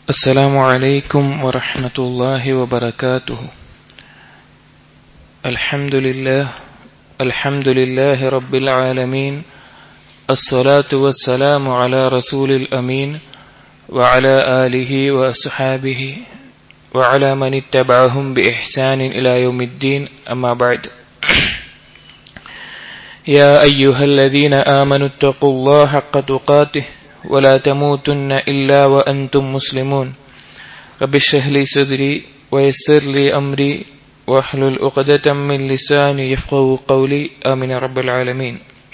السلام عليكم ورحمة الله وبركاته الحمد لله الحمد لله رب العالمين الصلاة والسلام على رسول الأمين وعلى آله وأصحابه وعلى من اتبعهم بإحسان إلى يوم الدين أما بعد يا أيها الذين آمنوا اتقوا الله حق تقاته ولا تموتن إلا وأنتم مسلمون رب اشرح لي صدري ويسر لي أمري واحلل عقدة من لساني يفقه قولي آمين رب العالمين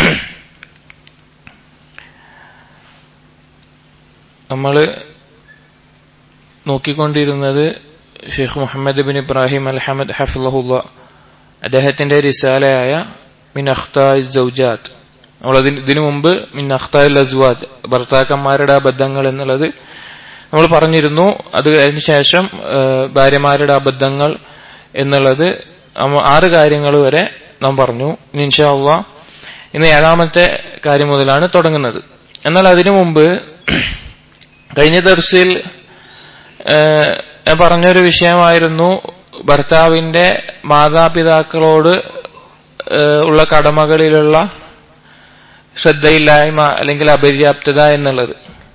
നമ്മൾ നോക്കിക്കൊണ്ടിരുന്നത് ഷെയ്ഖ് മുഹമ്മദ് ബിൻ ഇബ്രാഹിം അൽ ഹമദ് ഹഫ്ലഹുല്ല അദ്ദേഹത്തിന്റെ റിസാലയായ മിൻ അഖ്തായ് സൗജാത്ത് നമ്മൾ ഇതിനു മുമ്പ് മിൻ അഖ്തായ് അസ്വാജ് ഭർത്താക്കന്മാരുടെ അബദ്ധങ്ങൾ എന്നുള്ളത് നമ്മൾ പറഞ്ഞിരുന്നു അത് അതിന് ശേഷം ഭാര്യമാരുടെ അബദ്ധങ്ങൾ എന്നുള്ളത് ആറ് കാര്യങ്ങൾ വരെ നാം പറഞ്ഞു ഇൻഷാ അള്ളാ ഇന്ന് ഏഴാമത്തെ കാര്യം മുതലാണ് തുടങ്ങുന്നത് എന്നാൽ അതിനു മുമ്പ് കഴിഞ്ഞ ദർസിൽ ഞാൻ പറഞ്ഞൊരു വിഷയമായിരുന്നു ഭർത്താവിന്റെ മാതാപിതാക്കളോട് ഉള്ള കടമകളിലുള്ള ശ്രദ്ധയില്ലായ്മ അല്ലെങ്കിൽ അപര്യാപ്തത എന്നുള്ളത്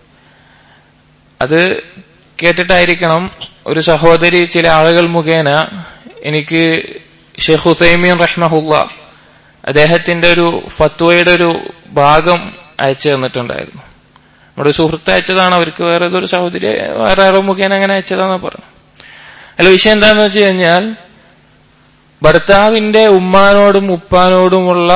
അത് കേട്ടിട്ടായിരിക്കണം ഒരു സഹോദരി ചില ആളുകൾ മുഖേന എനിക്ക് ഷെയ്ഖ് ഹുസൈമീൻ റഹ്മഹുല്ല അദ്ദേഹത്തിന്റെ ഒരു ഫത്വയുടെ ഒരു ഭാഗം അയച്ചു തന്നിട്ടുണ്ടായിരുന്നു നമ്മുടെ സുഹൃത്ത് അയച്ചതാണ് അവർക്ക് വേറെ ഏതൊരു സഹോദരി വേറെ ആരോ മുഖേന അങ്ങനെ അയച്ചതാന്ന് പറഞ്ഞു അല്ല വിഷയം എന്താന്ന് വെച്ച് കഴിഞ്ഞാൽ ഭർത്താവിന്റെ ഉമ്മാനോടും ഉപ്പാനോടുമുള്ള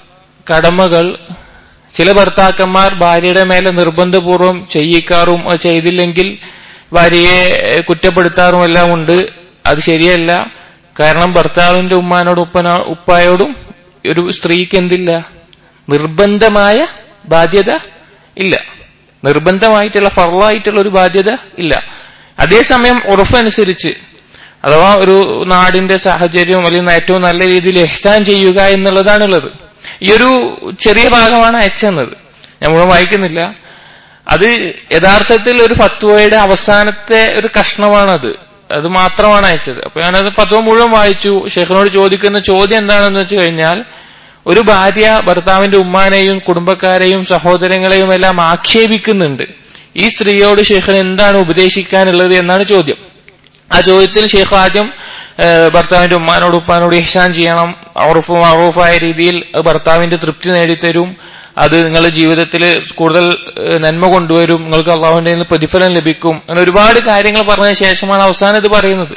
കടമകൾ ചില ഭർത്താക്കന്മാർ ഭാര്യയുടെ മേലെ നിർബന്ധപൂർവം ചെയ്യിക്കാറും അത് ചെയ്തില്ലെങ്കിൽ ഭാര്യയെ കുറ്റപ്പെടുത്താറും എല്ലാം ഉണ്ട് അത് ശരിയല്ല കാരണം ഭർത്താവിന്റെ ഉമ്മാനോടും ഉപ്പനോ ഉപ്പായോടും ഒരു സ്ത്രീക്ക് എന്തില്ല നിർബന്ധമായ ബാധ്യത ഇല്ല നിർബന്ധമായിട്ടുള്ള ഫറലായിട്ടുള്ള ഒരു ബാധ്യത ഇല്ല അതേസമയം ഉറഫനുസരിച്ച് അഥവാ ഒരു നാടിന്റെ സാഹചര്യവും അല്ലെങ്കിൽ ഏറ്റവും നല്ല രീതിയിൽ എഹ്സാൻ ചെയ്യുക എന്നുള്ളതാണുള്ളത് ഈ ഒരു ചെറിയ ഭാഗമാണ് അയച്ചെന്നത് ഞാൻ മുഴുവൻ വായിക്കുന്നില്ല അത് യഥാർത്ഥത്തിൽ ഒരു ഫത്വയുടെ അവസാനത്തെ ഒരു കഷ്ണമാണത് അത് മാത്രമാണ് അയച്ചത് അപ്പൊ ഞാനത് ഫത്വ മുഴുവൻ വായിച്ചു ഷെയ്ഖിനോട് ചോദിക്കുന്ന ചോദ്യം എന്താണെന്ന് വെച്ച് കഴിഞ്ഞാൽ ഒരു ഭാര്യ ഭർത്താവിന്റെ ഉമ്മാനെയും കുടുംബക്കാരെയും സഹോദരങ്ങളെയും എല്ലാം ആക്ഷേപിക്കുന്നുണ്ട് ഈ സ്ത്രീയോട് ഷെയ്ഖിന് എന്താണ് ഉപദേശിക്കാനുള്ളത് എന്നാണ് ചോദ്യം ആ ചോദ്യത്തിൽ ഷെയ്ഖ് ആദ്യം ഭർത്താവിന്റെ ഉമ്മാനോട് ഉപ്പാനോട് ഇഹ്സാൻ ചെയ്യണം അറുഫും അറൂഫായ രീതിയിൽ ഭർത്താവിന്റെ തൃപ്തി നേടിത്തരും അത് നിങ്ങളുടെ ജീവിതത്തിൽ കൂടുതൽ നന്മ കൊണ്ടുവരും നിങ്ങൾക്ക് അള്ളാഹുവിന്റെ പ്രതിഫലം ലഭിക്കും അങ്ങനെ ഒരുപാട് കാര്യങ്ങൾ പറഞ്ഞ ശേഷമാണ് അവസാനം ഇത് പറയുന്നത്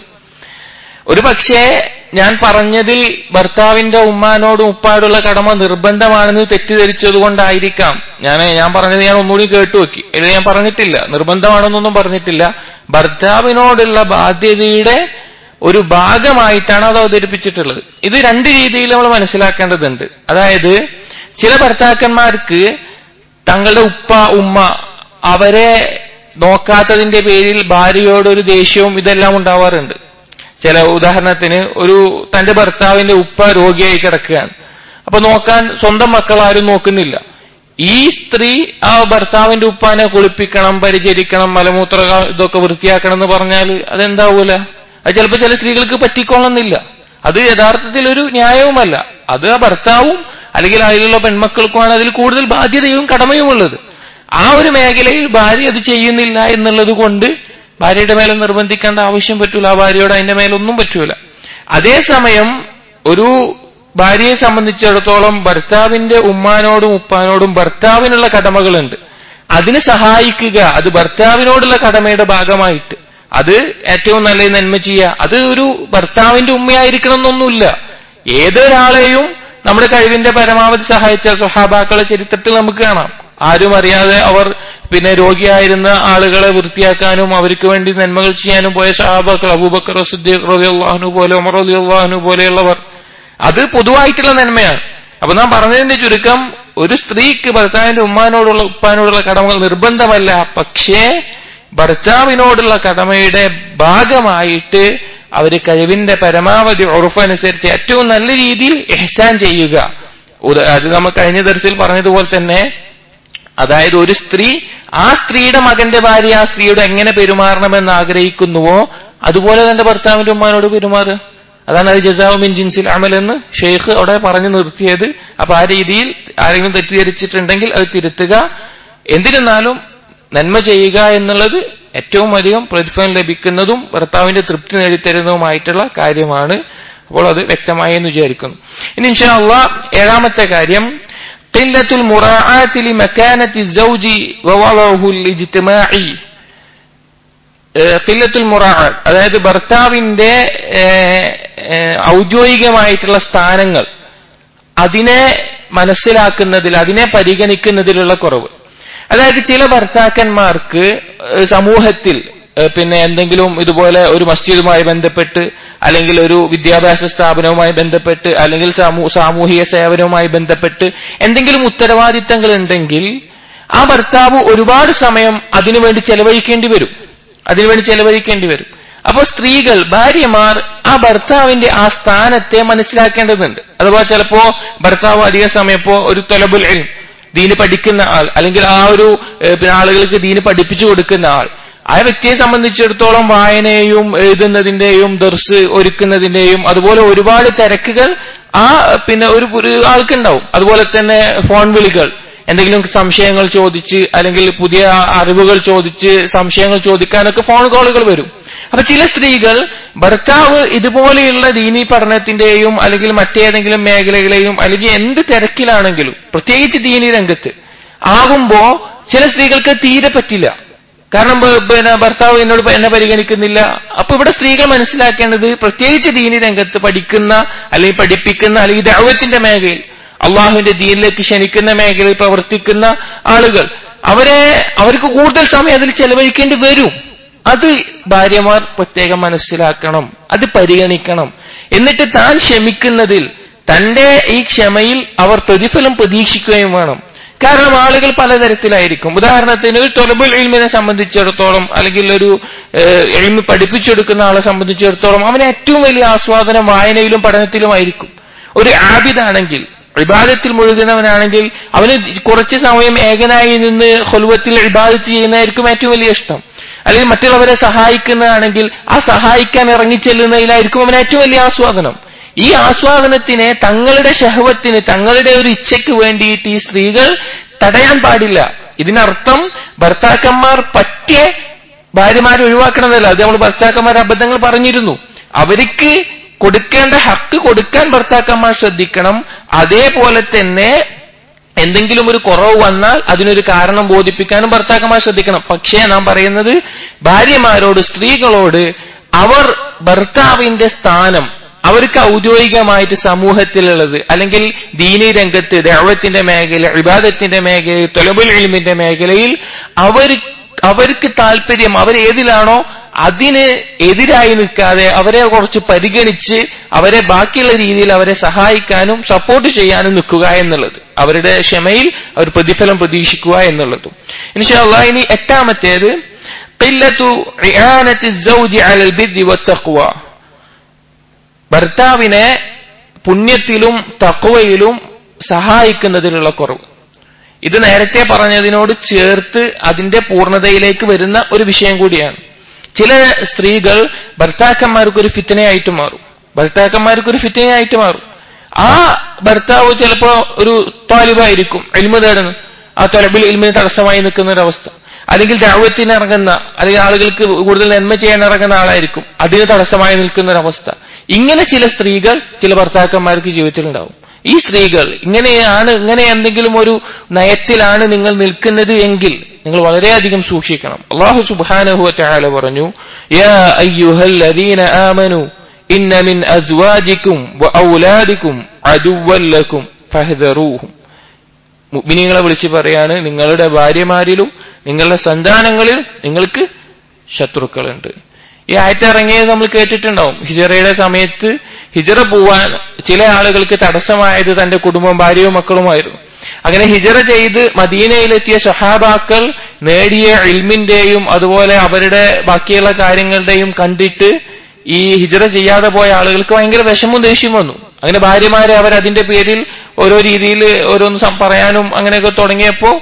ഒരു പക്ഷേ ഞാൻ പറഞ്ഞതിൽ ഭർത്താവിന്റെ ഉമ്മാനോടും ഉപ്പാടുള്ള കടമ നിർബന്ധമാണെന്ന് തെറ്റിദ്ധരിച്ചത് കൊണ്ടായിരിക്കാം ഞാൻ ഞാൻ പറഞ്ഞത് ഞാൻ ഒന്നുകൂടി കേട്ടു വെക്കി ഇത് ഞാൻ പറഞ്ഞിട്ടില്ല നിർബന്ധമാണെന്നൊന്നും പറഞ്ഞിട്ടില്ല ഭർത്താവിനോടുള്ള ബാധ്യതയുടെ ഒരു ഭാഗമായിട്ടാണ് അത് അവതരിപ്പിച്ചിട്ടുള്ളത് ഇത് രണ്ട് രീതിയിൽ നമ്മൾ മനസ്സിലാക്കേണ്ടതുണ്ട് അതായത് ചില ഭർത്താക്കന്മാർക്ക് തങ്ങളുടെ ഉപ്പ ഉമ്മ അവരെ നോക്കാത്തതിന്റെ പേരിൽ ഭാര്യയോട് ഒരു ദേഷ്യവും ഇതെല്ലാം ഉണ്ടാവാറുണ്ട് ചില ഉദാഹരണത്തിന് ഒരു തന്റെ ഭർത്താവിന്റെ ഉപ്പ രോഗിയായി കിടക്കുകയാണ് അപ്പൊ നോക്കാൻ സ്വന്തം മക്കൾ ആരും നോക്കുന്നില്ല ഈ സ്ത്രീ ആ ഭർത്താവിന്റെ ഉപ്പാനെ കുളിപ്പിക്കണം പരിചരിക്കണം മലമൂത്ര ഇതൊക്കെ വൃത്തിയാക്കണം എന്ന് പറഞ്ഞാൽ അതെന്താവൂല അത് ചിലപ്പോൾ ചില സ്ത്രീകൾക്ക് പറ്റിക്കൊള്ളുന്നില്ല അത് യഥാർത്ഥത്തിൽ ഒരു ന്യായവുമല്ല അത് ആ ഭർത്താവും അല്ലെങ്കിൽ അതിലുള്ള പെൺമക്കൾക്കുമാണ് അതിൽ കൂടുതൽ ബാധ്യതയും കടമയും ഉള്ളത് ആ ഒരു മേഖലയിൽ ഭാര്യ അത് ചെയ്യുന്നില്ല എന്നുള്ളത് കൊണ്ട് ഭാര്യയുടെ മേലെ നിർബന്ധിക്കേണ്ട ആവശ്യം പറ്റൂല ആ ഭാര്യയോട് അതിന്റെ മേലൊന്നും പറ്റൂല അതേസമയം ഒരു ഭാര്യയെ സംബന്ധിച്ചിടത്തോളം ഭർത്താവിന്റെ ഉമ്മാനോടും ഉപ്പാനോടും ഭർത്താവിനുള്ള കടമകളുണ്ട് അതിന് സഹായിക്കുക അത് ഭർത്താവിനോടുള്ള കടമയുടെ ഭാഗമായിട്ട് അത് ഏറ്റവും നല്ല നന്മ ചെയ്യുക അത് ഒരു ഭർത്താവിന്റെ ഉമ്മയായിരിക്കണം എന്നൊന്നുമില്ല ഏതൊരാളെയും നമ്മുടെ കഴിവിന്റെ പരമാവധി സഹായിച്ച സ്വഹാബാക്കളെ ചരിത്രത്തിൽ നമുക്ക് കാണാം ആരും അറിയാതെ അവർ പിന്നെ രോഗിയായിരുന്ന ആളുകളെ വൃത്തിയാക്കാനും അവർക്ക് വേണ്ടി നന്മകൾ ചെയ്യാനും പോയ സഹാബാക്കൾ അബൂബക്കർ റസിദ്ദീഖ് പോലെ ഉമർ അള്ളാഹുനു പോലെയുള്ളവർ അത് പൊതുവായിട്ടുള്ള നന്മയാണ് അപ്പൊ നാം പറഞ്ഞതിന്റെ ചുരുക്കം ഒരു സ്ത്രീക്ക് ഭർത്താവിന്റെ ഉമ്മാനോടുള്ള ഉപ്പാനോടുള്ള കടമകൾ നിർബന്ധമല്ല പക്ഷേ ഭർത്താവിനോടുള്ള കടമയുടെ ഭാഗമായിട്ട് അവര് കഴിവിന്റെ പരമാവധി ഉറഫനുസരിച്ച് ഏറ്റവും നല്ല രീതിയിൽ എഹ്സാൻ ചെയ്യുക അത് നമ്മൾ കഴിഞ്ഞ ദർശയിൽ പറഞ്ഞതുപോലെ തന്നെ അതായത് ഒരു സ്ത്രീ ആ സ്ത്രീയുടെ മകന്റെ ഭാര്യ ആ സ്ത്രീയോട് എങ്ങനെ പെരുമാറണമെന്ന് ആഗ്രഹിക്കുന്നുവോ അതുപോലെ തന്റെ ഭർത്താവിന്റെ ഉമ്മാനോട് പെരുമാറുക അതാണ് അത് ജസാവ് മിൻ ജിൻസിൽ അമൽ എന്ന് ഷെയ്ഖ് അവിടെ പറഞ്ഞു നിർത്തിയത് അപ്പൊ ആ രീതിയിൽ ആരെങ്കിലും തെറ്റിദ്ധരിച്ചിട്ടുണ്ടെങ്കിൽ അത് തിരുത്തുക എന്തിരുന്നാലും നന്മ ചെയ്യുക എന്നുള്ളത് ഏറ്റവും അധികം പ്രതിഫലം ലഭിക്കുന്നതും ഭർത്താവിന്റെ തൃപ്തി നേടിത്തരുന്നതുമായിട്ടുള്ള കാര്യമാണ് അപ്പോൾ അത് വ്യക്തമായി എന്ന് വിചാരിക്കുന്നു ഇനി ഇൻഷാ അള്ളാഹ് ഏഴാമത്തെ കാര്യം قلة المراعاة لمكانة الزوج ووضعه الاجتماعي കില്ലത്തുൽ മുറാഅത്ത് അതായത് ഭർത്താവിന്റെ ഔദ്യോഗികമായിട്ടുള്ള സ്ഥാനങ്ങൾ അതിനെ മനസ്സിലാക്കുന്നതിൽ അതിനെ പരിഗണിക്കുന്നതിലുള്ള കുറവ് അതായത് ചില ഭർത്താക്കന്മാർക്ക് സമൂഹത്തിൽ പിന്നെ എന്തെങ്കിലും ഇതുപോലെ ഒരു മസ്ജിദുമായി ബന്ധപ്പെട്ട് അല്ലെങ്കിൽ ഒരു വിദ്യാഭ്യാസ സ്ഥാപനവുമായി ബന്ധപ്പെട്ട് അല്ലെങ്കിൽ സാമൂഹിക സേവനവുമായി ബന്ധപ്പെട്ട് എന്തെങ്കിലും ഉത്തരവാദിത്തങ്ങൾ ഉണ്ടെങ്കിൽ ആ ഭർത്താവ് ഒരുപാട് സമയം അതിനുവേണ്ടി ചെലവഴിക്കേണ്ടി വരും അതിനുവേണ്ടി ചെലവഴിക്കേണ്ടി വരും അപ്പോൾ സ്ത്രീകൾ ഭാര്യമാർ ആ ഭർത്താവിന്റെ ആ സ്ഥാനത്തെ മനസ്സിലാക്കേണ്ടതുണ്ട് അഥവാ ചിലപ്പോ ഭർത്താവ് അധിക സമയം ഇപ്പോ ഒരു തൊലബുൽ ദീന് പഠിക്കുന്ന ആൾ അല്ലെങ്കിൽ ആ ഒരു പിന്നെ ആളുകൾക്ക് ദീന് പഠിപ്പിച്ചു കൊടുക്കുന്ന ആൾ ആ വ്യക്തിയെ സംബന്ധിച്ചിടത്തോളം വായനയും എഴുതുന്നതിന്റെയും ദർസ് ഒരുക്കുന്നതിന്റെയും അതുപോലെ ഒരുപാട് തിരക്കുകൾ ആ പിന്നെ ഒരു ഒരു ആൾക്കുണ്ടാവും അതുപോലെ തന്നെ ഫോൺ വിളികൾ എന്തെങ്കിലും സംശയങ്ങൾ ചോദിച്ച് അല്ലെങ്കിൽ പുതിയ അറിവുകൾ ചോദിച്ച് സംശയങ്ങൾ ചോദിക്കാനൊക്കെ ഫോൺ കോളുകൾ വരും അപ്പൊ ചില സ്ത്രീകൾ ഭർത്താവ് ഇതുപോലെയുള്ള ദീനി പഠനത്തിന്റെയും അല്ലെങ്കിൽ മറ്റേതെങ്കിലും മേഖലകളെയും അല്ലെങ്കിൽ എന്ത് തിരക്കിലാണെങ്കിലും പ്രത്യേകിച്ച് ദീനി രംഗത്ത് ആകുമ്പോ ചില സ്ത്രീകൾക്ക് തീരെ പറ്റില്ല കാരണം പിന്നെ ഭർത്താവ് എന്നോട് എന്നെ പരിഗണിക്കുന്നില്ല അപ്പൊ ഇവിടെ സ്ത്രീകൾ മനസ്സിലാക്കേണ്ടത് പ്രത്യേകിച്ച് ദീനി രംഗത്ത് പഠിക്കുന്ന അല്ലെങ്കിൽ പഠിപ്പിക്കുന്ന അല്ലെങ്കിൽ ദൈവത്തിന്റെ മേഖലയിൽ അള്ളാഹുവിന്റെ ദീനിലേക്ക് ക്ഷണിക്കുന്ന മേഖലയിൽ പ്രവർത്തിക്കുന്ന ആളുകൾ അവരെ അവർക്ക് കൂടുതൽ സമയം അതിൽ ചെലവഴിക്കേണ്ടി വരും അത് ഭാര്യമാർ പ്രത്യേകം മനസ്സിലാക്കണം അത് പരിഗണിക്കണം എന്നിട്ട് താൻ ക്ഷമിക്കുന്നതിൽ തന്റെ ഈ ക്ഷമയിൽ അവർ പ്രതിഫലം പ്രതീക്ഷിക്കുകയും വേണം കാരണം ആളുകൾ പലതരത്തിലായിരിക്കും ഉദാഹരണത്തിന് ഒരു തൊലബുൽ എൽമിനെ സംബന്ധിച്ചിടത്തോളം അല്ലെങ്കിൽ ഒരു എൽമി പഠിപ്പിച്ചെടുക്കുന്ന ആളെ സംബന്ധിച്ചിടത്തോളം അവന് ഏറ്റവും വലിയ ആസ്വാദനം വായനയിലും പഠനത്തിലുമായിരിക്കും ഒരു ആബിദാണെങ്കിൽ ഇബാദത്തിൽ മുഴുകുന്നവനാണെങ്കിൽ അവന് കുറച്ച് സമയം ഏകനായി നിന്ന് ഹൊൽവത്തിൽ ഇബാദത്ത് ചെയ്യുന്നതായിരിക്കും ഏറ്റവും വലിയ ഇഷ്ടം അല്ലെങ്കിൽ മറ്റുള്ളവരെ സഹായിക്കുന്നതാണെങ്കിൽ ആ സഹായിക്കാൻ ഇറങ്ങിച്ചെല്ലുന്നതിലായിരിക്കും അവന് ഏറ്റവും വലിയ ആസ്വാദനം ഈ ആസ്വാദനത്തിനെ തങ്ങളുടെ ഷഹവത്തിന് തങ്ങളുടെ ഒരു ഇച്ഛയ്ക്ക് വേണ്ടിയിട്ട് ഈ സ്ത്രീകൾ തടയാൻ പാടില്ല ഇതിനർത്ഥം ഭർത്താക്കന്മാർ പറ്റിയ ഭാര്യമാരെ ഒഴിവാക്കണമെന്നല്ല അത് നമ്മൾ ഭർത്താക്കന്മാർ അബദ്ധങ്ങൾ പറഞ്ഞിരുന്നു അവർക്ക് കൊടുക്കേണ്ട ഹക്ക് കൊടുക്കാൻ ഭർത്താക്കന്മാർ ശ്രദ്ധിക്കണം അതേപോലെ തന്നെ എന്തെങ്കിലും ഒരു കുറവ് വന്നാൽ അതിനൊരു കാരണം ബോധിപ്പിക്കാനും ഭർത്താക്കന്മാർ ശ്രദ്ധിക്കണം പക്ഷേ നാം പറയുന്നത് ഭാര്യമാരോട് സ്ത്രീകളോട് അവർ ഭർത്താവിന്റെ സ്ഥാനം അവർക്ക് ഔദ്യോഗികമായിട്ട് സമൂഹത്തിലുള്ളത് അല്ലെങ്കിൽ ദീനി രംഗത്ത് ദൈവത്തിന്റെ മേഖല വിവാദത്തിന്റെ മേഖലയിൽ തൊലബുൽ ഇൽമിന്റെ മേഖലയിൽ അവർ അവർക്ക് താല്പര്യം അവർ ഏതിലാണോ അതിന് എതിരായി നിൽക്കാതെ അവരെ കുറച്ച് പരിഗണിച്ച് അവരെ ബാക്കിയുള്ള രീതിയിൽ അവരെ സഹായിക്കാനും സപ്പോർട്ട് ചെയ്യാനും നിൽക്കുക എന്നുള്ളത് അവരുടെ ക്ഷമയിൽ അവർ പ്രതിഫലം പ്രതീക്ഷിക്കുക എന്നുള്ളതും ഇൻഷാല്ല ഇനി എട്ടാമത്തേത് ഭർത്താവിനെ പുണ്യത്തിലും തക്വയിലും സഹായിക്കുന്നതിലുള്ള കുറവ് ഇത് നേരത്തെ പറഞ്ഞതിനോട് ചേർത്ത് അതിന്റെ പൂർണ്ണതയിലേക്ക് വരുന്ന ഒരു വിഷയം കൂടിയാണ് ചില സ്ത്രീകൾ ഭർത്താക്കന്മാർക്ക് ഒരു ഫിത്തനയായിട്ട് മാറും ഭർത്താക്കന്മാർക്ക് ഒരു ഫിത്തനയായിട്ട് മാറും ആ ഭർത്താവ് ചിലപ്പോ ഒരു താലിബായിരിക്കും എൽമ തേടുന്നു ആ തൊലബിൽ ഇൽമിന് തടസ്സമായി നിൽക്കുന്ന ഒരു അവസ്ഥ അല്ലെങ്കിൽ ദാവത്തിന് ഇറങ്ങുന്ന അല്ലെങ്കിൽ ആളുകൾക്ക് കൂടുതൽ നന്മ ചെയ്യാൻ ഇറങ്ങുന്ന ആളായിരിക്കും അതിന് തടസ്സമായി നിൽക്കുന്ന ഒരു അവസ്ഥ ഇങ്ങനെ ചില സ്ത്രീകൾ ചില ഭർത്താക്കന്മാർക്ക് ജീവിതത്തിൽ ഉണ്ടാവും ഈ സ്ത്രീകൾ ഇങ്ങനെയാണ് ഇങ്ങനെ എന്തെങ്കിലും ഒരു നയത്തിലാണ് നിങ്ങൾ നിൽക്കുന്നത് എങ്കിൽ നിങ്ങൾ വളരെയധികം സൂക്ഷിക്കണം അള്ളാഹു സുബാനഹു ചാല പറഞ്ഞു യാ അയ്യുഹല്ലദീന ആമനു ഇന്ന മിൻ അസ്വാജിക്കും ഔലാദിക്കും അദുവല്ലക്കും ഫഹദറൂഹും മുഗ്മിനികളെ വിളിച്ച് പറയാണ് നിങ്ങളുടെ ഭാര്യമാരിലും നിങ്ങളുടെ സന്താനങ്ങളിലും നിങ്ങൾക്ക് ശത്രുക്കളുണ്ട് ഈ ആയത്ത് ഇറങ്ങിയത് നമ്മൾ കേട്ടിട്ടുണ്ടാവും ഹിജറയുടെ സമയത്ത് ഹിജറ പോവാൻ ചില ആളുകൾക്ക് തടസ്സമായത് തന്റെ കുടുംബം ഭാര്യയും മക്കളുമായിരുന്നു അങ്ങനെ ഹിജറ ചെയ്ത് മദീനയിലെത്തിയ ഷഹാബാക്കൾ നേടിയ ഇൽമിന്റെയും അതുപോലെ അവരുടെ ബാക്കിയുള്ള കാര്യങ്ങളുടെയും കണ്ടിട്ട് ഈ ഹിജറ ചെയ്യാതെ പോയ ആളുകൾക്ക് ഭയങ്കര വിഷമവും ദേഷ്യം വന്നു അങ്ങനെ ഭാര്യമാരെ അവർ അതിന്റെ പേരിൽ ഓരോ രീതിയിൽ ഓരോന്ന് പറയാനും അങ്ങനെയൊക്കെ തുടങ്ങിയപ്പോ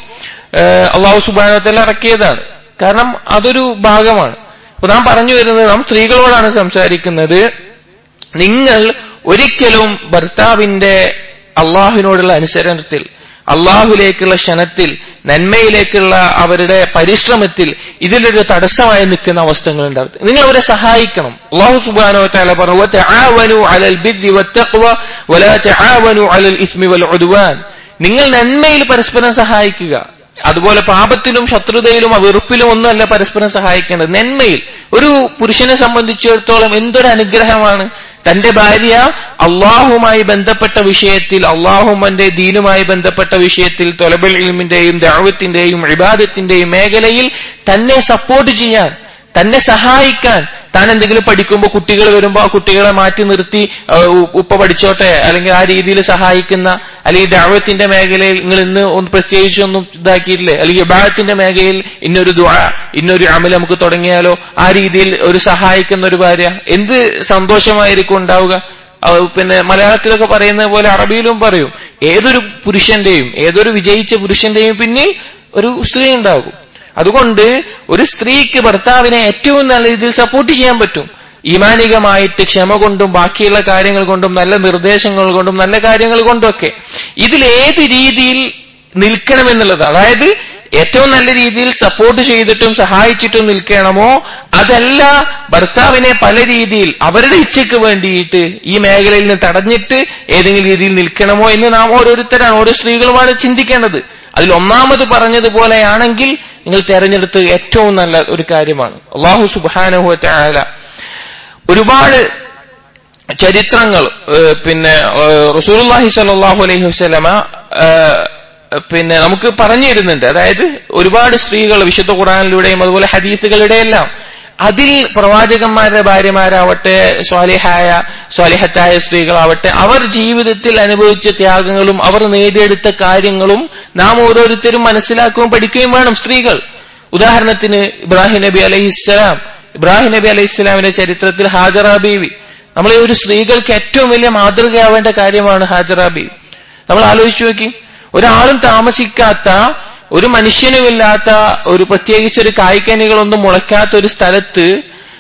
അള്ളാഹു സുബാനത്തിൽ ഇറക്കിയതാണ് കാരണം അതൊരു ഭാഗമാണ് അപ്പൊ നാം പറഞ്ഞു വരുന്നത് നാം സ്ത്രീകളോടാണ് സംസാരിക്കുന്നത് നിങ്ങൾ ഒരിക്കലും ഭർത്താവിന്റെ അള്ളാഹുവിനോടുള്ള അനുസരണത്തിൽ അള്ളാഹുലേക്കുള്ള ക്ഷണത്തിൽ നന്മയിലേക്കുള്ള അവരുടെ പരിശ്രമത്തിൽ ഇതിലൊരു തടസ്സമായി നിൽക്കുന്ന അവസ്ഥകൾ ഉണ്ടാവും നിങ്ങൾ അവരെ സഹായിക്കണം അള്ളാഹു സുബാനോ താല പറഞ്ഞു "വതആവനു അലൽ ബിർരി വത്തഖ്വ വലാ തആവനു അലൽ ഇസ്മി വൽ ഉദ്വാൻ നിങ്ങൾ നന്മയിൽ പരസ്പരം സഹായിക്കുക അതുപോലെ പാപത്തിലും ശത്രുതയിലും വെറുപ്പിലും ഒന്നുമല്ല പരസ്പരം സഹായിക്കേണ്ടത് നന്മയിൽ ഒരു പുരുഷനെ സംബന്ധിച്ചിടത്തോളം എന്തൊരു അനുഗ്രഹമാണ് തന്റെ ഭാര്യ അള്ളാഹുമായി ബന്ധപ്പെട്ട വിഷയത്തിൽ അള്ളാഹുമന്റെ ദീനുമായി ബന്ധപ്പെട്ട വിഷയത്തിൽ തൊലബൽ ഇൽമിന്റെയും ദാവത്തിന്റെയും ഇബാദത്തിന്റെയും മേഖലയിൽ തന്നെ സപ്പോർട്ട് ചെയ്യാൻ തന്നെ സഹായിക്കാൻ താൻ എന്തെങ്കിലും പഠിക്കുമ്പോൾ കുട്ടികൾ വരുമ്പോൾ ആ കുട്ടികളെ മാറ്റി നിർത്തി അഹ് ഉ- ഉപ്പ പഠിച്ചോട്ടെ അല്ലെങ്കിൽ ആ രീതിയിൽ സഹായിക്കുന്ന അല്ലെങ്കിൽ ദാവത്തിന്റെ മേഖലയിൽ നിങ്ങൾ ഇന്ന് ഒന്ന് പ്രത്യേകിച്ചൊന്നും ഇതാക്കിയില്ലേ അല്ലെങ്കിൽ ഇബാദത്തിന്റെ മേഖലയിൽ ഇന്നൊരു ദുആ ഇന്നൊരു അമൽ നമുക്ക് തുടങ്ങിയാലോ ആ രീതിയിൽ ഒരു സഹായിക്കുന്ന ഒരു ഭാര്യ എന്ത് സന്തോഷമായിരിക്കും ഉണ്ടാവുക അഹ് പിന്നെ മലയാളത്തിലൊക്കെ പറയുന്നത് പോലെ അറബിയിലും പറയും ഏതൊരു പുരുഷന്റെയും ഏതൊരു വിജയിച്ച പുരുഷന്റെയും പിന്നിൽ ഒരു സ്ത്രീ ഉണ്ടാകും അതുകൊണ്ട് ഒരു സ്ത്രീക്ക് ഭർത്താവിനെ ഏറ്റവും നല്ല രീതിയിൽ സപ്പോർട്ട് ചെയ്യാൻ പറ്റും ഈമാനികമായിട്ട് ക്ഷമ കൊണ്ടും ബാക്കിയുള്ള കാര്യങ്ങൾ കൊണ്ടും നല്ല നിർദ്ദേശങ്ങൾ കൊണ്ടും നല്ല കാര്യങ്ങൾ കൊണ്ടുമൊക്കെ ഇതിൽ ഏത് രീതിയിൽ നിൽക്കണമെന്നുള്ളത് അതായത് ഏറ്റവും നല്ല രീതിയിൽ സപ്പോർട്ട് ചെയ്തിട്ടും സഹായിച്ചിട്ടും നിൽക്കണമോ അതല്ല ഭർത്താവിനെ പല രീതിയിൽ അവരുടെ ഇച്ഛയ്ക്ക് വേണ്ടിയിട്ട് ഈ മേഖലയിൽ നിന്ന് തടഞ്ഞിട്ട് ഏതെങ്കിലും രീതിയിൽ നിൽക്കണമോ എന്ന് നാം ഓരോരുത്തരാണ് ഓരോ സ്ത്രീകളുമാണ് ചിന്തിക്കേണ്ടത് അതിൽ ഒന്നാമത് പറഞ്ഞതുപോലെയാണെങ്കിൽ നിങ്ങൾ തെരഞ്ഞെടുത്ത് ഏറ്റവും നല്ല ഒരു കാര്യമാണ് അള്ളാഹു സുബാനഹു ആല ഒരുപാട് ചരിത്രങ്ങൾ ഏഹ് പിന്നെ ഏഹ് റസൂലുള്ളാഹി സ്വല്ലല്ലാഹു അലൈഹി വസല്ലമ ഏഹ് പിന്നെ നമുക്ക് പറഞ്ഞു തരുന്നുണ്ട് അതായത് ഒരുപാട് സ്ത്രീകൾ വിശുദ്ധ ഖുറാനിലൂടെയും അതുപോലെ ഹദീസുകളുടെ എല്ലാം അതിൽ പ്രവാചകന്മാരുടെ ഭാര്യമാരാവട്ടെ സ്വാലിഹായ സ്വാലിഹത്തായ സ്ത്രീകളാവട്ടെ അവർ ജീവിതത്തിൽ അനുഭവിച്ച ത്യാഗങ്ങളും അവർ നേടിയെടുത്ത കാര്യങ്ങളും നാം ഓരോരുത്തരും മനസ്സിലാക്കുകയും പഠിക്കുകയും വേണം സ്ത്രീകൾ ഉദാഹരണത്തിന് ഇബ്രാഹിം നബി അലൈഹിസ്സലാം ഇബ്രാഹിം നബി അലൈഹിസ്സലാമിന്റെ ചരിത്രത്തിൽ ഹാജറ ബീവി നമ്മളെ ഒരു സ്ത്രീകൾക്ക് ഏറ്റവും വലിയ മാതൃകയാവേണ്ട കാര്യമാണ് ഹാജറ ബീവി നമ്മൾ ആലോചിച്ചു നോക്കി ഒരാളും താമസിക്കാത്ത ഒരു മനുഷ്യനുമില്ലാത്ത ഒരു പ്രത്യേകിച്ച് ഒരു കായ്ക്കനികളൊന്നും മുളയ്ക്കാത്ത ഒരു സ്ഥലത്ത്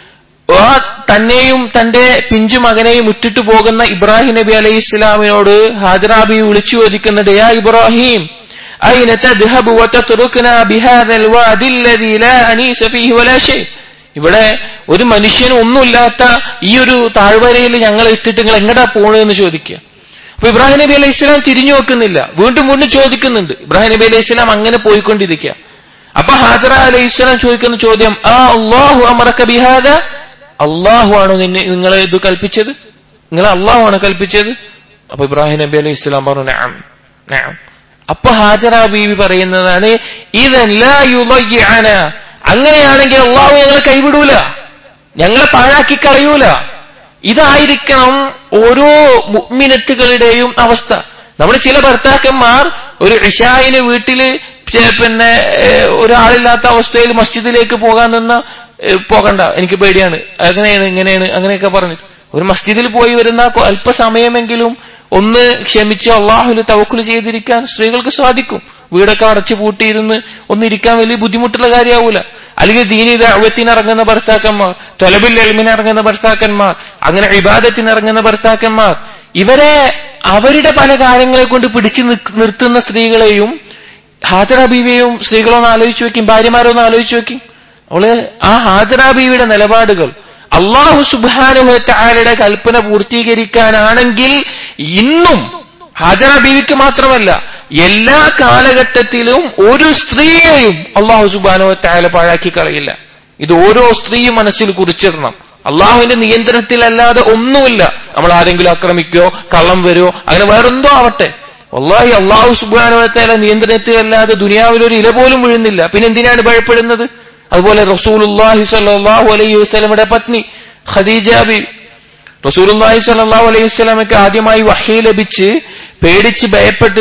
ആ തന്നെയും തന്റെ പിഞ്ചു മകനെയും ഇട്ടിട്ട് പോകുന്ന ഇബ്രാഹിം നബി അലൈഹി ഇസ്ലാമിനോട് ഹാജറാബി വിളിച്ചു ചോദിക്കുന്നുണ്ട് യാ ഇബ്രാഹിം أين تذهب وتتركنا بهذا الوادي الذي لا أنيس فيه ولا شيء ഇവിടെ ഒരു മനുഷ്യനും ഒന്നുമില്ലാത്ത ഈ ഒരു താഴ്വരയിൽ ഞങ്ങൾ ഇട്ടിട്ട് നിങ്ങൾ എങ്ങടാ പോണെന്ന് ചോദിക്കുക അപ്പൊ ഇബ്രാഹിം നബി അലൈഹി ഇസ്ലാം തിരിഞ്ഞു നോക്കുന്നില്ല വീണ്ടും വീണ്ടും ചോദിക്കുന്നുണ്ട് ഇബ്രാഹിം നബി അലൈഹി ഇസ്ലാം അങ്ങനെ പോയിക്കൊണ്ടിരിക്കുക അപ്പൊ ഹാജറ അലൈഹി ഇസ്ലാം ചോദിക്കുന്ന ചോദ്യം ആ അള്ളാഹു അമറക്ക ബിഹാദ അള്ളാഹു ആണോ നിന്നെ നിങ്ങളെ ഇത് കൽപ്പിച്ചത് നിങ്ങൾ അള്ളാഹു ആണോ കൽപ്പിച്ചത് അപ്പൊ ഇബ്രാഹിം നബി അലൈഹി ഇസ്ലാം പറഞ്ഞു നഅം നഅം അപ്പൊ ഹാജറ ബീവി പറയുന്നതാണ് ഇതെല്ലാ യുളയ്യഅന അങ്ങനെയാണെങ്കിൽ അള്ളാഹു ഞങ്ങളെ കൈവിടൂല ഞങ്ങളെ പാഴാക്കി കളയൂല ഇതായിരിക്കണം ഓരോ മുഗ്മിനത്തുകളുടെയും അവസ്ഥ നമ്മുടെ ചില ഭർത്താക്കന്മാർ ഒരു ഇഷായിന് വീട്ടില് ചെ- പിന്നെ ഏഹ്, ഒരാളില്ലാത്ത അവസ്ഥയിൽ മസ്ജിദിലേക്ക് പോകാൻ നിന്ന ഏഹ്, പോകണ്ട എനിക്ക് പേടിയാണ് അങ്ങനെയാണ് ഇങ്ങനെയാണ് അങ്ങനെയൊക്കെ പറഞ്ഞു ഒരു മസ്ജിദിൽ പോയി വരുന്ന കൊ- അല്പസമയമെങ്കിലും ഒന്ന് ക്ഷമിച്ച് അള്ളാഹുല് തവക്കുൽ ചെയ്തിരിക്കാൻ സ്ത്രീകൾക്ക് സാധിക്കും വീടൊക്കെ അടച്ചു പൂട്ടിയിരുന്ന് ഒന്നിരിക്കാൻ വലിയ ബുദ്ധിമുട്ടുള്ള കാര്യമാവൂല അല്ലെങ്കിൽ ദീനി ദഅവത്തിന് ഇറങ്ങുന്ന ഭർത്താക്കന്മാർ തൊലബിൽ എൽമിന് ഇറങ്ങുന്ന ഭർത്താക്കന്മാർ അങ്ങനെ ഇബാദത്തിന് ഇറങ്ങുന്ന ഭർത്താക്കന്മാർ ഇവരെ അവരുടെ പല കാര്യങ്ങളെ കൊണ്ട് പിടിച്ചു നിക്ക് നിർത്തുന്ന സ്ത്രീകളെയും ഹാജറ ബീവിയെയും സ്ത്രീകളൊന്ന് ആലോചിച്ച് നോക്കും ഭാര്യമാരൊന്ന് ആലോചിച്ച് നോക്കും അവള് ആ ഹാജറ ബീവിയുടെ നിലപാടുകൾ അള്ളാഹു സുബാനുഹത്താലയുടെ കൽപ്പന പൂർത്തീകരിക്കാനാണെങ്കിൽ ഇന്നും ഹാജറ ബീവിക്ക് മാത്രമല്ല എല്ലാ കാലഘട്ടത്തിലും ഒരു സ്ത്രീയെയും അള്ളാഹു സുബാനുഹത്താല പാഴാക്കി കളയില്ല ഇത് ഓരോ സ്ത്രീയും മനസ്സിൽ കുറിച്ചിടണം അള്ളാഹുവിന്റെ നിയന്ത്രണത്തിലല്ലാതെ ഒന്നുമില്ല നമ്മൾ ആരെങ്കിലും ആക്രമിക്കോ കള്ളം വരുമോ അങ്ങനെ വേറെന്തോ ആവട്ടെ വല്ലാഹി അള്ളാഹു സുബാനുവത്തേല നിയന്ത്രണത്തിലല്ലാതെ ദുനിയാവിൽ ഒരു ഇല പോലും വീഴുന്നില്ല പിന്നെ എന്തിനാണ് ഭയപ്പെടുന്നത് അതുപോലെ റസൂലുല്ലാഹി സല്ലാഹു അലൈഹി വസ്ലമയുടെ പത്നി ഖദീജ ബി റസൂലുല്ലാഹി സല്ലാഹു അലൈഹി വസ്ലമയ്ക്ക് ആദ്യമായി വഹി ലഭിച്ച് പേടിച്ച് ഭയപ്പെട്ട്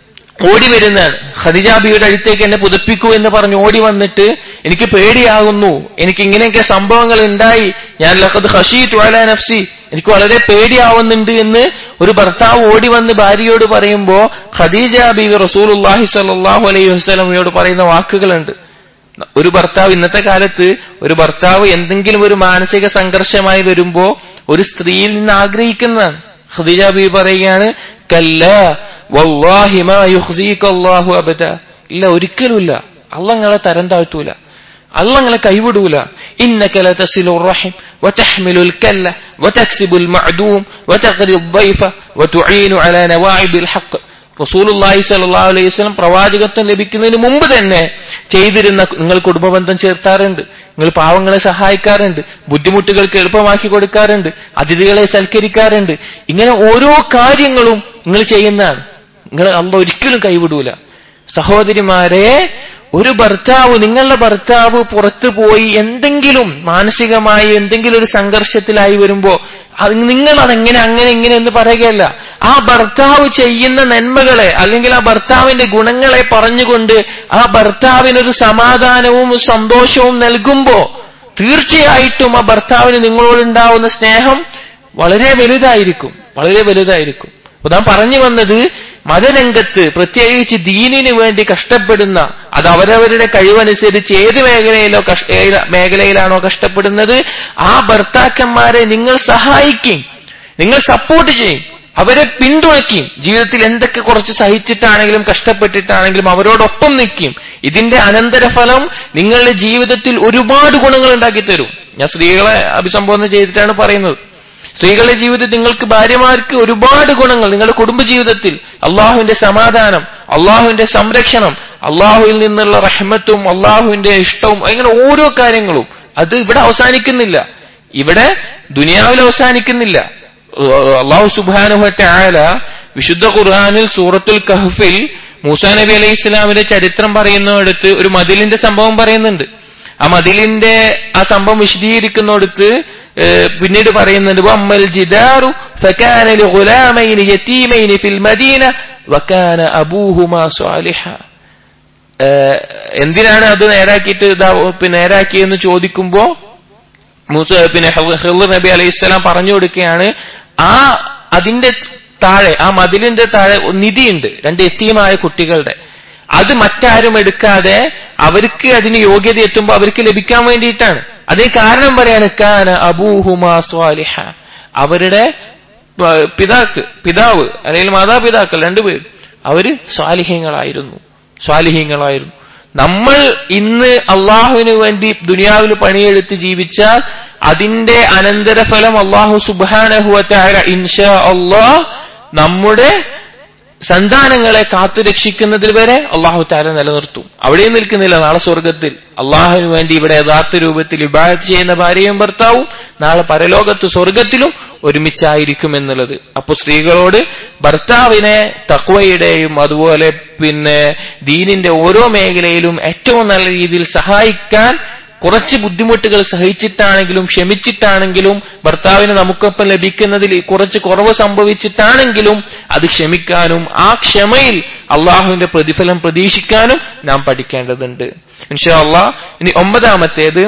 ഓടി വരുന്നതാണ് ഖദിജാബിയുടെ അടുത്തേക്ക് എന്നെ പുതപ്പിക്കൂ എന്ന് പറഞ്ഞ് ഓടി വന്നിട്ട് എനിക്ക് പേടിയാകുന്നു എനിക്ക് ഇങ്ങനെയൊക്കെ സംഭവങ്ങൾ ഉണ്ടായി ഞാൻ ലഖദ് ഖശീതു അലാ നഫ്സി എനിക്ക് വളരെ പേടിയാവുന്നുണ്ട് എന്ന് ഒരു ഭർത്താവ് ഓടി വന്ന് ഭാര്യയോട് പറയുമ്പോ ഖദീജ ബീവി റസൂലുല്ലാഹി സല്ലാഹു അലൈഹി വസ്ലമയോട് പറയുന്ന വാക്കുകളുണ്ട് ഒരു ഭർത്താവ് ഇന്നത്തെ കാലത്ത് ഒരു ഭർത്താവ് എന്തെങ്കിലും ഒരു മാനസിക സംഘർഷമായി വരുമ്പോ ഒരു സ്ത്രീയിൽ നിന്ന് ആഗ്രഹിക്കുന്നതാണ് ഖദീജ ബീവി പറയുകയാണ് കല്ല വല്ലാഹി മാ യുഖ്സീക അല്ലാഹു അബദ ഇല്ല ഒരിക്കലുമില്ല അള്ളങ്ങളെ തരം താഴ്ത്തൂല അള്ളങ്ങളെ കൈവിടൂല إنك لتصل الرحم وتحمل الكلة وتكسب المعدوم وتقري الضيف وتعين على نواعب الحق റസൂലുള്ളാഹി സ്വല്ലല്ലാഹു അലൈഹി വസല്ലം പ്രവാചകത്വം ലഭിക്കുന്നതിന് മുമ്പ് തന്നെ ചെയ്തിരുന്ന നിങ്ങൾ കുടുംബബന്ധം ചേർത്താറുണ്ട് നിങ്ങൾ പാവങ്ങളെ സഹായിക്കാറുണ്ട് ബുദ്ധിമുട്ടുകൾക്ക് എളുപ്പമാക്കി കൊടുക്കാറുണ്ട് അതിഥികളെ സൽക്കരിക്കാറുണ്ട് ഇങ്ങനെ ഓരോ കാര്യങ്ങളും നിങ്ങൾ ചെയ്യുന്നതാണ് നിങ്ങൾ അള്ള ഒരിക്കലും കൈവിടൂല സഹോദരിമാരെ ഒരു ഭർത്താവ് നിങ്ങളുടെ ഭർത്താവ് പുറത്തു പോയി എന്തെങ്കിലും മാനസികമായി എന്തെങ്കിലും ഒരു സംഘർഷത്തിലായി വരുമ്പോ അത് നിങ്ങൾ അതെങ്ങനെ അങ്ങനെ ഇങ്ങനെ എന്ന് പറയുകയല്ല ആ ഭർത്താവ് ചെയ്യുന്ന നന്മകളെ അല്ലെങ്കിൽ ആ ഭർത്താവിന്റെ ഗുണങ്ങളെ പറഞ്ഞുകൊണ്ട് ആ ഭർത്താവിനൊരു സമാധാനവും സന്തോഷവും നൽകുമ്പോ തീർച്ചയായിട്ടും ആ ഭർത്താവിന് നിങ്ങളോടുണ്ടാവുന്ന സ്നേഹം വളരെ വലുതായിരിക്കും വളരെ വലുതായിരിക്കും അപ്പൊ നാം പറഞ്ഞു വന്നത് മതരംഗത്ത് പ്രത്യേകിച്ച് ദീനിന് വേണ്ടി കഷ്ടപ്പെടുന്ന അത് അവരവരുടെ കഴിവനുസരിച്ച് ഏത് മേഖലയിലോ മേഖലയിലാണോ കഷ്ടപ്പെടുന്നത് ആ ഭർത്താക്കന്മാരെ നിങ്ങൾ സഹായിക്കും നിങ്ങൾ സപ്പോർട്ട് ചെയ്യും അവരെ പിന്തുണയ്ക്കും ജീവിതത്തിൽ എന്തൊക്കെ കുറച്ച് സഹിച്ചിട്ടാണെങ്കിലും കഷ്ടപ്പെട്ടിട്ടാണെങ്കിലും അവരോടൊപ്പം നിൽക്കും ഇതിന്റെ അനന്തരഫലം നിങ്ങളുടെ ജീവിതത്തിൽ ഒരുപാട് ഗുണങ്ങൾ ഉണ്ടാക്കി തരും ഞാൻ സ്ത്രീകളെ അഭിസംബോധന ചെയ്തിട്ടാണ് പറയുന്നത് സ്ത്രീകളുടെ ജീവിതത്തിൽ നിങ്ങൾക്ക് ഭാര്യമാർക്ക് ഒരുപാട് ഗുണങ്ങൾ നിങ്ങളുടെ കുടുംബജീവിതത്തിൽ അള്ളാഹുവിന്റെ സമാധാനം അള്ളാഹുവിന്റെ സംരക്ഷണം അള്ളാഹുവിൽ നിന്നുള്ള റഹ്മത്തും അള്ളാഹുവിന്റെ ഇഷ്ടവും അങ്ങനെ ഓരോ കാര്യങ്ങളും അത് ഇവിടെ അവസാനിക്കുന്നില്ല ഇവിടെ ദുനിയാവിൽ അവസാനിക്കുന്നില്ല അള്ളാഹു സുബാനുഹറ്റ ആല വിശുദ്ധ ഖുർആാനിൽ സൂറത്തുൽ കഹഫിൽ മൂസാ നബി അലൈഹി ഇസ്ലാമിന്റെ ചരിത്രം പറയുന്നിടത്ത് ഒരു മതിലിന്റെ സംഭവം പറയുന്നുണ്ട് ആ മതിലിന്റെ ആ സംഭവം വിശദീകരിക്കുന്നിടത്ത് പിന്നീട് പറയുന്നുണ്ട് വമ്മൽ ജിദാറു ഫകാന ലിഗുലാമൈനി യതീമൈനി ഫിൽ മദീന വകാന അബൂഹുമാ സ്വാലിഹ എന്തിനാണ് അത് നേരാക്കിയിട്ട് പിന്നെ നേരാക്കിയെന്ന് ചോദിക്കുമ്പോ മൂസ പിന്നെ ഹിർ നബി അലൈഹി സ്വലാം പറഞ്ഞു കൊടുക്കുകയാണ് ആ അതിന്റെ താഴെ ആ മതിലിന്റെ താഴെ നിധിയുണ്ട് രണ്ട് എത്തിയമായ കുട്ടികളുടെ അത് മറ്റാരും എടുക്കാതെ അവർക്ക് അതിന് യോഗ്യത എത്തുമ്പോൾ അവർക്ക് ലഭിക്കാൻ വേണ്ടിയിട്ടാണ് അതിന് കാരണം പറയാണ് കാന അബൂഹുമാ സ്വാലിഹ അവരുടെ പിതാക്ക് പിതാവ് അല്ലെങ്കിൽ മാതാപിതാക്കൾ രണ്ടുപേരും അവര് സ്വാലിഹ്യങ്ങളായിരുന്നു സ്വാലിഹ്യങ്ങളായിരുന്നു നമ്മൾ ഇന്ന് അള്ളാഹുവിന് വേണ്ടി ദുനിയാവിൽ പണിയെടുത്ത് ജീവിച്ചാൽ അതിന്റെ അനന്തരഫലം അള്ളാഹു സുബാനഹുവറ്റായ ഇൻഷാ അള്ളാഹ് നമ്മുടെ സന്താനങ്ങളെ കാത്തു രക്ഷിക്കുന്നതിൽ വരെ അള്ളാഹു താല നിലനിർത്തും അവിടെയും നിൽക്കുന്നില്ല നാളെ സ്വർഗത്തിൽ അള്ളാഹുവിന് വേണ്ടി ഇവിടെ യഥാർത്ഥ രൂപത്തിൽ വിഭാഗത്ത് ചെയ്യുന്ന ഭാര്യയും ഭർത്താവും നാളെ പരലോകത്ത് സ്വർഗത്തിലും ഒരുമിച്ചായിരിക്കും എന്നുള്ളത് അപ്പൊ സ്ത്രീകളോട് ഭർത്താവിനെ തക്വയുടെയും അതുപോലെ പിന്നെ ദീനിന്റെ ഓരോ മേഖലയിലും ഏറ്റവും നല്ല രീതിയിൽ സഹായിക്കാൻ കുറച്ച് ബുദ്ധിമുട്ടുകൾ സഹിച്ചിട്ടാണെങ്കിലും ക്ഷമിച്ചിട്ടാണെങ്കിലും ഭർത്താവിന് നമുക്കൊപ്പം ലഭിക്കുന്നതിൽ കുറച്ച് കുറവ് സംഭവിച്ചിട്ടാണെങ്കിലും അത് ക്ഷമിക്കാനും ആ ക്ഷമയിൽ അള്ളാഹുവിന്റെ പ്രതിഫലം പ്രതീക്ഷിക്കാനും നാം പഠിക്കേണ്ടതുണ്ട് ഇൻഷാ അള്ളാഹ് ഇനി ഒമ്പതാമത്തേത്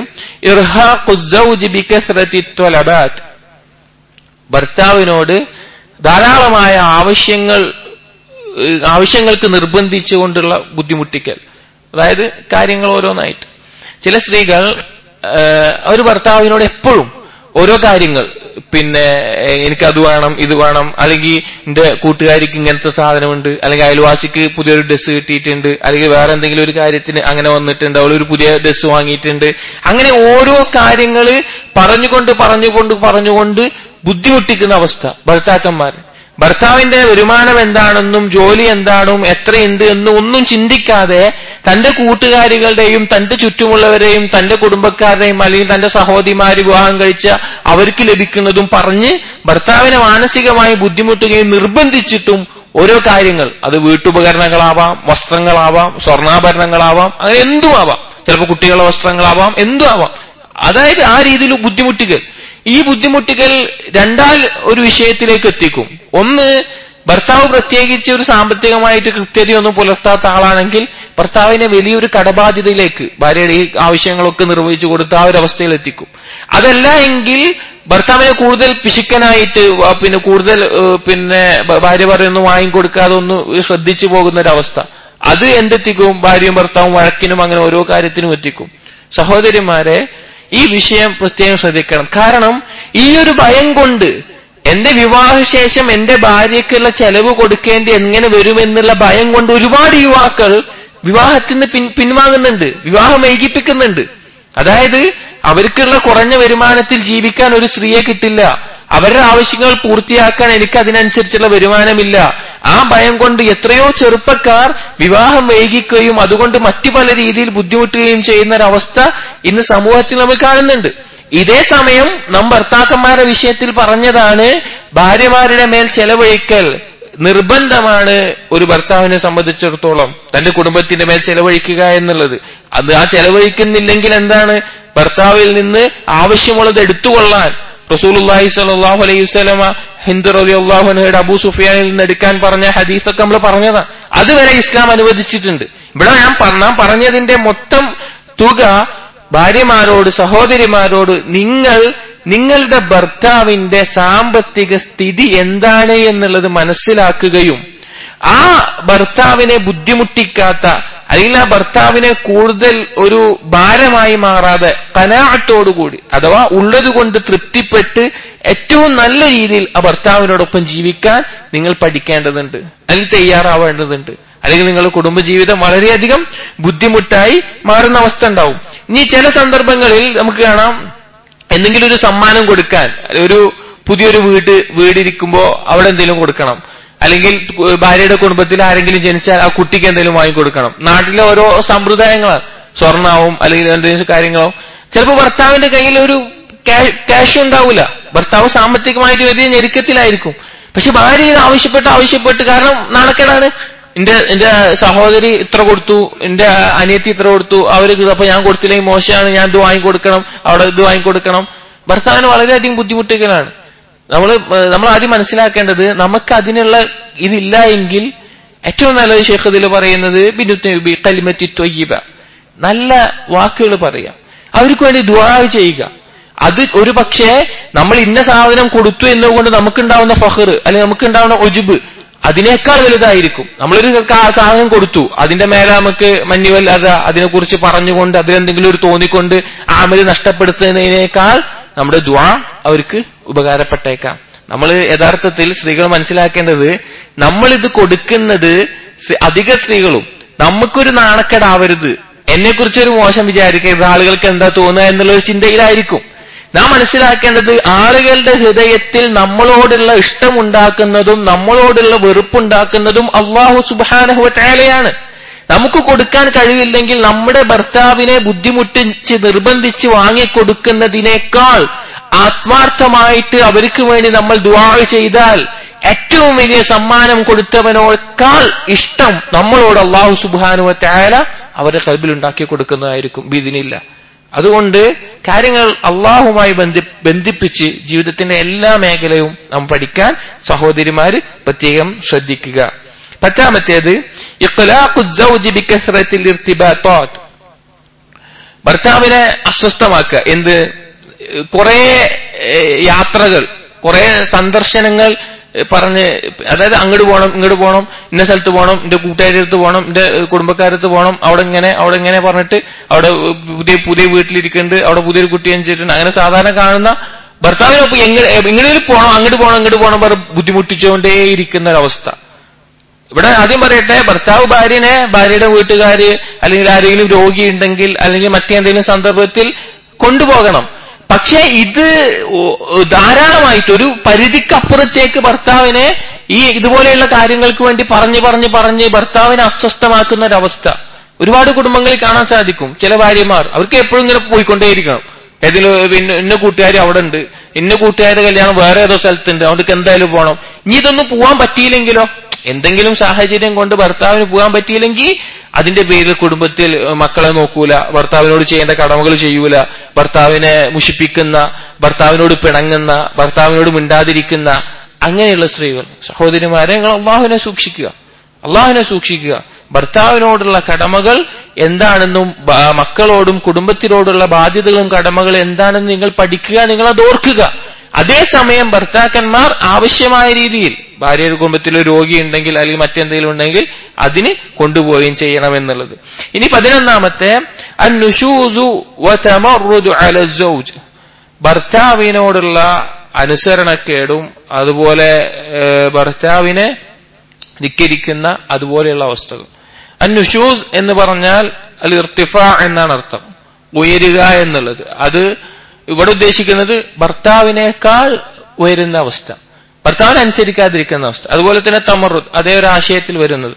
ഭർത്താവിനോട് ധാരാളമായ ആവശ്യങ്ങൾ ആവശ്യങ്ങൾക്ക് നിർബന്ധിച്ചുകൊണ്ടുള്ള ബുദ്ധിമുട്ടിക്കൽ അതായത് കാര്യങ്ങൾ ഓരോന്നായിട്ട് ചില സ്ത്രീകൾ ഒരു ഭർത്താവിനോട് എപ്പോഴും ഓരോ കാര്യങ്ങൾ പിന്നെ എനിക്ക് അത് വേണം ഇത് വേണം അല്ലെങ്കിൽ എന്റെ കൂട്ടുകാരിക്ക് ഇങ്ങനത്തെ സാധനമുണ്ട് അല്ലെങ്കിൽ അയൽവാസിക്ക് പുതിയൊരു ഡ്രസ്സ് കിട്ടിയിട്ടുണ്ട് അല്ലെങ്കിൽ വേറെ എന്തെങ്കിലും ഒരു കാര്യത്തിന് അങ്ങനെ വന്നിട്ടുണ്ട് അവൾ ഒരു പുതിയ ഡ്രസ്സ് വാങ്ങിയിട്ടുണ്ട് അങ്ങനെ ഓരോ കാര്യങ്ങൾ പറഞ്ഞുകൊണ്ട് പറഞ്ഞുകൊണ്ട് പറഞ്ഞുകൊണ്ട് ബുദ്ധിമുട്ടിക്കുന്ന അവസ്ഥ ഭർത്താക്കന്മാർ ഭർത്താവിന്റെ വരുമാനം എന്താണെന്നും ജോലി എന്താണെന്നും എത്രയുണ്ട് എന്നും ഒന്നും ചിന്തിക്കാതെ തന്റെ കൂട്ടുകാരികളുടെയും തന്റെ ചുറ്റുമുള്ളവരെയും തന്റെ കുടുംബക്കാരുടെയും അല്ലെങ്കിൽ തന്റെ സഹോദരിമാര് വിവാഹം കഴിച്ച അവർക്ക് ലഭിക്കുന്നതും പറഞ്ഞ് ഭർത്താവിനെ മാനസികമായി ബുദ്ധിമുട്ടുകയും നിർബന്ധിച്ചിട്ടും ഓരോ കാര്യങ്ങൾ അത് വീട്ടുപകരണങ്ങളാവാം വസ്ത്രങ്ങളാവാം സ്വർണ്ണാഭരണങ്ങളാവാം അങ്ങനെ എന്തും ആവാം ചിലപ്പോൾ കുട്ടികളുടെ വസ്ത്രങ്ങളാവാം എന്തും ആവാം അതായത് ആ രീതിയിൽ ബുദ്ധിമുട്ടുകൾ ഈ ബുദ്ധിമുട്ടുകൾ രണ്ടാൽ ഒരു വിഷയത്തിലേക്ക് എത്തിക്കും ഒന്ന് ഭർത്താവ് പ്രത്യേകിച്ച് ഒരു സാമ്പത്തികമായിട്ട് കൃത്യതയൊന്നും പുലർത്താത്ത ആളാണെങ്കിൽ ഭർത്താവിനെ വലിയൊരു കടബാധ്യതയിലേക്ക് ഭാര്യയുടെ ഈ ആവശ്യങ്ങളൊക്കെ നിർവഹിച്ചു കൊടുത്ത് ആ ഒരു അവസ്ഥയിൽ എത്തിക്കും അതല്ല എങ്കിൽ ഭർത്താവിനെ കൂടുതൽ പിശുക്കനായിട്ട് വ- പിന്നെ കൂടുതൽ ഏഹ്, പിന്നെ ഭ- ഭാര്യ പറയുന്നു വാങ്ങിക്കൊടുക്കാതെ ഒന്ന് ശ്രദ്ധിച്ചു പോകുന്ന ഒരവസ്ഥ അത് എന്തെത്തിക്കും ഭാര്യയും ഭർത്താവും വഴക്കിനും അങ്ങനെ ഓരോ കാര്യത്തിനും എത്തിക്കും സഹോദരിമാരെ ഈ വിഷയം പ്രത്യേകം ശ്രദ്ധിക്കണം കാരണം ഈ ഒരു ഭയം കൊണ്ട് എന്റെ വിവാഹശേഷം എന്റെ ഭാര്യയ്ക്കുള്ള ചെലവ് കൊടുക്കേണ്ടി എങ്ങനെ വരുമെന്നുള്ള ഭയം കൊണ്ട് ഒരുപാട് യുവാക്കൾ വിവാഹത്തിൽ നിന്ന് പിൻ പിൻവാങ്ങുന്നുണ്ട് വിവാഹം വൈകിപ്പിക്കുന്നുണ്ട് അതായത് അവർക്കുള്ള കുറഞ്ഞ വരുമാനത്തിൽ ജീവിക്കാൻ ഒരു സ്ത്രീയെ കിട്ടില്ല അവരുടെ ആവശ്യങ്ങൾ പൂർത്തിയാക്കാൻ എനിക്ക് അതിനനുസരിച്ചുള്ള വരുമാനമില്ല ആ ഭയം കൊണ്ട് എത്രയോ ചെറുപ്പക്കാർ വിവാഹം വൈകിക്കുകയും അതുകൊണ്ട് മറ്റു പല രീതിയിൽ ബുദ്ധിമുട്ടുകയും ചെയ്യുന്ന ഒരവസ്ഥ ഇന്ന് സമൂഹത്തിൽ നമ്മൾ കാണുന്നുണ്ട് ഇതേ സമയം നാം ഭർത്താക്കന്മാരുടെ വിഷയത്തിൽ പറഞ്ഞതാണ് ഭാര്യമാരുടെ മേൽ ചെലവഴിക്കൽ നിർബന്ധമാണ് ഒരു ഭർത്താവിനെ സംബന്ധിച്ചിടത്തോളം തന്റെ കുടുംബത്തിന്റെ മേൽ ചെലവഴിക്കുക എന്നുള്ളത് അത് ആ ചെലവഴിക്കുന്നില്ലെങ്കിൽ എന്താണ് ഭർത്താവിൽ നിന്ന് ആവശ്യമുള്ളത് എടുത്തുകൊള്ളാൻ റസൂലുള്ളാഹി സ്വല്ലല്ലാഹു അലൈഹി വസല്ലമ ഹിന്ദു റളിയല്ലാഹു അൻഹയുടെ അബൂ സുഫിയാനിൽ നിന്ന് എടുക്കാൻ പറഞ്ഞ ഹദീസൊക്കെ നമ്മൾ പറഞ്ഞതാണ് അതുവരെ ഇസ്ലാം അനുവദിച്ചിട്ടുണ്ട് ഇവിടെ ഞാൻ പറ- നാം പറഞ്ഞതിന്റെ മൊത്തം തുക ഭാര്യമാരോട് സഹോദരിമാരോട് നിങ്ങൾ നിങ്ങളുടെ ഭർത്താവിന്റെ സാമ്പത്തിക സ്ഥിതി എന്താണ് എന്നുള്ളത് മനസ്സിലാക്കുകയും ആ ഭർത്താവിനെ ബുദ്ധിമുട്ടിക്കാത്ത അല്ലെങ്കിൽ ആ ഭർത്താവിനെ കൂടുതൽ ഒരു ഭാരമായി മാറാതെ കനാട്ടോടുകൂടി അഥവാ ഉള്ളതുകൊണ്ട് തൃപ്തിപ്പെട്ട് ഏറ്റവും നല്ല രീതിയിൽ ആ ഭർത്താവിനോടൊപ്പം ജീവിക്കാൻ നിങ്ങൾ പഠിക്കേണ്ടതുണ്ട് അല്ലെങ്കിൽ തയ്യാറാവേണ്ടതുണ്ട് അല്ലെങ്കിൽ നിങ്ങളുടെ കുടുംബജീവിതം വളരെയധികം ബുദ്ധിമുട്ടായി മാറുന്ന അവസ്ഥ ഉണ്ടാവും ഇനി ചില സന്ദർഭങ്ങളിൽ നമുക്ക് കാണാം എന്തെങ്കിലും ഒരു സമ്മാനം കൊടുക്കാൻ ഒരു പുതിയൊരു വീട് വീടിരിക്കുമ്പോ അവിടെ എന്തെങ്കിലും കൊടുക്കണം അല്ലെങ്കിൽ ഭാര്യയുടെ കുടുംബത്തിൽ ആരെങ്കിലും ജനിച്ചാൽ ആ കുട്ടിക്ക് എന്തെങ്കിലും വാങ്ങിക്കൊടുക്കണം നാട്ടിലെ ഓരോ സമ്പ്രദായങ്ങളാണ് സ്വർണാവും അല്ലെങ്കിൽ എന്തെങ്കിലും കാര്യങ്ങളോ ചിലപ്പോൾ ഭർത്താവിന്റെ കയ്യിൽ ഒരു ക്യാഷ് ഉണ്ടാവില്ല ഭർത്താവ് സാമ്പത്തികമായിട്ട് വലിയ ഞെരുക്കത്തിലായിരിക്കും പക്ഷെ ഭാര്യ ഇത് ആവശ്യപ്പെട്ട് ആവശ്യപ്പെട്ട് കാരണം നാണക്കേടാണ് എന്റെ എന്റെ സഹോദരി ഇത്ര കൊടുത്തു എന്റെ അനിയത്തി ഇത്ര കൊടുത്തു അവർക്ക് അപ്പൊ ഞാൻ കൊടുത്തില്ലെങ്കിൽ മോശമാണ് ഞാൻ ഇത് വാങ്ങിക്കൊടുക്കണം അവിടെ ഇത് വാങ്ങിക്കൊടുക്കണം ഭർത്താവിന് വളരെയധികം ബുദ്ധിമുട്ടുകളാണ് നമ്മൾ നമ്മൾ ആദ്യം മനസ്സിലാക്കേണ്ടത് നമുക്ക് അതിനുള്ള ഇതില്ല എങ്കിൽ ഏറ്റവും നല്ലത് ഷെയ്ഖ് ഇതിൽ പറയുന്നത് ബിനുത്തബി കലിമറ്റി ത്വയ്യിബ നല്ല വാക്കുകൾ പറയാം അവർക്ക് വേണ്ടി ദുആ ചെയ്യുക അത് ഒരു പക്ഷേ നമ്മൾ ഇന്ന സാധനം കൊടുത്തു എന്നുകൊണ്ട് നമുക്കുണ്ടാവുന്ന ഫഹർ അല്ലെങ്കിൽ നമുക്കുണ്ടാവുന്ന ഒജുബ് അതിനേക്കാൾ വലുതായിരിക്കും നമ്മളൊരു കാ- സാധനം കൊടുത്തു അതിന്റെ മേലെ നമുക്ക് മഞ്ഞുവല്ലാതെ അതിനെക്കുറിച്ച് പറഞ്ഞുകൊണ്ട് അതിലെന്തെങ്കിലും ഒരു തോന്നിക്കൊണ്ട് ആമല് നഷ്ടപ്പെടുത്തുന്നതിനേക്കാൾ നമ്മുടെ ദ്വാ അവർക്ക് ഉപകാരപ്പെട്ടേക്കാം നമ്മൾ യഥാർത്ഥത്തിൽ സ്ത്രീകൾ മനസ്സിലാക്കേണ്ടത് നമ്മളിത് കൊടുക്കുന്നത് സ് അധിക സ്ത്രീകളും നമുക്കൊരു നാണക്കേടാവരുത് എന്നെക്കുറിച്ച് ഒരു മോശം വിചാരിക്കരുത് ആളുകൾക്ക് എന്താ തോന്നുക എന്നുള്ള ഒരു ചിന്തയിലായിരിക്കും നാം മനസ്സിലാക്കേണ്ടത് ആളുകളുടെ ഹൃദയത്തിൽ നമ്മളോടുള്ള ഇഷ്ടമുണ്ടാക്കുന്നതും നമ്മളോടുള്ള വെറുപ്പുണ്ടാക്കുന്നതും അള്ളാഹു സുബാനഹുവറ്റയാലയാണ് നമുക്ക് കൊടുക്കാൻ കഴിവില്ലെങ്കിൽ നമ്മുടെ ഭർത്താവിനെ ബുദ്ധിമുട്ടിച്ച് നിർബന്ധിച്ച് വാങ്ങിക്കൊടുക്കുന്നതിനേക്കാൾ ആത്മാർത്ഥമായിട്ട് അവർക്ക് വേണ്ടി നമ്മൾ ദുവാ ചെയ്താൽ ഏറ്റവും വലിയ സമ്മാനം കൊടുത്തവനോക്കാൾ ഇഷ്ടം നമ്മളോട് അള്ളാഹു സുബാനുവറ്റായാല അവരുടെ കൽബിൽ ഉണ്ടാക്കി കൊടുക്കുന്നതായിരിക്കും ബിദിനില്ല അതുകൊണ്ട് കാര്യങ്ങൾ അള്ളാഹുമായി ബന്ധി ബന്ധിപ്പിച്ച് ജീവിതത്തിന്റെ എല്ലാ മേഖലയും നാം പഠിക്കാൻ സഹോദരിമാര് പ്രത്യേകം ശ്രദ്ധിക്കുക പത്താമത്തേത് ഇഖ്ലാഖു الزوج بكثرة الارتباطات ഭർത്താവിനെ അസ്വസ്ഥമാക്കുക എന്ത് കുറെ യാത്രകൾ കുറെ സന്ദർശനങ്ങൾ പറഞ്ഞ് അതായത് അങ്ങോട്ട് പോകണം ഇങ്ങോട്ട് പോകണം ഇന്ന സ്ഥലത്ത് പോകണം എന്റെ കൂട്ടുകാരുടെ അടുത്ത് പോകണം എന്റെ കുടുംബക്കാരടുത്ത് പോകണം അവിടെ ഇങ്ങനെ അവിടെ ഇങ്ങനെ പറഞ്ഞിട്ട് അവിടെ പുതിയ പുതിയ വീട്ടിലിരിക്കുന്നുണ്ട് അവിടെ പുതിയൊരു കുട്ടി ജനിച്ചിട്ടുണ്ട് അങ്ങനെ സാധാരണ കാണുന്ന ഭർത്താവിനൊപ്പം എങ്ങനെ എങ്ങനെയും പോകണം അങ്ങോട്ട് പോകണം അങ്ങോട്ട് പോകണം പറഞ്ഞ് ബുദ്ധിമുട്ടിച്ചുകൊണ്ടേയിരിക്കുന്ന ഒരവസ്ഥ ഇവിടെ ആദ്യം പറയട്ടെ ഭർത്താവ് ഭാര്യനെ ഭാര്യയുടെ വീട്ടുകാര് അല്ലെങ്കിൽ ആരെങ്കിലും രോഗിയുണ്ടെങ്കിൽ അല്ലെങ്കിൽ മറ്റേതെങ്കിലും സന്ദർഭത്തിൽ കൊണ്ടുപോകണം പക്ഷേ ഇത് ധാരാളമായിട്ട് ഒരു പരിധിക്കപ്പുറത്തേക്ക് ഭർത്താവിനെ ഈ ഇതുപോലെയുള്ള കാര്യങ്ങൾക്ക് വേണ്ടി പറഞ്ഞ് പറഞ്ഞ് പറഞ്ഞ് ഭർത്താവിനെ അസ്വസ്ഥമാക്കുന്ന ഒരവസ്ഥ ഒരുപാട് കുടുംബങ്ങളിൽ കാണാൻ സാധിക്കും ചില ഭാര്യമാർ അവർക്ക് എപ്പോഴും ഇങ്ങനെ പോയിക്കൊണ്ടേയിരിക്കണം ഏതെങ്കിലും പിന്നെ ഇന്ന കൂട്ടുകാർ അവിടെ ഉണ്ട് ഇന്ന കൂട്ടുകാരുടെ കല്യാണം വേറെ ഏതോ സ്ഥലത്തുണ്ട് അവർക്ക് എന്തായാലും പോകണം ഇനി ഇതൊന്നും പോകാൻ പറ്റിയില്ലെങ്കിലോ എന്തെങ്കിലും സാഹചര്യം കൊണ്ട് ഭർത്താവിന് പോകാൻ പറ്റിയില്ലെങ്കിൽ അതിന്റെ പേരിൽ കുടുംബത്തിൽ മക്കളെ നോക്കൂല ഭർത്താവിനോട് ചെയ്യേണ്ട കടമകൾ ചെയ്യൂല ഭർത്താവിനെ മുഷിപ്പിക്കുന്ന ഭർത്താവിനോട് പിണങ്ങുന്ന ഭർത്താവിനോട് മിണ്ടാതിരിക്കുന്ന അങ്ങനെയുള്ള സ്ത്രീകൾ സഹോദരിമാരെ നിങ്ങൾ അള്ളാഹുവിനെ സൂക്ഷിക്കുക അള്ളാഹുവിനെ സൂക്ഷിക്കുക ഭർത്താവിനോടുള്ള കടമകൾ എന്താണെന്നും മക്കളോടും കുടുംബത്തിനോടുള്ള ബാധ്യതകളും കടമകൾ എന്താണെന്ന് നിങ്ങൾ പഠിക്കുക നിങ്ങൾ അത് ഓർക്കുക അതേസമയം ഭർത്താക്കന്മാർ ആവശ്യമായ രീതിയിൽ ഭാര്യയുടെ കുടുംബത്തിൽ ഒരു രോഗി ഉണ്ടെങ്കിൽ അല്ലെങ്കിൽ മറ്റെന്തെങ്കിലും ഉണ്ടെങ്കിൽ അതിന് കൊണ്ടുപോവുകയും ചെയ്യണം എന്നുള്ളത് ഇനി പതിനൊന്നാമത്തെ അന്നുഷൂസു വതമറുദു അല സൗജ് ഭർത്താവിനോടുള്ള അനുസരണക്കേടും അതുപോലെ ഏഹ്, ഭർത്താവിനെ ധിക്കരിക്കുന്ന അതുപോലെയുള്ള അവസ്ഥകൾ അന്നുഷൂസ് എന്ന് പറഞ്ഞാൽ അൽ ഇർത്തിഫ എന്നാണ് അർത്ഥം ഉയരുക എന്നുള്ളത് അത് ഇവിടെ ഉദ്ദേശിക്കുന്നത് ഭർത്താവിനേക്കാൾ ഉയരുന്ന അവസ്ഥ ഭർത്താവിനെ അനുസരിക്കാതിരിക്കുന്ന അവസ്ഥ അതുപോലെ തന്നെ തമറുദ് അതേ ഒരു ആശയത്തിൽ വരുന്നത്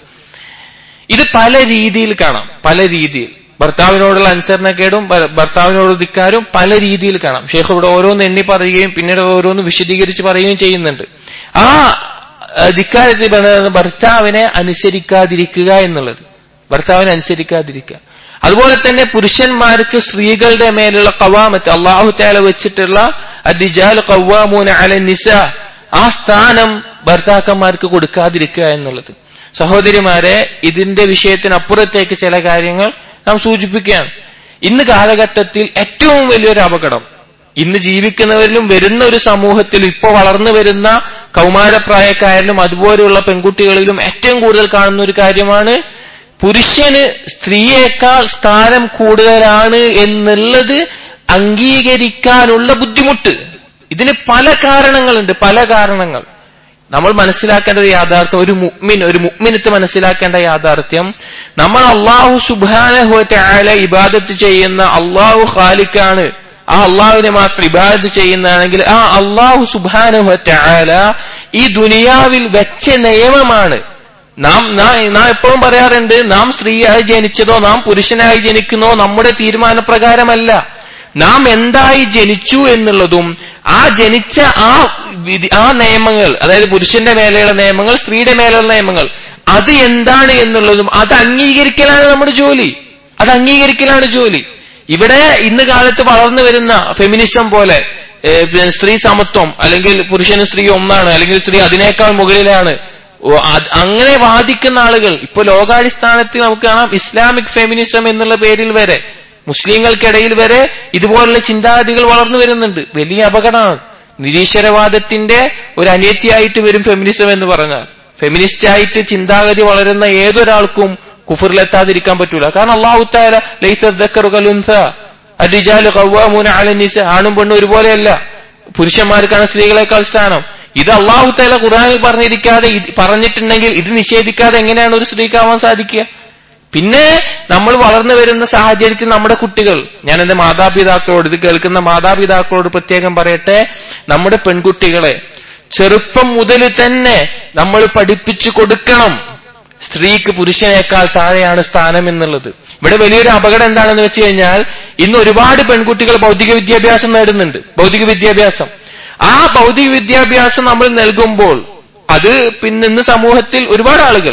ഇത് പല രീതിയിൽ കാണാം പല രീതിയിൽ ഭർത്താവിനോടുള്ള അനുസരണക്കേടും ഭ- ഭർത്താവിനോട് ധിക്കാരും പല രീതിയിൽ കാണാം ഷേഖ് ഇവിടെ ഓരോന്ന് എണ്ണി പറയുകയും പിന്നീട് ഓരോന്ന് വിശദീകരിച്ച് പറയുകയും ചെയ്യുന്നുണ്ട് ആ അഹ് ധിക്കാരത്തിൽ പറയുന്നത് ഭർത്താവിനെ അനുസരിക്കാതിരിക്കുക എന്നുള്ളത് ഭർത്താവിനെ അനുസരിക്കാതിരിക്കുക അതുപോലെ തന്നെ പുരുഷന്മാർക്ക് സ്ത്രീകളുടെ മേലുള്ള കവാമത്ത് അള്ളാഹു താല വെച്ചിട്ടുള്ള അദിജാൽ കവാമൂന അല നിസ ആ സ്ഥാനം ഭർത്താക്കന്മാർക്ക് കൊടുക്കാതിരിക്കുക എന്നുള്ളത് സഹോദരിമാരെ ഇതിന്റെ വിഷയത്തിനപ്പുറത്തേക്ക് ചില കാര്യങ്ങൾ നാം സൂചിപ്പിക്കുകയാണ് ഇന്ന് കാലഘട്ടത്തിൽ ഏറ്റവും വലിയൊരു അപകടം ഇന്ന് ജീവിക്കുന്നവരിലും വരുന്ന ഒരു സമൂഹത്തിൽ ഇപ്പോൾ വളർന്നു വരുന്ന കൗമാരപ്രായക്കാരിലും അതുപോലെയുള്ള പെൺകുട്ടികളിലും ഏറ്റവും കൂടുതൽ കാണുന്ന ഒരു കാര്യമാണ് പുരുഷന് സ്ത്രീയേക്കാൾ സ്ഥാനം കൂടുതലാണ് എന്നുള്ളത് അംഗീകരിക്കാനുള്ള ബുദ്ധിമുട്ട് ഇതിന് പല കാരണങ്ങളുണ്ട് പല കാരണങ്ങൾ നമ്മൾ മനസ്സിലാക്കേണ്ട ഒരു യാഥാർത്ഥ്യം ഒരു മുഗ്മിൻ ഒരു മുഗ്മിനത്ത് മനസ്സിലാക്കേണ്ട യാഥാർത്ഥ്യം നമ്മൾ അള്ളാഹു സുബാനഹുല ഇബാദത്ത് ചെയ്യുന്ന അള്ളാഹു ഖാലിക്കാണ് ആ അള്ളാഹുവിനെ മാത്രം ഇബാദത്ത് ചെയ്യുന്നതാണെങ്കിൽ ആ അള്ളാഹു സുബാനഹുല ഈ ദുനിയാവിൽ വെച്ച നിയമമാണ് നാം നാ- നാം എപ്പോഴും പറയാറുണ്ട് നാം സ്ത്രീയായി ജനിച്ചതോ നാം പുരുഷനായി ജനിക്കുന്നോ നമ്മുടെ തീരുമാനപ്രകാരമല്ല നാം എന്തായി ജനിച്ചു എന്നുള്ളതും ആ ജനിച്ച ആ വിധി ആ നിയമങ്ങൾ അതായത് പുരുഷന്റെ മേലെയുള്ള നിയമങ്ങൾ സ്ത്രീയുടെ മേലെയുള്ള നിയമങ്ങൾ അത് എന്താണ് എന്നുള്ളതും അത് അംഗീകരിക്കലാണ് നമ്മുടെ ജോലി അത് അംഗീകരിക്കലാണ് ജോലി ഇവിടെ ഇന്ന് കാലത്ത് വളർന്നു വരുന്ന ഫെമിനിസം പോലെ ഏ, പിന്നെ സ്ത്രീ സമത്വം അല്ലെങ്കിൽ പുരുഷനും സ്ത്രീ ഒന്നാണ് അല്ലെങ്കിൽ സ്ത്രീ അതിനേക്കാൾ മുകളിലാണ് ഓ, അത് അങ്ങനെ വാദിക്കുന്ന ആളുകൾ ഇപ്പൊ ലോകാടിസ്ഥാനത്തിൽ നമുക്ക് കാണാം ഇസ്ലാമിക് ഫെമിനിസം എന്നുള്ള പേരിൽ വരെ മുസ്ലിങ്ങൾക്കിടയിൽ വരെ ഇതുപോലുള്ള ചിന്താഗതികൾ വളർന്നു വരുന്നുണ്ട് വലിയ അപകടമാണ് നിരീശ്വരവാദത്തിന്റെ ഒരു അനിയത്തിയായിട്ട് വരും ഫെമിനിസം എന്ന് പറഞ്ഞാൽ ഫെമിനിസ്റ്റ് ആയിട്ട് ചിന്താഗതി വളരുന്ന ഏതൊരാൾക്കും കുഫറിലെത്താതിരിക്കാൻ പറ്റൂല കാരണം അള്ളാഹു താല ലൈസറുകലുൻസ അരിജാല് കവ്വാമൂന അലനിസ ആണും പെണ്ണും ഒരുപോലെയല്ല പുരുഷന്മാർക്കാണ് സ്ത്രീകളെക്കാൾ സ്ഥാനം ഇത് അള്ളാഹു താല ഖുറാനിൽ പറഞ്ഞിരിക്കാതെ ഇത് പറഞ്ഞിട്ടുണ്ടെങ്കിൽ ഇത് നിഷേധിക്കാതെ എങ്ങനെയാണ് ഒരു സ്ത്രീക്കാവാൻ സാധിക്കുക പിന്നെ നമ്മൾ വളർന്നു വരുന്ന സാഹചര്യത്തിൽ നമ്മുടെ കുട്ടികൾ ഞാൻ എന്റെ മാതാപിതാക്കളോട് ഇത് കേൾക്കുന്ന മാതാപിതാക്കളോട് പ്രത്യേകം പറയട്ടെ നമ്മുടെ പെൺകുട്ടികളെ ചെറുപ്പം മുതൽ തന്നെ നമ്മൾ പഠിപ്പിച്ചു കൊടുക്കണം സ്ത്രീക്ക് പുരുഷനേക്കാൾ താഴെയാണ് സ്ഥാനം എന്നുള്ളത് ഇവിടെ വലിയൊരു അപകടം എന്താണെന്ന് വെച്ച് കഴിഞ്ഞാൽ ഇന്ന് ഒരുപാട് പെൺകുട്ടികൾ ഭൗതിക വിദ്യാഭ്യാസം നേടുന്നുണ്ട് ഭൗതിക വിദ്യാഭ്യാസം ആ ഭൗതിക വിദ്യാഭ്യാസം നമ്മൾ നൽകുമ്പോൾ അത് പിന്നെ ഇന്ന് സമൂഹത്തിൽ ഒരുപാട് ആളുകൾ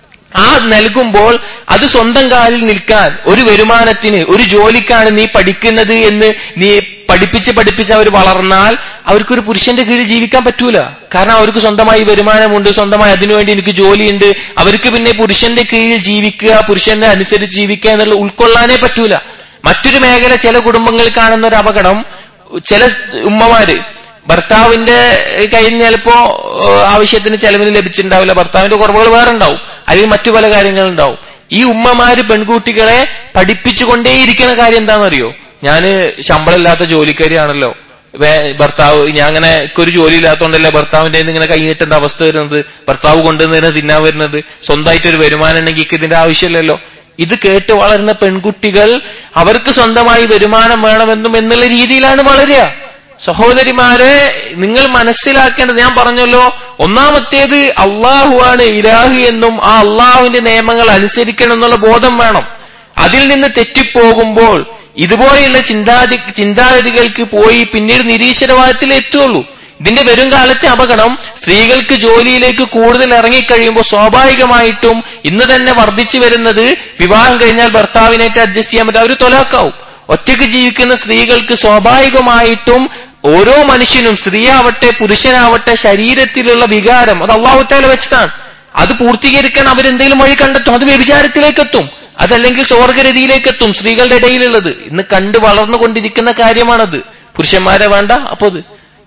ആ നൽകുമ്പോൾ അത് സ്വന്തം കാലിൽ നിൽക്കാൻ ഒരു വരുമാനത്തിന് ഒരു ജോലിക്കാണ് നീ പഠിക്കുന്നത് എന്ന് നീ പഠിപ്പിച്ച് പഠിപ്പിച്ച് അവർ വളർന്നാൽ അവർക്കൊരു പുരുഷന്റെ കീഴിൽ ജീവിക്കാൻ പറ്റൂല കാരണം അവർക്ക് സ്വന്തമായി വരുമാനമുണ്ട് സ്വന്തമായി അതിനുവേണ്ടി എനിക്ക് ജോലിയുണ്ട് അവർക്ക് പിന്നെ പുരുഷന്റെ കീഴിൽ ജീവിക്കുക പുരുഷനെ അനുസരിച്ച് ജീവിക്കുക എന്നുള്ള ഉൾക്കൊള്ളാനേ പറ്റൂല മറ്റൊരു മേഖല ചില കുടുംബങ്ങളിൽ കാണുന്ന ഒരു അപകടം ചില ഉമ്മമാര് ഭർത്താവിന്റെ കയ്യിൽ നിന്ന് ചിലപ്പോ ഏഹ്, ആവശ്യത്തിന് ചെലവിന് ലഭിച്ചിട്ടുണ്ടാവില്ല ഭർത്താവിന്റെ കുറവുകൾ വേറെ ഉണ്ടാവും അല്ലെങ്കിൽ മറ്റു പല കാര്യങ്ങളുണ്ടാവും ഈ ഉമ്മമാര് പെൺകുട്ടികളെ പഠിപ്പിച്ചുകൊണ്ടേയിരിക്കുന്ന കാര്യം എന്താണെന്നറിയോ ഞാന് ശമ്പളമില്ലാത്ത ജോലിക്കാരിയാണല്ലോ വേ- ഭർത്താവ് ഞാൻ അങ്ങനെ ഒരു ജോലി ഇല്ലാത്തതുകൊണ്ടല്ലേ ഭർത്താവിന്റെ കയ്യിൽ നിന്ന് ഇങ്ങനെ കൈ നീട്ടേണ്ട അവസ്ഥ വരുന്നത് ഭർത്താവ് കൊണ്ടുവന്നതിനെ തിന്നാൻ വരുന്നത് സ്വന്തമായിട്ട് ഒരു വരുമാനം ഉണ്ടെങ്കിൽ എനിക്ക് ഇതിന്റെ ആവശ്യമില്ലല്ലോ ഇത് കേട്ട് വളരുന്ന പെൺകുട്ടികൾ അവർക്ക് സ്വന്തമായി വരുമാനം വേണമെന്നും എന്നുള്ള രീതിയിലാണ് വളരുക സഹോദരിമാരെ നിങ്ങൾ മനസ്സിലാക്കേണ്ടത് ഞാൻ പറഞ്ഞല്ലോ ഒന്നാമത്തേത് അള്ളാഹുവാണ് ഇലാഹു എന്നും ആ അള്ളാഹുവിന്റെ നിയമങ്ങൾ അനുസരിക്കണം എന്നുള്ള ബോധം വേണം അതിൽ നിന്ന് തെറ്റിപ്പോകുമ്പോൾ ഇതുപോലെയുള്ള ചിന്താതി ചിന്താഗതികൾക്ക് പോയി പിന്നീട് നിരീശ്വരവാദത്തിൽ എത്തുള്ളൂ ഇതിന്റെ വരും കാലത്തെ അപകടം സ്ത്രീകൾക്ക് ജോലിയിലേക്ക് കൂടുതൽ ഇറങ്ങിക്കഴിയുമ്പോൾ സ്വാഭാവികമായിട്ടും ഇന്ന് തന്നെ വർദ്ധിച്ചു വരുന്നത് വിവാഹം കഴിഞ്ഞാൽ ഭർത്താവിനായിട്ട് അഡ്ജസ്റ്റ് ചെയ്യാൻ പറ്റാ അവർ തൊലാക്കാവും ഒറ്റയ്ക്ക് ജീവിക്കുന്ന സ്ത്രീകൾക്ക് സ്വാഭാവികമായിട്ടും ഓരോ മനുഷ്യനും സ്ത്രീയാവട്ടെ പുരുഷനാവട്ടെ ശരീരത്തിലുള്ള വികാരം അത് അള്ളാഹുത്താല വെച്ചതാണ് അത് പൂർത്തീകരിക്കാൻ അവരെന്തെങ്കിലും വഴി കണ്ടെത്തും അത് വ്യഭിചാരത്തിലേക്ക് എത്തും അതല്ലെങ്കിൽ സ്വർഗരതിയിലേക്ക് എത്തും സ്ത്രീകളുടെ ഇടയിലുള്ളത് ഇന്ന് കണ്ട് വളർന്നുകൊണ്ടിരിക്കുന്ന കാര്യമാണത് പുരുഷന്മാരെ വേണ്ട അപ്പോ അത്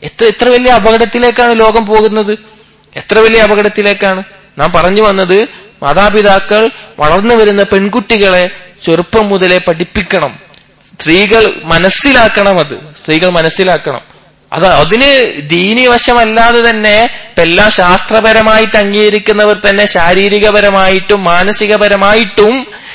എത്ര എത്ര വലിയ അപകടത്തിലേക്കാണ് ലോകം പോകുന്നത് എത്ര വലിയ അപകടത്തിലേക്കാണ് നാം പറഞ്ഞു വന്നത് മാതാപിതാക്കൾ വളർന്നു വരുന്ന പെൺകുട്ടികളെ ചെറുപ്പം മുതലേ പഠിപ്പിക്കണം സ്ത്രീകൾ മനസ്സിലാക്കണം അത് സ്ത്രീകൾ മനസ്സിലാക്കണം അത് അതിന് ദീനി വശമല്ലാതെ തന്നെ ഇപ്പൊ എല്ലാം ശാസ്ത്രപരമായിട്ട് അംഗീകരിക്കുന്നവർ തന്നെ ശാരീരികപരമായിട്ടും മാനസികപരമായിട്ടും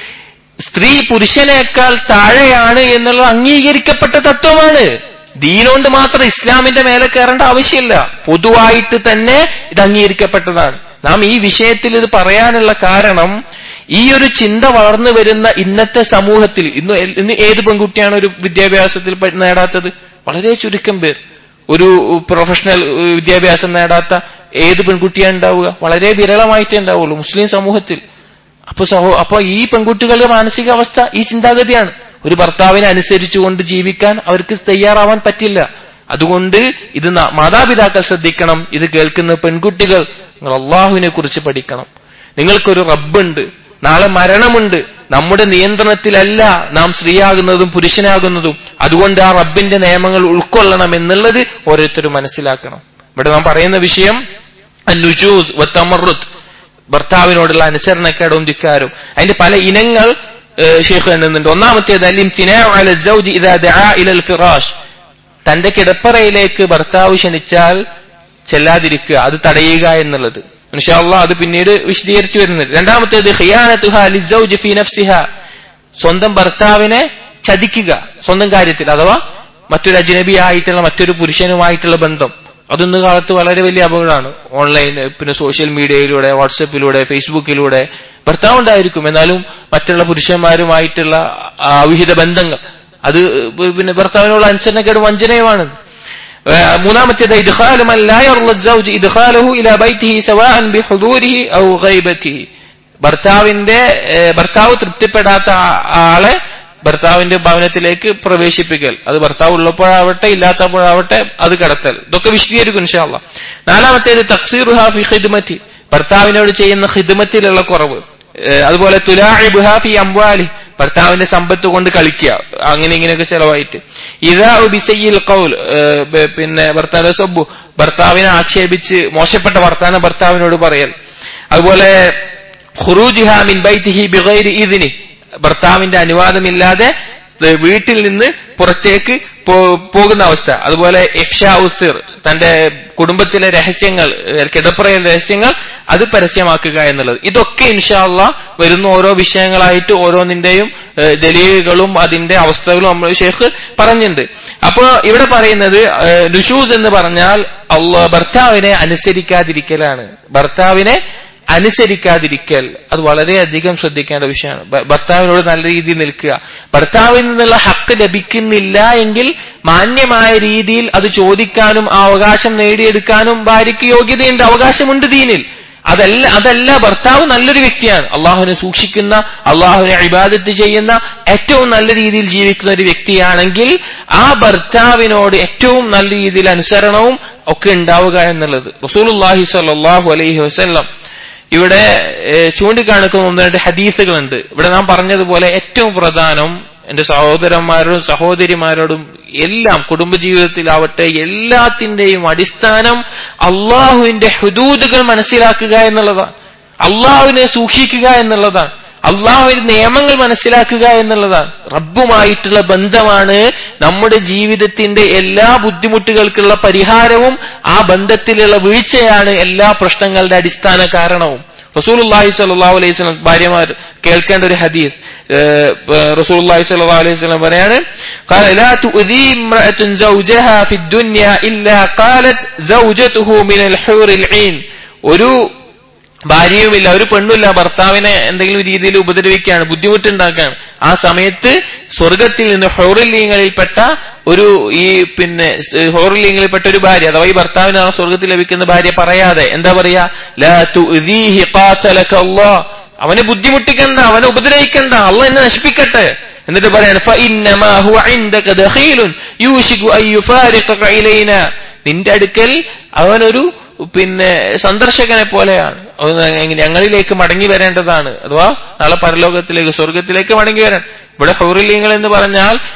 സ്ത്രീ പുരുഷനേക്കാൾ താഴെയാണ് എന്നുള്ളത് അംഗീകരിക്കപ്പെട്ട തത്വമാണ് ദീനോണ്ട് മാത്രം ഇസ്ലാമിന്റെ മേലെ കയറേണ്ട ആവശ്യമില്ല പൊതുവായിട്ട് തന്നെ ഇത് അംഗീകരിക്കപ്പെട്ടതാണ് നാം ഈ വിഷയത്തിൽ ഇത് പറയാനുള്ള കാരണം ഈ ഒരു ചിന്ത വളർന്നു വരുന്ന ഇന്നത്തെ സമൂഹത്തിൽ ഇന്ന് എൽ- ഇന്ന് ഏത് പെൺകുട്ടിയാണ് ഒരു വിദ്യാഭ്യാസത്തിൽ പ- നേടാത്തത് വളരെ ചുരുക്കം പേർ ഒരു പ്രൊഫഷണൽ ഏഹ്, വിദ്യാഭ്യാസം നേടാത്ത ഏത് പെൺകുട്ടിയാണ് ഉണ്ടാവുക വളരെ വിരളമായിട്ടേ ഉണ്ടാവുള്ളൂ മുസ്ലിം സമൂഹത്തിൽ അപ്പൊ സഹോ അപ്പൊ ഈ പെൺകുട്ടികളുടെ മാനസികാവസ്ഥ ഈ ചിന്താഗതിയാണ് ഒരു ഭർത്താവിനെ അനുസരിച്ചുകൊണ്ട് ജീവിക്കാൻ അവർക്ക് തയ്യാറാവാൻ പറ്റില്ല അതുകൊണ്ട് ഇത് ന- മാതാപിതാക്കൾ ശ്രദ്ധിക്കണം ഇത് കേൾക്കുന്ന പെൺകുട്ടികൾ നിങ്ങൾ അള്ളാഹുവിനെ കുറിച്ച് പഠിക്കണം നിങ്ങൾക്കൊരു റബ്ബുണ്ട് നാളെ മരണമുണ്ട് നമ്മുടെ നിയന്ത്രണത്തിലല്ല നാം സ്ത്രീയാകുന്നതും പുരുഷനാകുന്നതും അതുകൊണ്ട് ആ റബ്ബിന്റെ നിയമങ്ങൾ ഉൾക്കൊള്ളണം എന്നുള്ളത് ഓരോരുത്തരും മനസ്സിലാക്കണം ഇവിടെ നാം പറയുന്ന വിഷയം നുജൂസ് വത്തമറുത്ത് ഭർത്താവിനോടുള്ള അനുസരണക്കേടവും ധിക്കാരും അതിന്റെ പല ഇനങ്ങൾ ഏഹ്, ഷെയ്ഖ് എണ്ണുന്നുണ്ട് ഒന്നാമത്തേത് അലിംതിനാഉ അല الزوج ഇദാ ദആ ഇല الفراش തന്റെ കിടപ്പറയിലേക്ക് ഭർത്താവ് ക്ഷണിച്ചാൽ ചെല്ലാതിരിക്കുക അത് തടയുക എന്നുള്ളത് ഇൻഷാല്ലാ അത് പിന്നീട് വിശദീകരിച്ചു വരുന്നുണ്ട് രണ്ടാമത്തേത് ഖിയാനത്തുഹ ലിസ്സൗജ് ഫീ നഫ്സിഹ സ്വന്തം ഭർത്താവിനെ ചതിക്കുക സ്വന്തം കാര്യത്തിൽ അഥവാ മറ്റൊരു അജ്നബിയായിട്ടുള്ള മറ്റൊരു പുരുഷനുമായിട്ടുള്ള ബന്ധം അതൊന്ന് കാലത്ത് വളരെ വലിയ അപകടമാണ് ഓൺലൈൻ പിന്നെ സോഷ്യൽ മീഡിയയിലൂടെ വാട്സപ്പിലൂടെ ഫേസ്ബുക്കിലൂടെ ഭർത്താവ് ഉണ്ടായിരിക്കും എന്നാലും മറ്റുള്ള പുരുഷന്മാരുമായിട്ടുള്ള ആ അവിഹിത ബന്ധങ്ങൾ അത് പിന്നെ ഭർത്താവിനുള്ള അനുസരണക്കേട് വഞ്ചനയുമാണ് آه، മൂന്നാമത്തേത് ഇദ്ഖാലു മൻ ലാ യർള الزوج ഇദ്ഖാലുഹു ഇലാ ബൈതിഹി സവാഅൻ ബിഹുദൂരിഹി ഔ ഗൈബതിഹി ഭർത്താവിന്റെ ഏഹ്, ഭർത്താവ് തൃപ്തിപ്പെടാത്ത ആ- ആളെ ഭർത്താവിന്റെ ഭവനത്തിലേക്ക് പ്രവേശിപ്പിക്കൽ അത് ഭർത്താവ് ഉള്ളപ്പോഴാവട്ടെ ഇല്ലാത്തപ്പോഴാവട്ടെ അത് കടത്തൽ ഇതൊക്കെ വിശദീകരിക്കും ഇൻഷാല്ല നാലാമത്തേത് തക്സീറുഹ ഫി ഖിദ്മത്തി ഭർത്താവിനോട് ചെയ്യുന്ന ഖിദ്മത്തിലുള്ള കുറവ് ഏഹ്, അതുപോലെ തുലാഇബുഹ ഫി അംവാലി ഭർത്താവിന്റെ സമ്പത്ത് കൊണ്ട് കളിക്കുക അങ്ങനെ ഇങ്ങനെയൊക്കെ ചെലവായിട്ട് ഇതാ ബിസയ്യിൽ കൗൽ ഏഹ്, ബ- പിന്നെ ഭർത്താവ് സബ്ബു ഭർത്താവിനെ ആക്ഷേപിച്ച് മോശപ്പെട്ട വർത്താനം ഭർത്താവിനോട് പറയൽ അതുപോലെ ഖുറൂജിഹ മിൻ ബൈത്തിഹി ബിഗൈരി ഇദ്നി ഭർത്താവിന്റെ അനുവാദമില്ലാതെ ഏഹ്, വീട്ടിൽ നിന്ന് പുറത്തേക്ക് പോ- പോകുന്ന അവസ്ഥ അതുപോലെ ഇഫ്ഷാ ഉസിർ തന്റെ കുടുംബത്തിലെ രഹസ്യങ്ങൾ ഏഹ്, കിടപ്പറയിലെ രഹസ്യങ്ങൾ അത് പരസ്യമാക്കുക എന്നുള്ളത് ഇതൊക്കെ ഇൻഷാല്ല വരുന്ന ഓരോ വിഷയങ്ങളായിട്ട് ഓരോന്നിന്റെയും ഏഹ്, ദലീലുകളും അതിന്റെ അവസ്ഥകളും നമ്മൾ ഷേഖ് പറഞ്ഞിട്ടുണ്ട് അപ്പോ ഇവിടെ പറയുന്നത് ഏഹ്, നുഷൂസ് എന്ന് പറഞ്ഞാൽ അള്ളാ ഭർത്താവിനെ അനുസരിക്കാതിരിക്കലാണ് ഭർത്താവിനെ അനുസരിക്കാതിരിക്കൽ അത് വളരെയധികം ശ്രദ്ധിക്കേണ്ട വിഷയമാണ് ഭ- ഭർത്താവിനോട് നല്ല രീതിയിൽ നിൽക്കുക ഭർത്താവിൽ നിന്നുള്ള ഹക്ക് ലഭിക്കുന്നില്ല എങ്കിൽ മാന്യമായ രീതിയിൽ അത് ചോദിക്കാനും ആ അവകാശം നേടിയെടുക്കാനും ഭാര്യയ്ക്ക് യോഗ്യതയുണ്ട് അവകാശമുണ്ട് ദീനിൽ അതല്ല അതല്ല ഭർത്താവ് നല്ലൊരു വ്യക്തിയാണ് അള്ളാഹുവിനെ സൂക്ഷിക്കുന്ന അള്ളാഹുവിനെ ഇബാദത്ത് ചെയ്യുന്ന ഏറ്റവും നല്ല രീതിയിൽ ജീവിക്കുന്ന ഒരു വ്യക്തിയാണെങ്കിൽ ആ ഭർത്താവിനോട് ഏറ്റവും നല്ല രീതിയിൽ അനുസരണവും ഒക്കെ ഉണ്ടാവുക എന്നുള്ളത് റസൂലുള്ളാഹി സ്വല്ലല്ലാഹു അലൈഹി വസല്ലം ഇവിടെ ഏഹ്, ചൂണ്ടിക്കാണിക്കുന്ന ഒന്ന് രണ്ട് ഹദീസുകളുണ്ട് ഇവിടെ നാം പറഞ്ഞതുപോലെ ഏറ്റവും പ്രധാനം എന്റെ സഹോദരന്മാരോടും സഹോദരിമാരോടും എല്ലാം കുടുംബജീവിതത്തിലാവട്ടെ എല്ലാത്തിന്റെയും അടിസ്ഥാനം അള്ളാഹുവിന്റെ ഹുദൂദുകൾ മനസ്സിലാക്കുക എന്നുള്ളതാണ് അള്ളാഹുവിനെ സൂക്ഷിക്കുക എന്നുള്ളതാണ് അള്ളാഹുവിന്റെ നിയമങ്ങൾ മനസ്സിലാക്കുക എന്നുള്ളതാണ് റബ്ബുമായിട്ടുള്ള ബന്ധമാണ് നമ്മുടെ ജീവിതത്തിന്റെ എല്ലാ ബുദ്ധിമുട്ടുകൾക്കുള്ള പരിഹാരവും ആ ബന്ധത്തിലുള്ള വീഴ്ചയാണ് എല്ലാ പ്രശ്നങ്ങളുടെ അടിസ്ഥാന കാരണവും റസൂലുള്ളാഹി സ്വല്ലല്ലാഹു അലൈഹി വസല്ലം ഭാര്യമാർ കേൾക്കേണ്ട ഒരു ഹദീസ് ഏഹ്, ഏഹ്, റസൂലുള്ളാഹി സ്വല്ലല്ലാഹു അലൈഹി വസല്ലം പറയാണ് قال لا تؤذي امرأة زوجها في الدنيا إلا قالت زوجته من الحور العين ഒരു ഭാര്യയുമില്ല ഒരു പെണ്ണുമില്ല ഭർത്താവിനെ എന്തെങ്കിലും രീതിയിൽ ഉപദ്രവിക്കുകയാണ് ബുദ്ധിമുട്ടുണ്ടാക്കുകയാണ് ആ സമയത്ത് സ്വർഗത്തിൽ നിന്ന് ഹോറിലീങ്ങളിൽപ്പെട്ട ഒരു ഈ പിന്നെ ഹോറിലീങ്ങളിൽപ്പെട്ട ഒരു ഭാര്യ അഥവാ ഈ ഭർത്താവിന് ആ സ്വർഗത്തിൽ ലഭിക്കുന്ന ഭാര്യ പറയാതെ എന്താ പറയാ ലാ തുഅ്ദീഹി ഖാതലക അല്ലാഹ് അവനെ ബുദ്ധിമുട്ടിക്കണ്ട അവനെ ഉപദ്രവിക്കണ്ട അള്ള എന്നെ നശിപ്പിക്കട്ടെ എന്നിട്ട് പറയാണ് فإنما هو عندك دخيل يوشك أن يفارقك إلينا നിന്റെ അടുക്കൽ അവനൊരു പിന്നെ സന്ദർശകനെ പോലെയാണ് അവൻ എങ്ങനെ- ഞങ്ങളിലേക്ക് മടങ്ങി വരേണ്ടതാണ് അഥവാ നാളെ പരലോകത്തിലേക്ക് സ്വർഗത്തിലേക്ക് മടങ്ങി വരാൻ ഇവിടെ ഹൗറിലിങ്ങൾ എന്ന് പറഞ്ഞാൽ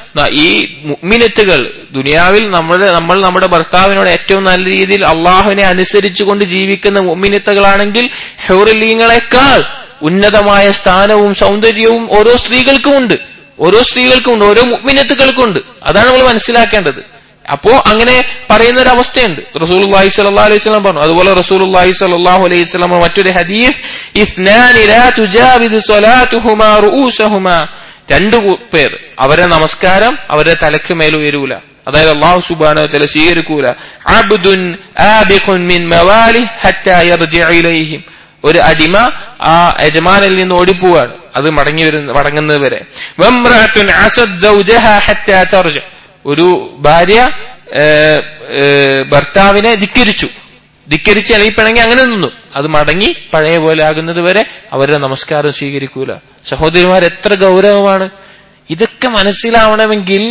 ന- ഈ മുഅ്മിനത്തുകൾ ദുനിയാവിൽ നമ്മൾ നമ്മൾ നമ്മുടെ ഭർത്താവിനോട് ഏറ്റവും നല്ല രീതിയിൽ അള്ളാഹുവിനെ അനുസരിച്ചുകൊണ്ട് ജീവിക്കുന്ന മുഅ്മിനത്തുകളാണെങ്കിൽ ഹൗറലീങ്ങളെക്കാൾ ഉന്നതമായ സ്ഥാനവും സൗന്ദര്യവും ഓരോ സ്ത്രീകൾക്കുമുണ്ട് ഓരോ സ്ത്രീകൾക്കുമുണ്ട് ഓരോ മുഅ്മിനത്തുകൾക്കുണ്ട് അതാണ് നമ്മൾ മനസ്സിലാക്കേണ്ടത് അപ്പോ അങ്ങനെ പറയുന്ന ഒരു അവസ്ഥയുണ്ട് റസൂൽ സല്ലല്ലാഹു അലൈഹി വസല്ലം പറഞ്ഞു അതുപോലെ റസൂൽ സല്ലല്ലാഹു അലൈഹി വസല്ലം മറ്റൊരു ഹദീസ് ഇസ്നാനി ലാ തുജാവിദു സ്വലാത്തുഹുമാ റൂസഹുമാ രണ്ടു കു- പേർ അവരെ നമസ്കാരം അവരുടെ തലക്ക് മേൽ ഉയരൂല അതായത് അള്ളാഹു സുബ്ഹാനഹു വതആല സ്വീകരിക്കൂല അബ്ദുൻ ആബിഖുൻ മിൻ മവാലി ഹത്താ യർജിഅ ഇലൈഹിം ഒരു അടിമ ആ യജമാനിൽ നിന്ന് ഓടിപ്പോവാണ് അത് മടങ്ങി വരുന്ന മടങ്ങുന്നത് വരെ വംറഅത്തുൻ അസദ് സൗജഹാ ഹത്താ തർജ ഒരു ഭാര്യ ഏ, ഏ, ഭർത്താവിനെ ധിക്കരിച്ചു ധിക്കരിച്ച് എളിപ്പിണെങ്കിൽ അങ്ങനെ നിന്നു അത് മടങ്ങി പഴയ പോലെ ആകുന്നത് വരെ അവരുടെ നമസ്കാരം സ്വീകരിക്കൂല സഹോദരിമാർ എത്ര ഗൗരവമാണ് ഇതൊക്കെ മനസ്സിലാവണമെങ്കിൽ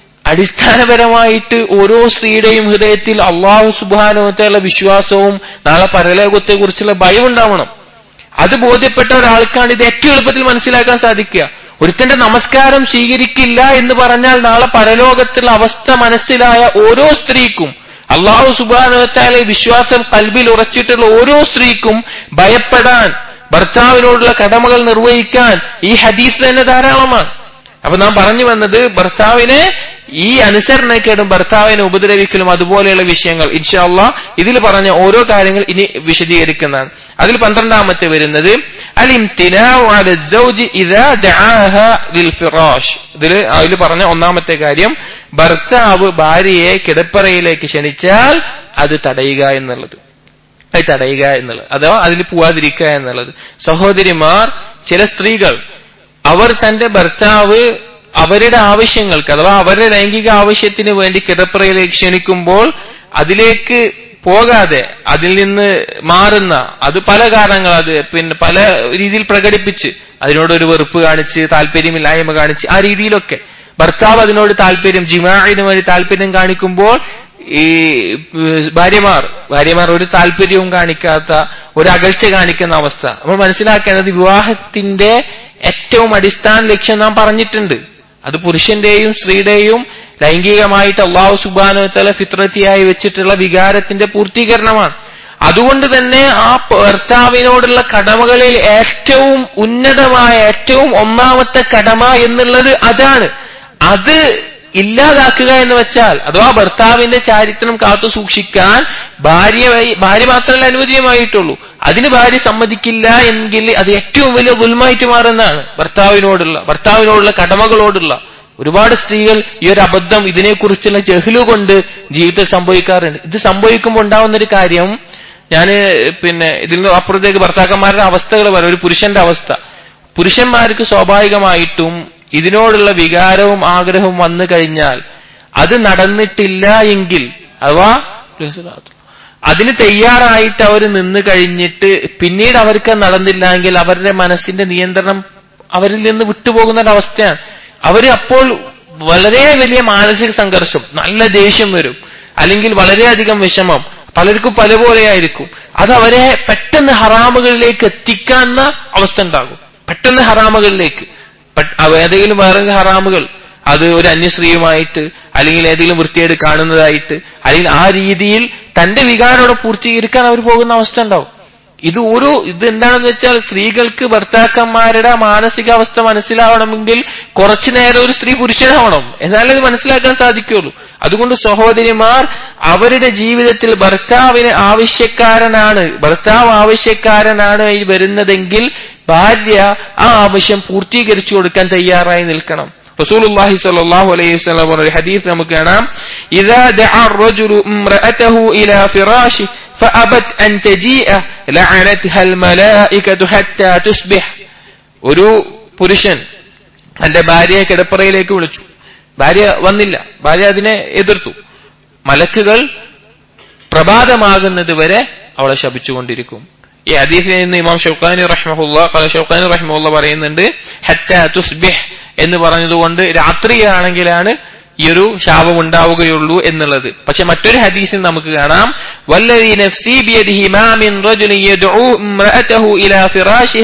അടിസ്ഥാനപരമായിട്ട് ഓരോ സ്ത്രീയുടെയും ഹൃദയത്തിൽ അള്ളാഹു സുബാനുവത്തുള്ള വിശ്വാസവും നാളെ പരലോകത്തെ കുറിച്ചുള്ള ഭയം ഉണ്ടാവണം അത് ബോധ്യപ്പെട്ട ഒരാൾക്കാണ് ഇത് ഏറ്റവും എളുപ്പത്തിൽ മനസ്സിലാക്കാൻ സാധിക്കുക ഒരുത്തന്റെ നമസ്കാരം സ്വീകരിക്കില്ല എന്ന് പറഞ്ഞാൽ നാളെ പരലോകത്തുള്ള അവസ്ഥ മനസ്സിലായ ഓരോ സ്ത്രീക്കും അള്ളാഹു സുബാനുവത്താലെ വിശ്വാസം കൽബിൽ ഉറച്ചിട്ടുള്ള ഓരോ സ്ത്രീക്കും ഭയപ്പെടാൻ ഭർത്താവിനോടുള്ള കടമകൾ നിർവഹിക്കാൻ ഈ ഹദീസ് തന്നെ ധാരാളമാണ് അപ്പൊ നാം പറഞ്ഞു വന്നത് ഭർത്താവിനെ ഈ അനുസരണക്കേടും ഭർത്താവിനെ ഉപദ്രവിക്കലും അതുപോലെയുള്ള വിഷയങ്ങൾ ഇൻഷാല്ല ഇതിൽ പറഞ്ഞ ഓരോ കാര്യങ്ങൾ ഇനി വിശദീകരിക്കുന്നതാണ് അതിൽ പന്ത്രണ്ടാമത്തെ വരുന്നത് അൽ ഇംതിനാഉ അല الزوج ഇദാ ദആഹ ലിൽ ഫിറാഷ് ഇതിൽ അതിൽ പറഞ്ഞ ഒന്നാമത്തെ കാര്യം ഭർത്താവ് ഭാര്യയെ കിടപ്പറയിലേക്ക് ക്ഷണിച്ചാൽ അത് തടയുക എന്നുള്ളത് അത് തടയുക എന്നുള്ളത് അഥവാ അതിൽ പോവാതിരിക്കുക എന്നുള്ളത് സഹോദരിമാർ ചില സ്ത്രീകൾ അവർ തന്റെ ഭർത്താവ് അവരുടെ ആവശ്യങ്ങൾക്ക് അഥവാ അവരുടെ ലൈംഗിക ആവശ്യത്തിന് വേണ്ടി കിടപ്പറയിലേക്ക് ക്ഷണിക്കുമ്പോൾ അതിലേക്ക് പോകാതെ അതിൽ നിന്ന് മാറുന്ന അത് പല കാരണങ്ങൾ അത് പിന്നെ പല രീതിയിൽ പ്രകടിപ്പിച്ച് അതിനോടൊരു വെറുപ്പ് കാണിച്ച് താല്പര്യമില്ലായ്മ കാണിച്ച് ആ രീതിയിലൊക്കെ ഭർത്താവ് അതിനോട് താല്പര്യം ജിമാഇന് വേണ്ടി താല്പര്യം കാണിക്കുമ്പോൾ ഈ ഏഹ്, ഭാര്യമാർ ഭാര്യമാർ ഒരു താല്പര്യവും കാണിക്കാത്ത ഒരു അകൽച്ച കാണിക്കുന്ന അവസ്ഥ നമ്മൾ മനസ്സിലാക്കേണ്ടത് വിവാഹത്തിന്റെ ഏറ്റവും അടിസ്ഥാന ലക്ഷ്യം നാം പറഞ്ഞിട്ടുണ്ട് അത് പുരുഷന്റെയും സ്ത്രീയുടെയും ലൈംഗികമായിട്ട് അള്ളാഹു സുബാനുത്തല ഫിത്രത്തിയായി വെച്ചിട്ടുള്ള വികാരത്തിന്റെ പൂർത്തീകരണമാണ് അതുകൊണ്ട് തന്നെ ആ ഭർത്താവിനോടുള്ള കടമകളിൽ ഏറ്റവും ഉന്നതമായ ഏറ്റവും ഒന്നാമത്തെ കടമ എന്നുള്ളത് അതാണ് അത് ഇല്ലാതാക്കുക എന്ന് വെച്ചാൽ അഥവാ ഭർത്താവിന്റെ ചാരിത്രം കാത്തു സൂക്ഷിക്കാൻ ഭാര്യ ഭാര്യ മാത്രമല്ല അനുവദീയമായിട്ടുള്ളൂ അതിന് ഭാര്യ സമ്മതിക്കില്ല എങ്കിൽ അത് ഏറ്റവും വലിയ ഗുൽമായിട്ട് മാറുന്നതാണ് ഭർത്താവിനോടുള്ള ഭർത്താവിനോടുള്ള കടമകളോടുള്ള ഒരുപാട് സ്ത്രീകൾ ഈ ഒരു അബദ്ധം ഇതിനെക്കുറിച്ചുള്ള ജഹ്ലു കൊണ്ട് ജീവിതത്തിൽ സംഭവിക്കാറുണ്ട് ഇത് സംഭവിക്കുമ്പോൾ ഉണ്ടാവുന്ന ഒരു കാര്യം ഞാൻ പിന്നെ ഇതിൽ നിന്ന് അപ്പുറത്തേക്ക് ഭർത്താക്കന്മാരുടെ അവസ്ഥകൾ പറയാം ഒരു പുരുഷന്റെ അവസ്ഥ പുരുഷന്മാർക്ക് സ്വാഭാവികമായിട്ടും ഇതിനോടുള്ള വികാരവും ആഗ്രഹവും വന്നു കഴിഞ്ഞാൽ അത് നടന്നിട്ടില്ല എങ്കിൽ അഥവാ അതിന് തയ്യാറായിട്ട് അവർ നിന്ന് കഴിഞ്ഞിട്ട് പിന്നീട് അവർക്ക് അത് നടന്നില്ല എങ്കിൽ അവരുടെ മനസ്സിന്റെ നിയന്ത്രണം അവരിൽ നിന്ന് വിട്ടുപോകുന്ന ഒരവസ്ഥയാണ് അവര് അപ്പോൾ വളരെ വലിയ മാനസിക സംഘർഷം നല്ല ദേഷ്യം വരും അല്ലെങ്കിൽ വളരെയധികം വിഷമം പലർക്കും പല പോലെയായിരിക്കും അത് അവരെ പെട്ടെന്ന് ഹറാമുകളിലേക്ക് എത്തിക്കാവുന്ന അവസ്ഥ ഉണ്ടാകും പെട്ടെന്ന് ഹറാമുകളിലേക്ക് പെ- അവ- ഏതെങ്കിലും വേറെ ഹറാമുകൾ അത് ഒരു അന്യസ്ത്രീയുമായിട്ട് അല്ലെങ്കിൽ ഏതെങ്കിലും വൃത്തിയായിട്ട് കാണുന്നതായിട്ട് അല്ലെങ്കിൽ ആ രീതിയിൽ തന്റെ വികാരോടെ പൂർത്തീകരിക്കാൻ അവർ പോകുന്ന അവസ്ഥ ഉണ്ടാവും ഇത് ഓരോ ഇത് എന്താണെന്ന് വെച്ചാൽ സ്ത്രീകൾക്ക് ഭർത്താക്കന്മാരുടെ മാനസികാവസ്ഥ മനസ്സിലാവണമെങ്കിൽ കുറച്ചു നേരം ഒരു സ്ത്രീ പുരുഷനാവണം എന്നാലേ ഇത് മനസ്സിലാക്കാൻ സാധിക്കുള്ളൂ അതുകൊണ്ട് സഹോദരിമാർ അവരുടെ ജീവിതത്തിൽ ഭർത്താവിന് ആവശ്യക്കാരനാണ് ഭർത്താവ് ആവശ്യക്കാരനാണ് ഈ വരുന്നതെങ്കിൽ ഭാര്യ ആ ആവശ്യം പൂർത്തീകരിച്ചു കൊടുക്കാൻ തയ്യാറായി നിൽക്കണം റസൂലുള്ളാഹി സ്വല്ലല്ലാഹു അലൈഹി വസല്ലം പറഞ്ഞ ഒരു ഹദീസ് നമുക്ക് കാണാം ഇദാ ദഅ الرجل امرأته إلى فراشه فأبت أن تجيء لعنتها الملائكة حتى تصبح ഒരു പുരുഷൻ തന്റെ ഭാര്യയെ കിടപ്പറയിലേക്ക് വിളിച്ചു ഭാര്യ വന്നില്ല ഭാര്യ അതിനെ എതിർത്തു മലക്കുകൾ പ്രഭാതമാകുന്നത് വരെ അവളെ ശപിച്ചുകൊണ്ടിരിക്കും ഈ ഹദീസിൽ നിന്ന് ഇമാം ഷൗഖാനി റഹ്മഹുല്ല പല ഷൗഖാനി റഹ്മുല്ല പറയുന്നുണ്ട് ഹറ്റ തുസ്ബിഹ് എന്ന് പറഞ്ഞതുകൊണ്ട് രാത്രിയാണെങ്കിലാണ് ഈ ഒരു ശാപം ഉണ്ടാവുകയുള്ളൂ എന്നുള്ളത് പക്ഷെ മറ്റൊരു ഹദീസിൽ നമുക്ക് കാണാം വല്ലദീ നഫ്സി ബിയദിഹി മാ മിൻ റജുലിൻ യദ്ഉ ഇംറഅതഹു ഇലാ ഫിറാശിഹാ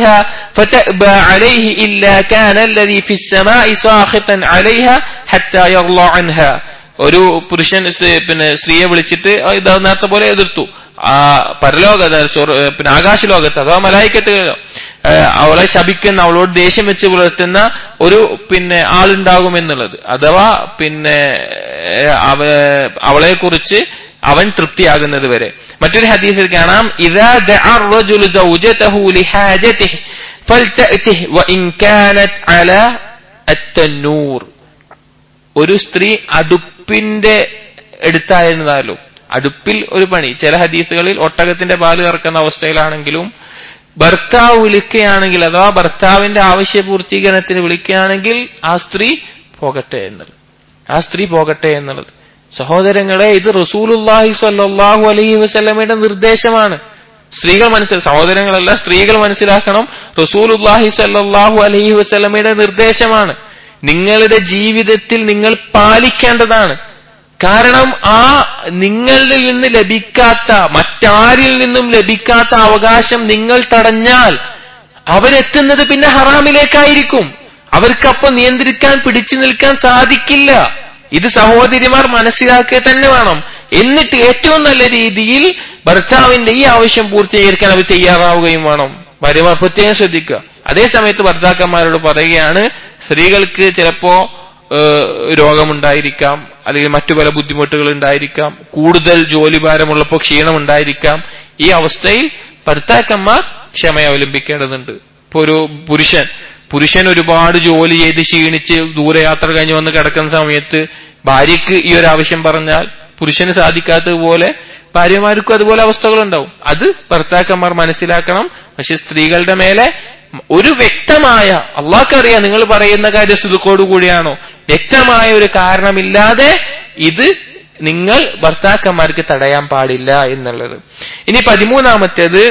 فتأبى عليه إلا كان الذي في السماء ساخطا عليها حتى يرضى عنها ഒരു പുരുഷൻ സ് പിന്നെ സ്ത്രീയെ വിളിച്ചിട്ട് ആ ഇത് നേരത്തെ പോലെ എതിർത്തു ആ പരലോക അതായത് സ്വർഗ്ഗ- ഏ, പിന്നെ ആകാശലോകത്ത് അഥവാ മലായിക്കത്തുകളോ അവളെ ശപിക്കുന്ന അവളോട് ദേഷ്യം വെച്ച് പുലർത്തുന്ന ഒരു പിന്നെ ആളുണ്ടാകും എന്നുള്ളത് അഥവാ പിന്നെ ഏ, അവ അവളെ കുറിച്ച് അവൻ തൃപ്തിയാകുന്നത് വരെ മറ്റൊരു ഹദീസിൽ കാണാം ഇതാ ദഅ الرجل زوجته لحاجته فلتأته وإن كانت على التنور ഒരു സ്ത്രീ അടുപ്പിന്റെ എടുത്തായിരുന്നാലും അടുപ്പിൽ ഒരു പണി ചില ഹദീസുകളിൽ ഒട്ടകത്തിന്റെ പാല് കറക്കുന്ന അവസ്ഥയിലാണെങ്കിലും ഭർത്താവ് വിളിക്കുകയാണെങ്കിൽ അഥവാ ഭർത്താവിന്റെ ആവശ്യ പൂർത്തീകരണത്തിന് വിളിക്കുകയാണെങ്കിൽ ആ സ്ത്രീ പോകട്ടെ എന്നുള്ളത് ആ സ്ത്രീ പോകട്ടെ എന്നുള്ളത് സഹോദരങ്ങളെ ഇത് റസൂലുല്ലാഹി സ്വല്ലല്ലാഹു അലൈഹി വസല്ലമയുടെ നിർദ്ദേശമാണ് സ്ത്രീകൾ മനസ്സിൽ സഹോദരങ്ങളല്ല സ്ത്രീകൾ മനസ്സിലാക്കണം റസൂലുല്ലാഹി സ്വല്ലല്ലാഹു അലൈഹി വസല്ലമയുടെ നിർദ്ദേശമാണ് നിങ്ങളുടെ ജീവിതത്തിൽ നിങ്ങൾ പാലിക്കേണ്ടതാണ് കാരണം ആ നിങ്ങളിൽ നിന്ന് ലഭിക്കാത്ത മറ്റാരിൽ നിന്നും ലഭിക്കാത്ത അവകാശം നിങ്ങൾ തടഞ്ഞാൽ അവരെത്തുന്നത് പിന്നെ ഹറാമിലേക്കായിരിക്കും അവർക്കപ്പൊ നിയന്ത്രിക്കാൻ പിടിച്ചു നിൽക്കാൻ സാധിക്കില്ല ഇത് സഹോദരിമാർ മനസ്സിലാക്കുക തന്നെ വേണം എന്നിട്ട് ഏറ്റവും നല്ല രീതിയിൽ ഭർത്താവിന്റെ ഈ ആവശ്യം പൂർത്തീകരിക്കാൻ അവർ തയ്യാറാവുകയും വേണം ഭാര്യമാർ പ്രത്യേകം ശ്രദ്ധിക്കുക അതേ സമയത്ത് ഭർത്താക്കന്മാരോട് പറയുകയാണ് സ്ത്രീകൾക്ക് ചിലപ്പോ ഏഹ്, രോഗമുണ്ടായിരിക്കാം അല്ലെങ്കിൽ മറ്റു പല ബുദ്ധിമുട്ടുകൾ ഉണ്ടായിരിക്കാം കൂടുതൽ ജോലിഭാരമുള്ളപ്പോൾ ക്ഷീണം ഉണ്ടായിരിക്കാം ഈ അവസ്ഥയിൽ ഭർത്താക്കന്മാർ ക്ഷമ അവലംബിക്കേണ്ടതുണ്ട് ഇപ്പൊ ഒരു പുരുഷൻ പുരുഷൻ ഒരുപാട് ജോലി ചെയ്ത് ക്ഷീണിച്ച് ദൂരയാത്ര കഴിഞ്ഞ് വന്ന് കിടക്കുന്ന സമയത്ത് ഭാര്യയ്ക്ക് ഈ ഒരു ആവശ്യം പറഞ്ഞാൽ പുരുഷന് സാധിക്കാത്തതുപോലെ ഭാര്യമാർക്കും അതുപോലെ അവസ്ഥകളുണ്ടാവും അത് ഭർത്താക്കന്മാർ മനസ്സിലാക്കണം പക്ഷെ സ്ത്രീകളുടെ മേലെ ഒരു വ്യക്തമായ അള്ളാഹ്ക്കറിയാം നിങ്ങൾ പറയുന്ന കാര്യം സുഖത്തോടു കൂടിയാണോ വ്യക്തമായ ഒരു കാരണമില്ലാതെ ഇത് നിങ്ങൾ ഭർത്താക്കന്മാർക്ക് തടയാൻ പാടില്ല എന്നുള്ളത് ഇനി പതിമൂന്നാമത്തേത്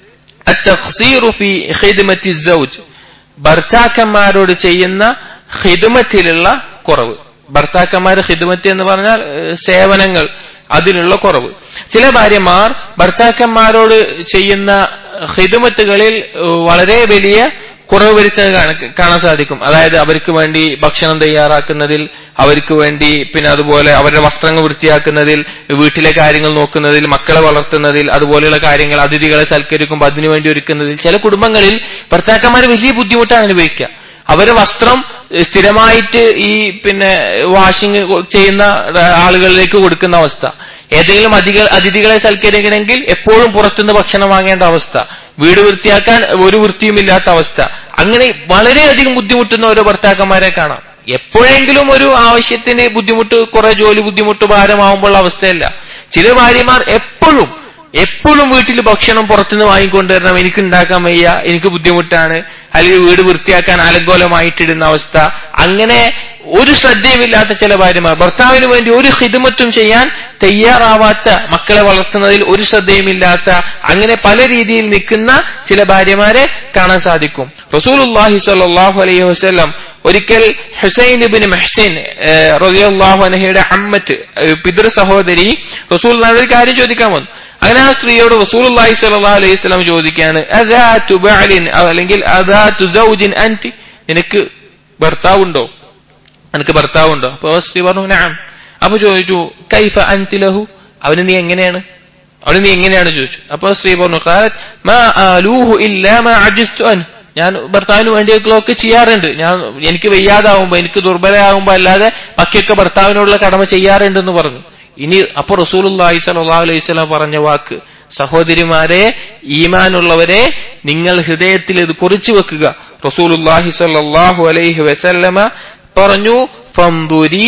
التقصير في خدمة الزوج ഭർത്താക്കന്മാരോട് ചെയ്യുന്ന ഹിദുമത്തിലുള്ള കുറവ് ഭർത്താക്കന്മാർ ഹിദുമത്ത് എന്ന് പറഞ്ഞാൽ ഏഹ്, സേവനങ്ങൾ അതിലുള്ള കുറവ് ചില ഭാര്യമാർ ഭർത്താക്കന്മാരോട് ചെയ്യുന്ന ഹിദുമത്തുകളിൽ ഏഹ്, വളരെ വലിയ കുറവ് വരുത്തുന്നത് കാണ- കാണാൻ സാധിക്കും അതായത് അവർക്ക് വേണ്ടി ഭക്ഷണം തയ്യാറാക്കുന്നതിൽ അവർക്ക് വേണ്ടി പിന്നെ അതുപോലെ അവരുടെ വസ്ത്രങ്ങൾ വൃത്തിയാക്കുന്നതിൽ വീട്ടിലെ കാര്യങ്ങൾ നോക്കുന്നതിൽ മക്കളെ വളർത്തുന്നതിൽ അതുപോലെയുള്ള കാര്യങ്ങൾ അതിഥികളെ സൽക്കരിക്കുമ്പോൾ അതിനുവേണ്ടി ഒരുക്കുന്നതിൽ ചില കുടുംബങ്ങളിൽ ഭർത്താക്കന്മാർ വലിയ ബുദ്ധിമുട്ടാണ് അനുഭവിക്കുക അവരെ വസ്ത്രം ഏഹ്, സ്ഥിരമായിട്ട് ഈ പിന്നെ വാഷിംഗ് ചെയ്യുന്ന ആളുകളിലേക്ക് കൊടുക്കുന്ന അവസ്ഥ ഏതെങ്കിലും അധിക അതിഥികളെ സൽക്കരിക്കണമെങ്കിൽ എപ്പോഴും പുറത്തുനിന്ന് ഭക്ഷണം വാങ്ങേണ്ട അവസ്ഥ വീട് വൃത്തിയാക്കാൻ ഒരു വൃത്തിയുമില്ലാത്ത അവസ്ഥ അങ്ങനെ വളരെയധികം ബുദ്ധിമുട്ടുന്ന ഓരോ ഭർത്താക്കന്മാരെ കാണാം എപ്പോഴെങ്കിലും ഒരു ആവശ്യത്തിന് ബുദ്ധിമുട്ട് കുറെ ജോലി ബുദ്ധിമുട്ട് ഭാരമാവുമ്പോൾ അവസ്ഥയല്ല ചില ഭാര്യമാർ എപ്പോഴും എപ്പോഴും വീട്ടിൽ ഭക്ഷണം പുറത്തുനിന്ന് വാങ്ങിക്കൊണ്ടുവരണം എനിക്ക് ഉണ്ടാക്കാൻ വയ്യ എനിക്ക് ബുദ്ധിമുട്ടാണ് അല്ലെങ്കിൽ വീട് വൃത്തിയാക്കാൻ അലങ്കോലമായിട്ടിടുന്ന അവസ്ഥ അങ്ങനെ ഒരു ശ്രദ്ധയുമില്ലാത്ത ചില ഭാര്യമാർ ഭർത്താവിന് വേണ്ടി ഒരു ഹിദമത്തും ചെയ്യാൻ തയ്യാറാവാത്ത മക്കളെ വളർത്തുന്നതിൽ ഒരു ശ്രദ്ധയുമില്ലാത്ത അങ്ങനെ പല രീതിയിൽ നിൽക്കുന്ന ചില ഭാര്യമാരെ കാണാൻ സാധിക്കും റസൂലുല്ലാഹി സ്വല്ലല്ലാഹു അലൈഹി വസല്ലം ഒരിക്കൽ ഹുസൈൻ ഇബിൻ മെഹ്സിൻ റളിയല്ലാഹു അൻഹയുടെ അമ്മത്ത് ഏഹ്, പിതൃ സഹോദരി റസൂൽ ഒരു കാര്യം ചോദിക്കാൻ വന്നു അങ്ങനെ ആ സ്ത്രീയോട് റസൂലുള്ളാഹി സ്വല്ലല്ലാഹു അലൈഹി വസല്ലം ചോദിക്കുകയാണ് അദാതു ബഅലിൻ അല്ലെങ്കിൽ അദാതു സൗജിൻ അൻതി നിനക്ക് ഭർത്താവുണ്ടോ നിനക്ക് ഭർത്താവുണ്ടോ അപ്പൊ ആ സ്ത്രീ പറഞ്ഞു നാം അപ്പൊ ചോദിച്ചു കൈഫ അൻതി ലഹു അവന് നീ എങ്ങനെയാണ് അവന് നീ എങ്ങനെയാണ് ചോദിച്ചു അപ്പൊ ആ സ്ത്രീ പറഞ്ഞു "ഖാലത് മാ ആലൂഹു ഇല്ലാ മാ അജിസ്തു അൻ ഞാൻ ഭർത്താവിന് വേണ്ടിയൊക്കെ ചെയ്യാറുണ്ട് ഞാൻ എനിക്ക് വയ്യാതാവുമ്പോ എനിക്ക് ദുർബലമാകുമ്പോ അല്ലാതെ ബാക്കിയൊക്കെ ഭർത്താവിനോടുള്ള കടമ ചെയ്യാറുണ്ടെന്ന് പറഞ്ഞു ഇനി അപ്പൊ റസൂലുള്ളാഹി സ്വല്ലല്ലാഹു അലൈഹി വസല്ലം പറഞ്ഞ വാക്ക് സഹോദരിമാരെ ഈമാനുള്ളവരെ നിങ്ങൾ ഹൃദയത്തിൽ ഇത് കുറിച്ചു വെക്കുക റസൂലുള്ളാഹി സ്വല്ലല്ലാഹു അലൈഹി വസല്ലമ പറഞ്ഞു ഫംദുരി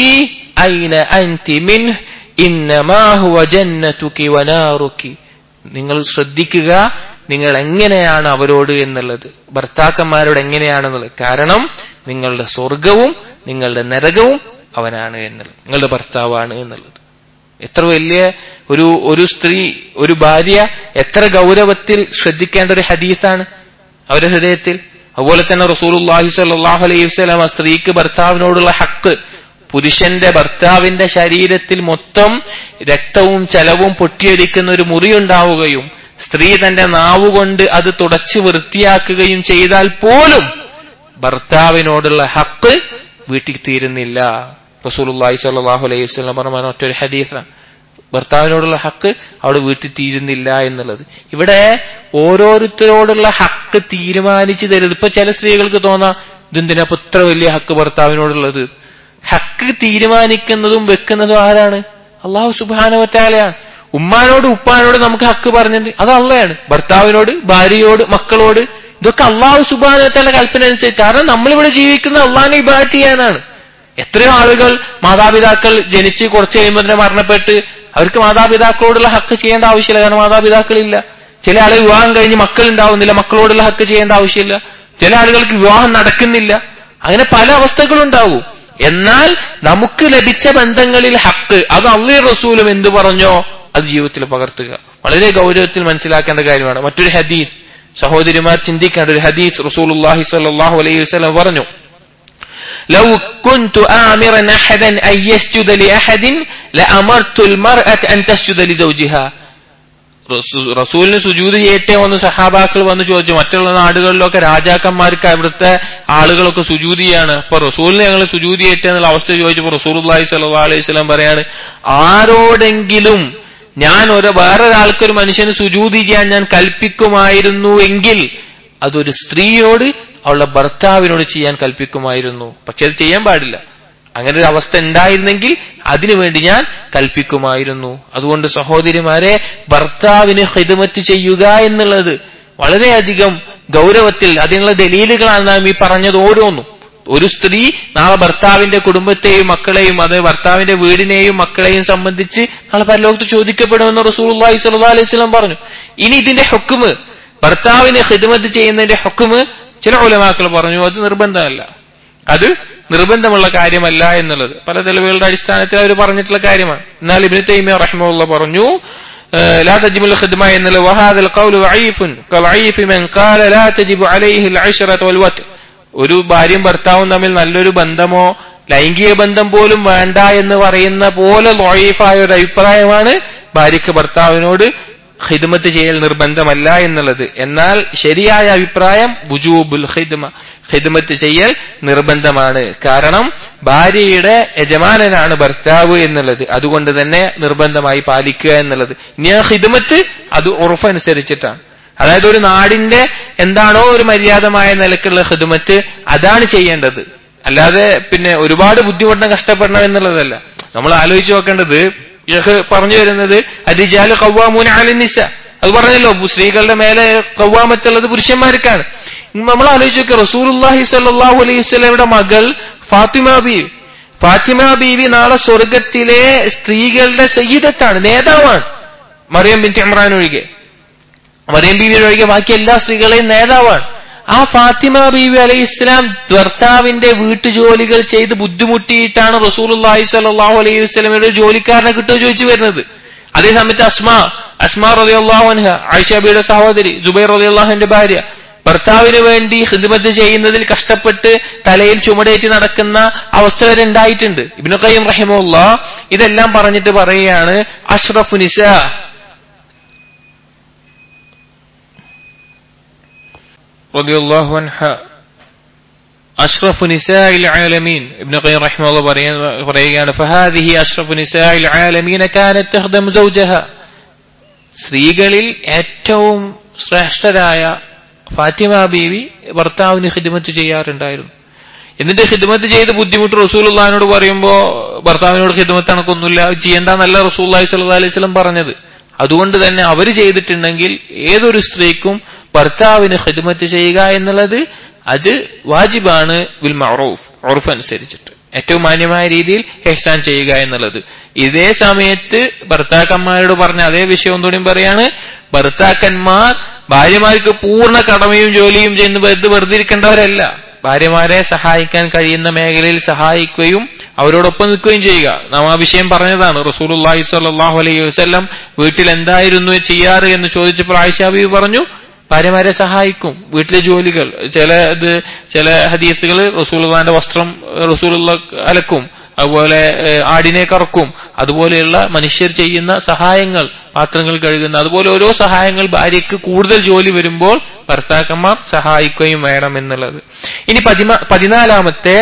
ഐന അൻതി മിൻഹ് ഇന്നമാ ഹുവ ജന്നതുകി വനാറുകി നിങ്ങൾ ശ്രദ്ധിക്കുക നിങ്ങൾ എങ്ങനെയാണ് അവരോട് എന്നുള്ളത് ഭർത്താക്കന്മാരോട് എങ്ങനെയാണെന്നുള്ളത് കാരണം നിങ്ങളുടെ സ്വർഗവും നിങ്ങളുടെ നരകവും അവനാണ് എന്നുള്ളത് നിങ്ങളുടെ ഭർത്താവാണ് എന്നുള്ളത് എത്ര വലിയ ഒരു ഒരു സ്ത്രീ ഒരു ഭാര്യ എത്ര ഗൗരവത്തിൽ ശ്രദ്ധിക്കേണ്ട ഒരു ഹദീസാണ് അവരുടെ ഹൃദയത്തിൽ അതുപോലെ തന്നെ റസൂലുള്ളാഹി സ്വല്ലല്ലാഹു അലൈഹി വസല്ലം ആ സ്ത്രീക്ക് ഭർത്താവിനോടുള്ള ഹക്ക് പുരുഷന്റെ ഭർത്താവിന്റെ ശരീരത്തിൽ മൊത്തം രക്തവും ചലവും പൊട്ടിയൊലിക്കുന്ന ഒരു മുറി ഉണ്ടാവുകയും സ്ത്രീ തന്റെ നാവുകൊണ്ട് അത് തുടച്ചു വൃത്തിയാക്കുകയും ചെയ്താൽ പോലും ഭർത്താവിനോടുള്ള ഹക്ക് വീട്ടിൽ തീരുന്നില്ല റസൂലുള്ളാഹി സ്വല്ലല്ലാഹു അലൈഹി വസല്ലം പറഞ്ഞ മറ്റൊരു ഹദീസാണ് ഭർത്താവിനോടുള്ള ഹക്ക് അവിടെ വീട്ടിൽ തീരുന്നില്ല എന്നുള്ളത് ഇവിടെ ഓരോരുത്തരോടുള്ള ഹക്ക് തീരുമാനിച്ചു തരുന്നത് ഇപ്പൊ ചില സ്ത്രീകൾക്ക് തോന്നാം ഇതെന്തിനാ ഇപ്പൊ ഇത്ര വലിയ ഹക്ക് ഭർത്താവിനോടുള്ളത് ഹക്ക് തീരുമാനിക്കുന്നതും വെക്കുന്നതും ആരാണ് അള്ളാഹു സുബാനവറ്റാലയാണ് ഉമ്മാനോട് ഉപ്പാനോട് നമുക്ക് ഹക്ക് പറഞ്ഞിട്ട് അത് അള്ളയാണ് ഭർത്താവിനോട് ഭാര്യയോട് മക്കളോട് ഇതൊക്കെ അള്ളാഹു സുബാനവറ്റാല കൽപ്പന അനുസരിച്ച് കാരണം നമ്മളിവിടെ ജീവിക്കുന്നത് അള്ളാഹിനെ ഇബാറ്റ് ചെയ്യാനാണ് എത്രയോ ആളുകൾ മാതാപിതാക്കൾ ജനിച്ച് കുറച്ച് കഴിയുമ്പോൾ തന്നെ മരണപ്പെട്ട് അവർക്ക് മാതാപിതാക്കളോടുള്ള ഹക്ക് ചെയ്യേണ്ട ആവശ്യമില്ല കാരണം മാതാപിതാക്കളില്ല ചില ആളുകൾ വിവാഹം കഴിഞ്ഞ് മക്കൾ ഉണ്ടാവുന്നില്ല മക്കളോടുള്ള ഹക്ക് ചെയ്യേണ്ട ആവശ്യമില്ല ചില ആളുകൾക്ക് വിവാഹം നടക്കുന്നില്ല അങ്ങനെ പല അവസ്ഥകളുണ്ടാവും എന്നാൽ നമുക്ക് ലഭിച്ച ബന്ധങ്ങളിൽ ഹക്ക് അത് അള്ളി റസൂലും എന്ത് പറഞ്ഞോ അത് ജീവിതത്തിൽ പകർത്തുക വളരെ ഗൗരവത്തിൽ മനസ്സിലാക്കേണ്ട കാര്യമാണ് മറ്റൊരു ഹദീസ് സഹോദരിമാർ ചിന്തിക്കേണ്ട ഒരു ഹദീസ് റസൂലുള്ളാഹി സ്വല്ലല്ലാഹു അലൈഹി വസല്ലം പറഞ്ഞു لو كنت آمرا أحدا أن يسجد لأحد لأمرت المرأة أن تسجد لزوجها റസൂലിന് സുജൂത് ചെയ്യട്ടെ വന്ന് സഹാബാക്കൾ വന്ന് ചോദിച്ചു മറ്റുള്ള നാടുകളിലൊക്കെ രാജാക്കന്മാർക്ക് അവിടുത്തെ ആളുകളൊക്കെ സുജൂത് ചെയ്യാണ് അപ്പൊ റസൂലിന് ഞങ്ങൾ സുജൂത് ചെയ്യട്ടെ എന്നുള്ള അവസ്ഥ ചോദിച്ചപ്പോൾ റസൂൽ അള്ളാഹി സല്ലാ അലൈഹി സ്വലം പറയാണ് ആരോടെങ്കിലും ഞാൻ ഒരു വേറൊരാൾക്കൊരു മനുഷ്യന് സുജൂതി ചെയ്യാൻ ഞാൻ കൽപ്പിക്കുമായിരുന്നു എങ്കിൽ അതൊരു സ്ത്രീയോട് അവളുടെ ഭർത്താവിനോട് ചെയ്യാൻ കൽപ്പിക്കുമായിരുന്നു പക്ഷെ അത് ചെയ്യാൻ പാടില്ല അങ്ങനെ ഒരു അവസ്ഥ ഉണ്ടായിരുന്നെങ്കിൽ അതിനുവേണ്ടി ഞാൻ കൽപ്പിക്കുമായിരുന്നു അതുകൊണ്ട് സഹോദരിമാരെ ഭർത്താവിന് ഹിദമത്ത് ചെയ്യുക എന്നുള്ളത് വളരെയധികം ഗൗരവത്തിൽ അതിനുള്ള ദലീലുകളാണ് നാം ഈ പറഞ്ഞത് ഓരോന്നും ഒരു സ്ത്രീ നാളെ ഭർത്താവിന്റെ കുടുംബത്തെയും മക്കളെയും അത് ഭർത്താവിന്റെ വീടിനെയും മക്കളെയും സംബന്ധിച്ച് നാളെ പരലോകത്ത് ചോദിക്കപ്പെടുമെന്ന് റസൂൽ അള്ളാഹി സ്വല്ലാ അലൈഹി സ്വലം പറഞ്ഞു ഇനി ഇതിന്റെ ഹുക്കുമ് ഭർത്താവിന് ഹിദ്മത്ത് ചെയ്യുന്നതിന്റെ ഹുക്കുമ് ചില ഉലമാക്കൾ പറഞ്ഞു അത് നിർബന്ധമല്ല അത് നിർബന്ധമുള്ള കാര്യമല്ല എന്നുള്ളത് പല തെളിവുകളുടെ അടിസ്ഥാനത്തിൽ അവർ പറഞ്ഞിട്ടുള്ള കാര്യമാണ് എന്നാൽ ഇബിന് തൈമിയ റഹ്മുള്ള പറഞ്ഞു لا تجب الخدمة إن وهذا القول ضعيف كضعيف من قال لا تجب عليه العشرة والوتر ഒരു ഭാര്യയും ഭർത്താവും തമ്മിൽ നല്ലൊരു ബന്ധമോ ലൈംഗിക ബന്ധം പോലും വേണ്ട എന്ന് പറയുന്ന പോലെ ലൊയീഫായ ഒരു അഭിപ്രായമാണ് ഭാര്യയ്ക്ക് ഭർത്താവിനോട് ഹിദ്മത്ത് ചെയ്യൽ നിർബന്ധമല്ല എന്നുള്ളത് എന്നാൽ ശരിയായ അഭിപ്രായം ബുജൂബുൽ ഹിദ്മ ഹിദ്മത്ത് ചെയ്യൽ നിർബന്ധമാണ് കാരണം ഭാര്യയുടെ യജമാനനാണ് ഭർത്താവ് എന്നുള്ളത് അതുകൊണ്ട് തന്നെ നിർബന്ധമായി പാലിക്കുക എന്നുള്ളത് ഇനി ആ ഹിദ്മത്ത് അത് ഉറഫനുസരിച്ചിട്ടാണ് അതായത് ഒരു നാടിന്റെ എന്താണോ ഒരു മര്യാദമായ നിലക്കുള്ള ഹിദ്മത്ത് അതാണ് ചെയ്യേണ്ടത് അല്ലാതെ പിന്നെ ഒരുപാട് ബുദ്ധിമുട്ടണം കഷ്ടപ്പെടണം എന്നുള്ളതല്ല നമ്മൾ ആലോചിച്ച് നോക്കേണ്ടത് ഇഹ് പറഞ്ഞു വരുന്നത് അരിജാല് കൗവാമൂന അലിനിസ അത് പറഞ്ഞല്ലോ സ്ത്രീകളുടെ മേലെ കൗവാമത്തുള്ളത് പുരുഷന്മാർക്കാണ് നമ്മൾ ആലോചിച്ച് നോക്കുക റസൂലുല്ലാഹി സല്ലാഹു അലൈഹി സ്വലമിയുടെ മകൾ ഫാത്തിമ ബീവി ഫാത്തിമ ബീവി നാളെ സ്വർഗത്തിലെ സ്ത്രീകളുടെ സയ്യിദത്താണ് നേതാവാണ് മറിയം ബിൻ ഇമ്രാൻ ഒഴികെ മറിയം ബീവി ഒഴികെ ബാക്കി എല്ലാ സ്ത്രീകളെയും നേതാവാണ് ആ ഫാത്തിമ ബീവി അലൈഹി ഇസ്ലാം ഭർത്താവിന്റെ വീട്ടുജോലികൾ ചെയ്ത് ബുദ്ധിമുട്ടിയിട്ടാണ് റസൂലുല്ലാഹി സല്ലാഹു അലൈഹി വസ്ലമയുടെ ജോലിക്കാരനെ കിട്ടുക ചോദിച്ചു വരുന്നത് അതേ സമയത്ത് അസ്മാ അസ്മാ റളിയല്ലാഹു അൻഹ ആയിഷാബിയുടെ സഹോദരി ജുബൈർ റളിയല്ലാഹുവിന്റെ ഭാര്യ ഭർത്താവിന് വേണ്ടി ഹിദ്മത്ത് ചെയ്യുന്നതിൽ കഷ്ടപ്പെട്ട് തലയിൽ ചുമടേറ്റ് നടക്കുന്ന അവസ്ഥ വരെ ഉണ്ടായിട്ടുണ്ട് ഇബ്നു ഖയ്യിം റഹിമുള്ള ഇതെല്ലാം പറഞ്ഞിട്ട് പറയുകയാണ് അഷ്റഫു നിസ റളിയല്ലാഹു അൻഹ അഷ്റഫു നിസാഇൽ ആലമീൻ ഇബ്നു ഖയ്യിം റഹിമഹുള്ള പറയുകയാണ് ഫഹാദിഹി അഷ്റഫു നിസാഇൽ ആലമീൻ കാനത്ത് തഖ്ദം സൗജഹ സ്ത്രീകളിൽ ഏറ്റവും ശ്രേഷ്ഠരായ ഫാത്തിമ ബീവി ഭർത്താവിന് ഹിദ്മത്ത് ചെയ്യാറുണ്ടായിരുന്നു എന്നിട്ട് ഹിദ്മത്ത് ചെയ്ത് ബുദ്ധിമുട്ട് റസൂലുള്ളഹാനോട് പറയുമ്പോൾ ഭർത്താവിനോട് ഹിദ്മത്ത് കണക്കൊന്നുമില്ല ചെയ്യേണ്ടെന്നല്ല റസൂല്ലാഹി സ്വല്ലല്ലാഹി അലൈഹി വസല്ലം പറഞ്ഞത് അതുകൊണ്ട് തന്നെ അവർ ചെയ്തിട്ടുണ്ടെങ്കിൽ ഏതൊരു സ്ത്രീക്കും ഭർത്താവിന് ഹിദ്മത്ത് ചെയ്യുക എന്നുള്ളത് അത് വാജിബാണ് വിൽ മറൂഫ് ഉറഫ് അനുസരിച്ചിട്ട് ഏറ്റവും മാന്യമായ രീതിയിൽ എഹ്സാൻ ചെയ്യുക എന്നുള്ളത് ഇതേ സമയത്ത് ഭർത്താക്കന്മാരോട് പറഞ്ഞ അതേ വിഷയം ഒന്നുകൂടിയും പറയാണ് ഭർത്താക്കന്മാർ ഭാര്യമാർക്ക് പൂർണ്ണ കടമയും ജോലിയും ചെയ്യുന്ന വെറുതെ വെറുതെ ഇരിക്കേണ്ടവരല്ല ഭാര്യമാരെ സഹായിക്കാൻ കഴിയുന്ന മേഖലയിൽ സഹായിക്കുകയും അവരോടൊപ്പം നിൽക്കുകയും ചെയ്യുക നാം ആ വിഷയം പറഞ്ഞതാണ് റസൂലുള്ളാഹി സ്വല്ലല്ലാഹു അലൈഹി വസല്ലം വീട്ടിൽ എന്തായിരുന്നു ചെയ്യാറ് എന്ന് ചോദിച്ചപ്പോൾ ആയിഷാബി പറഞ്ഞു ഭാര്യമാരെ സഹായിക്കും വീട്ടിലെ ജോലികൾ ചില ഇത് ചില ഹദീസുകൾ റസൂലുള്ളാന്റെ വസ്ത്രം റസൂലുള്ള അലക്കും അതുപോലെ ആടിനെ കറക്കും അതുപോലെയുള്ള മനുഷ്യർ ചെയ്യുന്ന സഹായങ്ങൾ പാത്രങ്ങൾ കഴുകുന്ന അതുപോലെ ഓരോ സഹായങ്ങൾ ഭാര്യയ്ക്ക് കൂടുതൽ ജോലി വരുമ്പോൾ ഭർത്താക്കന്മാർ സഹായിക്കുകയും വേണം എന്നുള്ളത് ഇനി പതിമ പതിനാലാമത്തെ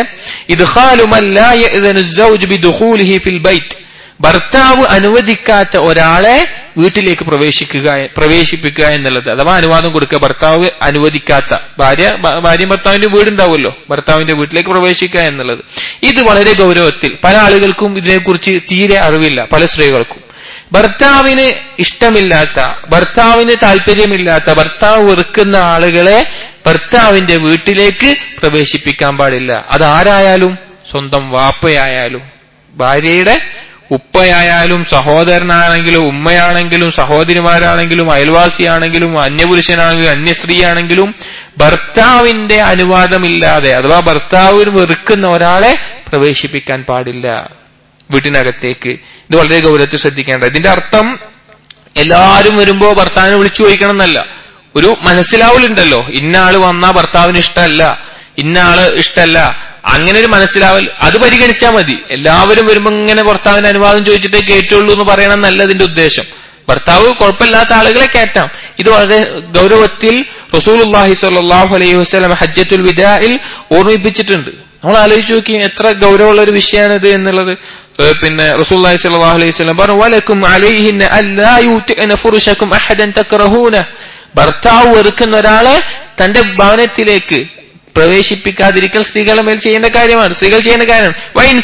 ബൈറ്റ് ഭർത്താവ് അനുവദിക്കാത്ത ഒരാളെ വീട്ടിലേക്ക് പ്രവേശിക്കുക പ്രവേശിപ്പിക്കുക എന്നുള്ളത് അഥവാ അനുവാദം കൊടുക്കുക ഭർത്താവ് അനുവദിക്കാത്ത ഭാര്യ ഭാര്യയും ഭർത്താവിന്റെ വീടുണ്ടാവുമല്ലോ ഭർത്താവിന്റെ വീട്ടിലേക്ക് പ്രവേശിക്കുക എന്നുള്ളത് ഇത് വളരെ ഗൗരവത്തിൽ പല ആളുകൾക്കും ഇതിനെക്കുറിച്ച് തീരെ അറിവില്ല പല സ്ത്രീകൾക്കും ഭർത്താവിന് ഇഷ്ടമില്ലാത്ത ഭർത്താവിന് താല്പര്യമില്ലാത്ത ഭർത്താവ് വെറുക്കുന്ന ആളുകളെ ഭർത്താവിന്റെ വീട്ടിലേക്ക് പ്രവേശിപ്പിക്കാൻ പാടില്ല അതാരായാലും സ്വന്തം വാപ്പയായാലും ഭാര്യയുടെ ഉപ്പയായാലും സഹോദരനാണെങ്കിലും ഉമ്മയാണെങ്കിലും സഹോദരിമാരാണെങ്കിലും അയൽവാസിയാണെങ്കിലും അന്യപുരുഷനാണെങ്കിലും അന്യസ്ത്രീയാണെങ്കിലും ഭർത്താവിന്റെ അനുവാദമില്ലാതെ അഥവാ ഭർത്താവിന് വെറുക്കുന്ന ഒരാളെ പ്രവേശിപ്പിക്കാൻ പാടില്ല വീട്ടിനകത്തേക്ക് ഇത് വളരെ ഗൗരവത്തിൽ ശ്രദ്ധിക്കേണ്ട ഇതിന്റെ അർത്ഥം എല്ലാവരും വരുമ്പോ ഭർത്താവിനെ വിളിച്ചു ചോദിക്കണം എന്നല്ല ഒരു മനസ്സിലാവലുണ്ടല്ലോ ഇന്ന ആള് വന്നാ ഭർത്താവിന് ഇഷ്ടമല്ല ഇന്ന ആള് ഇഷ്ടമല്ല അങ്ങനെ ഒരു മനസ്സിലാവൽ അത് പരിഗണിച്ചാൽ മതി എല്ലാവരും വരുമ്പോ ഇങ്ങനെ ഭർത്താവിന് അനുവാദം ചോദിച്ചിട്ടേ കേറ്റുള്ളൂ എന്ന് പറയണം എന്നല്ല ഇതിന്റെ ഉദ്ദേശം ഭർത്താവ് കുഴപ്പമില്ലാത്ത ആളുകളെ കയറ്റാം ഇത് വളരെ ഗൗരവത്തിൽ റസൂലുല്ലാഹി സ്വല്ലല്ലാഹു അലൈഹി വസല്ലം ഹജ്ജത്തുൽ വിദായിൽ ഓർമ്മിപ്പിച്ചിട്ടുണ്ട് നമ്മൾ ആലോചിച്ച് നോക്കി എത്ര ഗൗരവമുള്ള ഒരു വിഷയമാണ് ഇത് എന്നുള്ളത് പിന്നെ റസൂലുള്ളാഹി സ്വല്ലല്ലാഹു അലൈഹി വസല്ലം പറഞ്ഞു വലക്കും അലൈഹിന്ന അല്ലാ യൂതിഅന ഫുറുശക്കും അഹദൻ തക്റഹൂന ഭർത്താവ് വെറുക്കുന്ന ഒരാളെ തന്റെ ഭവനത്തിലേക്ക് പ്രവേശിപ്പിക്കാതിരിക്കൽ സ്ത്രീകളുടെ മേൽ ചെയ്യേണ്ട കാര്യമാണ് സ്ത്രീകൾ ചെയ്യേണ്ട കാര്യമാണ് വൈൻ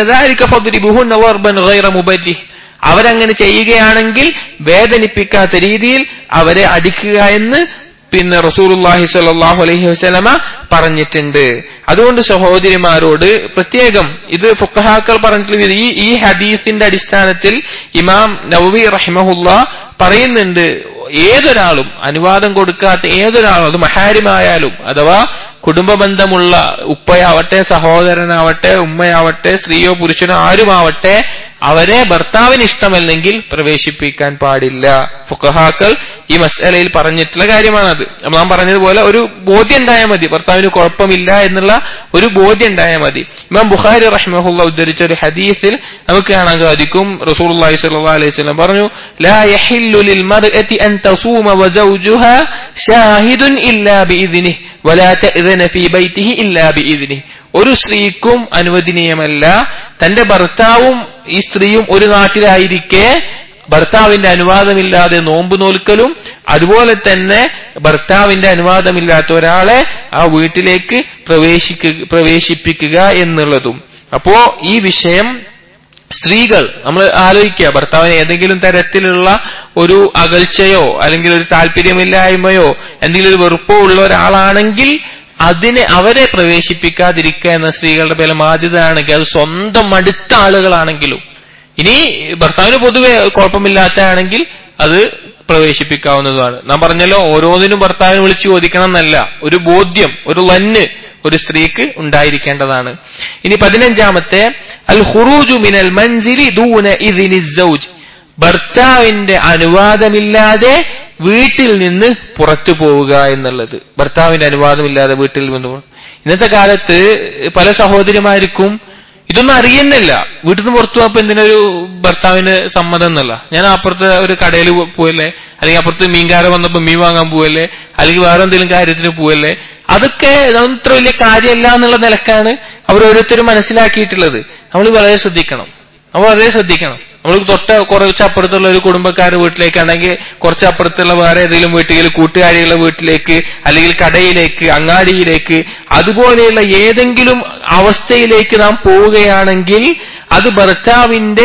മുബരി അവരങ്ങനെ ചെയ്യുകയാണെങ്കിൽ വേദനിപ്പിക്കാത്ത രീതിയിൽ അവരെ അടിക്കുക എന്ന് പിന്നെ റസൂലുല്ലാഹി സ്വല്ലല്ലാഹു അലൈഹി വസല്ലമ പറഞ്ഞിട്ടുണ്ട് അതുകൊണ്ട് സഹോദരിമാരോട് പ്രത്യേകം ഇത് ഫുഖഹാക്കൾ പറഞ്ഞിട്ടുള്ള ഈ ഈ ഹദീസിന്റെ അടിസ്ഥാനത്തിൽ ഇമാം നവവി റഹിമഹുല്ല പറയുന്നുണ്ട് ഏതൊരാളും അനുവാദം കൊടുക്കാത്ത ഏതൊരാളും അത് മഹാരിമായാലും അഥവാ കുടുംബബന്ധമുള്ള ഉപ്പയാവട്ടെ സഹോദരനാവട്ടെ ഉമ്മയാവട്ടെ സ്ത്രീയോ പുരുഷനോ ആരുമാവട്ടെ അവരെ ഭർത്താവിന് ഇഷ്ടമല്ലെങ്കിൽ പ്രവേശിപ്പിക്കാൻ പാടില്ല ഫുഖഹാക്കൾ ഈ മസലയിൽ പറഞ്ഞിട്ടുള്ള കാര്യമാണത് നാം പറഞ്ഞതുപോലെ ഒരു ബോധ്യം ഉണ്ടായാൽ മതി ഭർത്താവിന് കുഴപ്പമില്ല എന്നുള്ള ഒരു ബോധ്യം ഉണ്ടായാൽ മതി ഇമാം ബുഖാരി റഹ്മഹുല്ല ഉദ്ധരിച്ച ഒരു ഹദീസിൽ നമുക്ക് കാണാൻ സാധിക്കും റസൂലുള്ളാഹി സ്വല്ലല്ലാഹു അലൈഹി വസല്ലം പറഞ്ഞു ലാ യഹില്ലു ലിൽ മർഅതി അൻ തസൂമ വസൗജുഹാ ഷാഹിദുൻ ഇല്ലാ ബിഇذനിഹി വലാ തഅذന ഫീ ബൈതിഹി ഇല്ലാ ബിഇذനിഹി ഒരു സ്ത്രീക്കും അനുവദനീയമല്ല തന്റെ ഭർത്താവും ഈ സ്ത്രീയും ഒരു നാട്ടിലായിരിക്കെ ഭർത്താവിന്റെ അനുവാദമില്ലാതെ നോമ്പ് നോൽക്കലും അതുപോലെ തന്നെ ഭർത്താവിന്റെ അനുവാദമില്ലാത്ത ഒരാളെ ആ വീട്ടിലേക്ക് പ്രവേശിക്കുക പ്രവേശിപ്പിക്കുക എന്നുള്ളതും അപ്പോ ഈ വിഷയം സ്ത്രീകൾ നമ്മൾ ആലോചിക്കുക ഭർത്താവിന് ഏതെങ്കിലും തരത്തിലുള്ള ഒരു അകൽച്ചയോ അല്ലെങ്കിൽ ഒരു താല്പര്യമില്ലായ്മയോ എന്തെങ്കിലും ഒരു വെറുപ്പോ ഉള്ള ഒരാളാണെങ്കിൽ അതിനെ അവരെ പ്രവേശിപ്പിക്കാതിരിക്കുക എന്ന സ്ത്രീകളുടെ പേര് ബാധ്യതയാണെങ്കിൽ അത് സ്വന്തം അടുത്ത ആളുകളാണെങ്കിലും ഇനി ഭർത്താവിന് പൊതുവെ കുഴപ്പമില്ലാത്തതാണെങ്കിൽ അത് പ്രവേശിപ്പിക്കാവുന്നതാണ് നാം പറഞ്ഞല്ലോ ഓരോന്നിനും ഭർത്താവിനെ വിളിച്ചു ചോദിക്കണം എന്നല്ല ഒരു ബോധ്യം ഒരു ലന്ന് ഒരു സ്ത്രീക്ക് ഉണ്ടായിരിക്കേണ്ടതാണ് ഇനി പതിനഞ്ചാമത്തെ അൽ ഹുറൂജു മിനൽ മൻസിലി ദൂന ഇതിനി സൗജ് ഭർത്താവിന്റെ അനുവാദമില്ലാതെ വീട്ടിൽ നിന്ന് പുറത്തു പോവുക എന്നുള്ളത് ഭർത്താവിന്റെ അനുവാദമില്ലാതെ വീട്ടിൽ നിന്ന് ഇന്നത്തെ കാലത്ത് പല സഹോദരിമാർക്കും ഇതൊന്നും അറിയുന്നില്ല വീട്ടിൽ നിന്ന് പുറത്തു പോയപ്പോ എന്തിനൊരു ഭർത്താവിന് സമ്മതം എന്നല്ല ഞാൻ അപ്പുറത്ത് ഒരു കടയിൽ പോയല്ലേ അല്ലെങ്കിൽ അപ്പുറത്ത് മീൻകാരൻ വന്നപ്പോ മീൻ വാങ്ങാൻ പോവല്ലേ അല്ലെങ്കിൽ വേറെ എന്തെങ്കിലും കാര്യത്തിന് പോവല്ലേ അതൊക്കെ അതൊന്നും ഇത്ര വലിയ കാര്യമല്ല എന്നുള്ള നിലക്കാണ് അവർ ഓരോരുത്തരും മനസ്സിലാക്കിയിട്ടുള്ളത് നമ്മൾ വളരെ ശ്രദ്ധിക്കണം നമ്മൾ വളരെ ശ്രദ്ധിക്കണം നമ്മൾ തൊട്ട കുറച്ച് അപ്പുറത്തുള്ള ഒരു കുടുംബക്കാരുടെ വീട്ടിലേക്കാണെങ്കിൽ കുറച്ച് അപ്പുറത്തുള്ള വേറെ ഏതെങ്കിലും വീട്ടിൽ കൂട്ടുകാരികളുടെ വീട്ടിലേക്ക് അല്ലെങ്കിൽ കടയിലേക്ക് അങ്ങാടിയിലേക്ക് അതുപോലെയുള്ള ഏതെങ്കിലും അവസ്ഥയിലേക്ക് നാം പോവുകയാണെങ്കിൽ അത് ഭർത്താവിന്റെ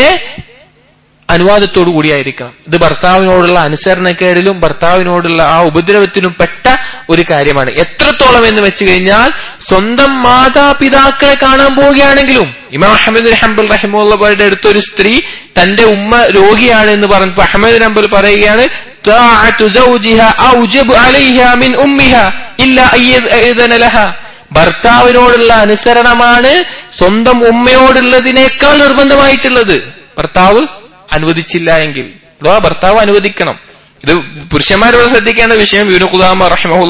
അനുവാദത്തോടു കൂടിയായിരിക്കണം ഇത് ഭർത്താവിനോടുള്ള അനുസരണക്കേടിലും ഭർത്താവിനോടുള്ള ആ ഉപദ്രവത്തിനും പെട്ട ഒരു കാര്യമാണ് എത്രത്തോളം എന്ന് വെച്ച് കഴിഞ്ഞാൽ സ്വന്തം മാതാപിതാക്കളെ കാണാൻ പോവുകയാണെങ്കിലും ഇമാം അഹമ്മദ് ഹംബൽ റഹിമുള്ളവരുടെ അടുത്തൊരു സ്ത്രീ തന്റെ ഉമ്മ രോഗിയാണ് എന്ന് പറഞ്ഞപ്പോൾ അഹമ്മദ് ഹംബൽ പറയുകയാണ് ഭർത്താവിനോടുള്ള അനുസരണമാണ് സ്വന്തം ഉമ്മയോടുള്ളതിനേക്കാൾ നിർബന്ധമായിട്ടുള്ളത് ഭർത്താവ് അനുവദിച്ചില്ല എങ്കിൽ അഥവാ ഭർത്താവ് അനുവദിക്കണം ഇത് പുരുഷന്മാരോട് ശ്രദ്ധിക്കേണ്ട വിഷയം യൂനുഖുദാമ റഹിമഹുല്ല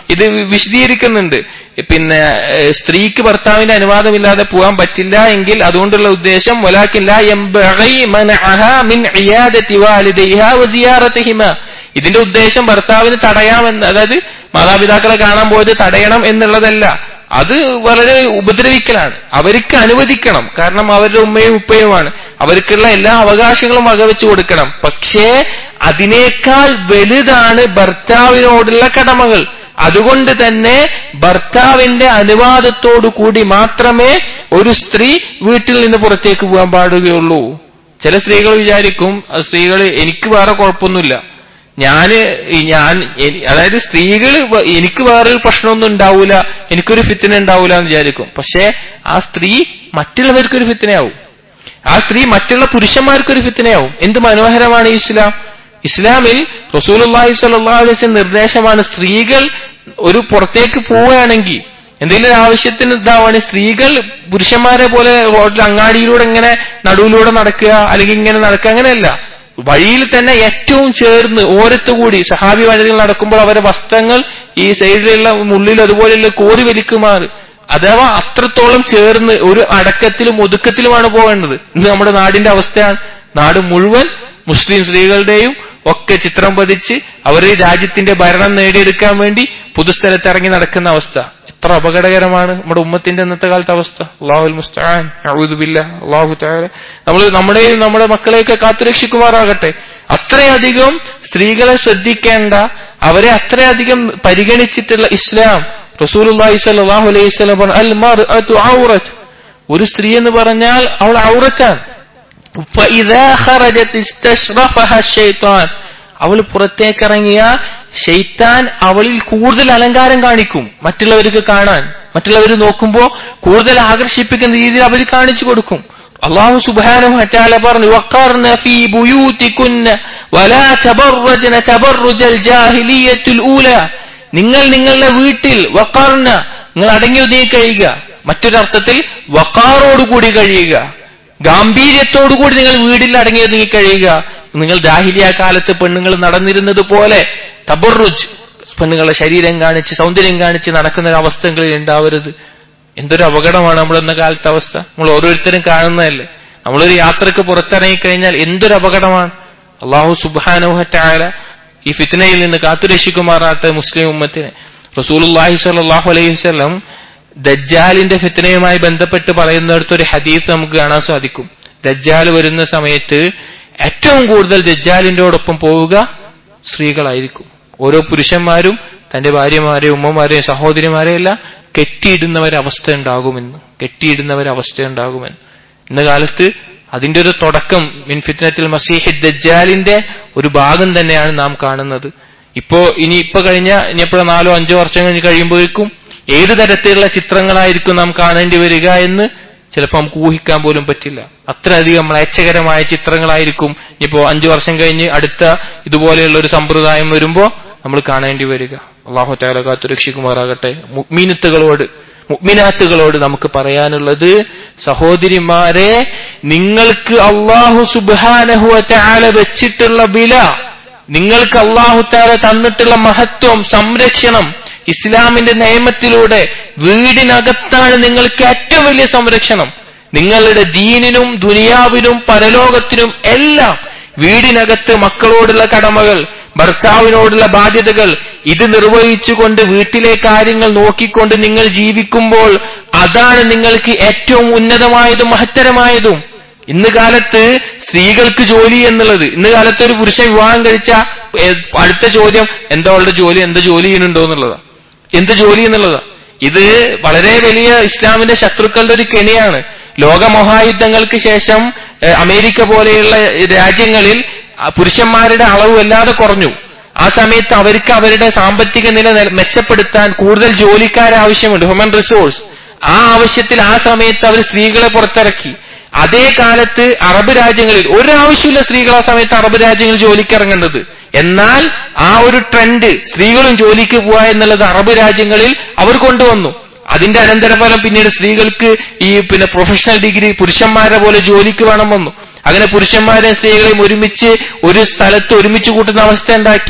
ഇത് വിശദീകരിക്കുന്നുണ്ട് പിന്നെ ഏഹ്, സ്ത്രീക്ക് ഭർത്താവിന്റെ അനുവാദമില്ലാതെ പോകാൻ പറ്റില്ല എങ്കിൽ അതുകൊണ്ടുള്ള ഉദ്ദേശം വലാക്കിൻ ലാ യംബഗി മനഅഹാ മിൻ ഇയാദതി വാലിദൈഹാ വസിയാറതിഹിമാ ഇതിന്റെ ഉദ്ദേശം ഭർത്താവിന് തടയാമെന്ന് അതായത് മാതാപിതാക്കളെ കാണാൻ പോയത് തടയണം എന്നുള്ളതല്ല അത് വളരെ ഉപദ്രവിക്കലാണ് അവർക്ക് അനുവദിക്കണം കാരണം അവരുടെ ഉമ്മയും ഉപ്പയുമാണ് അവർക്കുള്ള എല്ലാ അവകാശങ്ങളും വകവെച്ചു കൊടുക്കണം പക്ഷേ അതിനേക്കാൾ വലുതാണ് ഭർത്താവിനോടുള്ള കടമകൾ അതുകൊണ്ട് തന്നെ ഭർത്താവിന്റെ അനുവാദത്തോടു കൂടി മാത്രമേ ഒരു സ്ത്രീ വീട്ടിൽ നിന്ന് പുറത്തേക്ക് പോകാൻ പാടുകയുള്ളൂ ചില സ്ത്രീകൾ വിചാരിക്കും സ്ത്രീകൾ എനിക്ക് വേറെ കുഴപ്പമൊന്നുമില്ല ഞാന് ഈ ഞാൻ എനി- അതായത് സ്ത്രീകൾ എനിക്ക് വേറൊരു പ്രശ്നമൊന്നും ഉണ്ടാവൂല എനിക്കൊരു ഫിത്തിന ഉണ്ടാവൂല എന്ന് വിചാരിക്കും പക്ഷേ ആ സ്ത്രീ മറ്റുള്ളവർക്കൊരു ഫിത്തിനയാവും ആ സ്ത്രീ മറ്റുള്ള പുരുഷന്മാർക്കൊരു ഫിത്തിനയാവും എന്ത് മനോഹരമാണ് ഈ ഇസ്ലാം ഇസ്ലാമിൽ റസൂലുള്ളാഹി സ്വല്ലല്ലാഹു അലൈഹി വസല്ലം നിർദ്ദേശമാണ് സ്ത്രീകൾ ഒരു പുറത്തേക്ക് പോവുകയാണെങ്കിൽ എന്തെങ്കിലും ഒരു ആവശ്യത്തിന് ഇതാവാണ് സ്ത്രീകൾ പുരുഷന്മാരെ പോലെ റോഡിൽ അങ്ങാടിയിലൂടെ ഇങ്ങനെ നടുവിലൂടെ നടക്കുക അല്ലെങ്കിൽ ഇങ്ങനെ നടക്കുക അങ്ങനെയല്ല വഴിയിൽ തന്നെ ഏറ്റവും ചേർന്ന് ഓരത്ത് കൂടി സഹാബി വനിതകൾ നടക്കുമ്പോൾ അവരുടെ വസ്ത്രങ്ങൾ ഈ സൈഡിലുള്ള മുള്ളിൽ അതുപോലെയുള്ള കോരി വലിക്കുമാറ് അഥവാ അത്രത്തോളം ചേർന്ന് ഒരു അടക്കത്തിലും ഒതുക്കത്തിലുമാണ് പോകേണ്ടത് ഇന്ന് നമ്മുടെ നാടിന്റെ അവസ്ഥയാണ് നാട് മുഴുവൻ മുസ്ലിം സ്ത്രീകളുടെയും ഒക്കെ ചിത്രം പതിച്ച് അവർ രാജ്യത്തിന്റെ ഭരണം നേടിയെടുക്കാൻ വേണ്ടി പൊതുസ്ഥലത്ത് ഇറങ്ങി നടക്കുന്ന അവസ്ഥ എത്ര അപകടകരമാണ് നമ്മുടെ ഉമ്മത്തിന്റെ ഇന്നത്തെ കാലത്തെ അവസ്ഥ അള്ളാഹുൽ മുസ്താൻ അഴുതുബില്ല അള്ളാഹു താഴെ നമ്മൾ നമ്മുടെയും നമ്മുടെ മക്കളെയൊക്കെ കാത്തുരക്ഷിക്കുമാറാകട്ടെ അത്രയധികം സ്ത്രീകളെ ശ്രദ്ധിക്കേണ്ട അവരെ അത്രയധികം പരിഗണിച്ചിട്ടുള്ള ഇസ്ലാം റസൂലുള്ളാഹി സ്വല്ലല്ലാഹു അലൈഹി വസല്ലം പറഞ്ഞു അൽ മർഅതു ഔറത്ത് ഒരു സ്ത്രീ എന്ന് പറഞ്ഞാൽ അവൾ ഔറത്താണ് فإذا خرجت استشرفها الشيطان അവൾ പുറത്തേക്കിറങ്ങിയ ഷെയ്ത്താൻ അവളിൽ കൂടുതൽ അലങ്കാരം കാണിക്കും മറ്റുള്ളവർക്ക് കാണാൻ മറ്റുള്ളവർ നോക്കുമ്പോൾ കൂടുതൽ ആകർഷിപ്പിക്കുന്ന രീതിയിൽ അവർ കാണിച്ചു കൊടുക്കും അള്ളാഹു സുബ്ഹാനഹു വതആല പറഞ്ഞു വഖർന ഫീ ബുയൂതികുന്ന വലാ തബറജ്ന തബറുജൽ ജാഹിലിയ്യത്തുൽ ഊല നിങ്ങൾ നിങ്ങളുടെ വീട്ടിൽ വഖർന നിങ്ങൾ അടങ്ങി ഒതുങ്ങി കഴിയുക മറ്റൊരർത്ഥത്തിൽ വഖാറോടുകൂടി കഴിയുക ഗാംഭീര്യത്തോടുകൂടി നിങ്ങൾ വീട്ടിൽ അടങ്ങി ഒതുങ്ങി കഴിയുക നിങ്ങൾ ദാഹിലിയ കാലത്ത് പെണ്ണുങ്ങൾ നടന്നിരുന്നത് പോലെ തബറുജ് പെണ്ണുങ്ങളുടെ ശരീരം കാണിച്ച് സൗന്ദര്യം കാണിച്ച് നടക്കുന്ന ഒരു അവസ്ഥകളിൽ ഉണ്ടാവരുത് എന്തൊരു അപകടമാണ് നമ്മൾ ഇന്ന കാലത്തെ അവസ്ഥ നമ്മൾ ഓരോരുത്തരും കാണുന്നതല്ലേ നമ്മളൊരു യാത്രക്ക് പുറത്തിറങ്ങി കഴിഞ്ഞാൽ എന്തൊരു അപകടമാണ് അള്ളാഹു സുബാനുഹറ്റായ ഈ ഫിത്നയിൽ നിന്ന് കാത്തുരക്ഷിക്കുമാറാട്ടെ മുസ്ലിം ഉമ്മത്തിനെ റസൂലുള്ളാഹി സ്വല്ലല്ലാഹു അലൈഹി വസല്ലം ദജ്ജാലിന്റെ ഫിത്നയുമായി ബന്ധപ്പെട്ട് പറയുന്നിടത്ത് ഒരു ഹദീസ് നമുക്ക് കാണാൻ സാധിക്കും ദജ്ജാൽ വരുന്ന സമയത്ത് ഏറ്റവും കൂടുതൽ ദജ്ജാലിന്റോടൊപ്പം പോവുക സ്ത്രീകളായിരിക്കും ഓരോ പുരുഷന്മാരും തന്റെ ഭാര്യമാരെയും ഉമ്മമാരെയും സഹോദരിമാരെയും എല്ലാം കെട്ടിയിടുന്ന ഒരവസ്ഥ ഉണ്ടാകുമെന്ന് കെട്ടിയിടുന്ന ഒരവസ്ഥ ഉണ്ടാകുമെന്ന് ഇന്ന കാലത്ത് അതിന്റെ ഒരു തുടക്കം മിൻ ഫിത്നത്തിൽ മസീഹി ദജ്ജാലിന്റെ ഒരു ഭാഗം തന്നെയാണ് നാം കാണുന്നത് ഇപ്പോ ഇനി ഇപ്പൊ കഴിഞ്ഞ ഇനി എപ്പോഴും നാലോ അഞ്ചോ വർഷം കഴിഞ്ഞ് കഴിയുമ്പോഴേക്കും ഏത് തരത്തിലുള്ള ചിത്രങ്ങളായിരിക്കും നാം കാണേണ്ടി വരിക എന്ന് ചിലപ്പോൾ നമുക്ക് ഊഹിക്കാൻ പോലും പറ്റില്ല അത്രയധികം മ്ലേച്ഛകരമായ ചിത്രങ്ങളായിരിക്കും ഇപ്പോ അഞ്ചു വർഷം കഴിഞ്ഞ് അടുത്ത ഇതുപോലെയുള്ള ഒരു സമ്പ്രദായം വരുമ്പോ നമ്മൾ കാണേണ്ടി വരിക അള്ളാഹു താല കാത്തു രക്ഷിക്കുമാറാകട്ടെ മുഗ്മീനത്തുകളോട് മുഗ്മിനാത്തുകളോട് നമുക്ക് പറയാനുള്ളത് സഹോദരിമാരെ നിങ്ങൾക്ക് അള്ളാഹു സുബാനഹുവ താല വെച്ചിട്ടുള്ള വില നിങ്ങൾക്ക് അള്ളാഹു താല തന്നിട്ടുള്ള മഹത്വം സംരക്ഷണം ഇസ്ലാമിന്റെ നിയമത്തിലൂടെ വീടിനകത്താണ് നിങ്ങൾക്ക് ഏറ്റവും വലിയ സംരക്ഷണം നിങ്ങളുടെ ദീനിനും ദുനിയാവിനും പരലോകത്തിനും എല്ലാം വീടിനകത്ത് മക്കളോടുള്ള കടമകൾ ഭർത്താവിനോടുള്ള ബാധ്യതകൾ ഇത് നിർവഹിച്ചുകൊണ്ട് വീട്ടിലെ കാര്യങ്ങൾ നോക്കിക്കൊണ്ട് നിങ്ങൾ ജീവിക്കുമ്പോൾ അതാണ് നിങ്ങൾക്ക് ഏറ്റവും ഉന്നതമായതും മഹത്തരമായതും ഇന്ന് കാലത്ത് സ്ത്രീകൾക്ക് ജോലി എന്നുള്ളത് ഇന്ന് കാലത്ത് ഒരു പുരുഷൻ വിവാഹം കഴിച്ച ഏ, അടുത്ത ചോദ്യം എന്താ അവളുടെ ജോലി എന്താ ജോലി ചെയ്യുന്നുണ്ടോ എന്നുള്ളതാ എന്ത് ജോലി എന്നുള്ളതാ ഇത് വളരെ വലിയ ഇസ്ലാമിന്റെ ശത്രുക്കളുടെ ഒരു കെണിയാണ് ലോകമഹായുദ്ധങ്ങൾക്ക് ശേഷം ഏ, അമേരിക്ക പോലെയുള്ള രാജ്യങ്ങളിൽ ആ, പുരുഷന്മാരുടെ അളവ് വല്ലാതെ കുറഞ്ഞു ആ സമയത്ത് അവർക്ക് അവരുടെ സാമ്പത്തിക നില നെ- മെച്ചപ്പെടുത്താൻ കൂടുതൽ ജോലിക്കാരെ ആവശ്യമുണ്ട് ഹ്യൂമൻ റിസോഴ്സ് ആ ആവശ്യത്തിൽ ആ സമയത്ത് അവർ സ്ത്രീകളെ പുറത്തിറക്കി അതേ കാലത്ത് അറബ് രാജ്യങ്ങളിൽ ഒരാവശ്യമില്ല സ്ത്രീകൾ ആ സമയത്ത് അറബ് രാജ്യങ്ങളിൽ ജോലിക്ക് ഇറങ്ങേണ്ടത് എന്നാൽ ആ ഒരു ട്രെൻഡ് സ്ത്രീകളും ജോലിക്ക് പോവുക എന്നുള്ളത് അറബ് രാജ്യങ്ങളിൽ അവർ കൊണ്ടുവന്നു അതിന്റെ അനന്തരഫലം പിന്നീട് സ്ത്രീകൾക്ക് ഈ പിന്നെ പ്രൊഫഷണൽ ഡിഗ്രി പുരുഷന്മാരെ പോലെ ജോലിക്ക് വേണം വന്നു അങ്ങനെ പുരുഷന്മാരെയും സ്ത്രീകളെയും ഒരുമിച്ച് ഒരു സ്ഥലത്ത് ഒരുമിച്ച് കൂട്ടുന്ന അവസ്ഥ ഉണ്ടാക്കി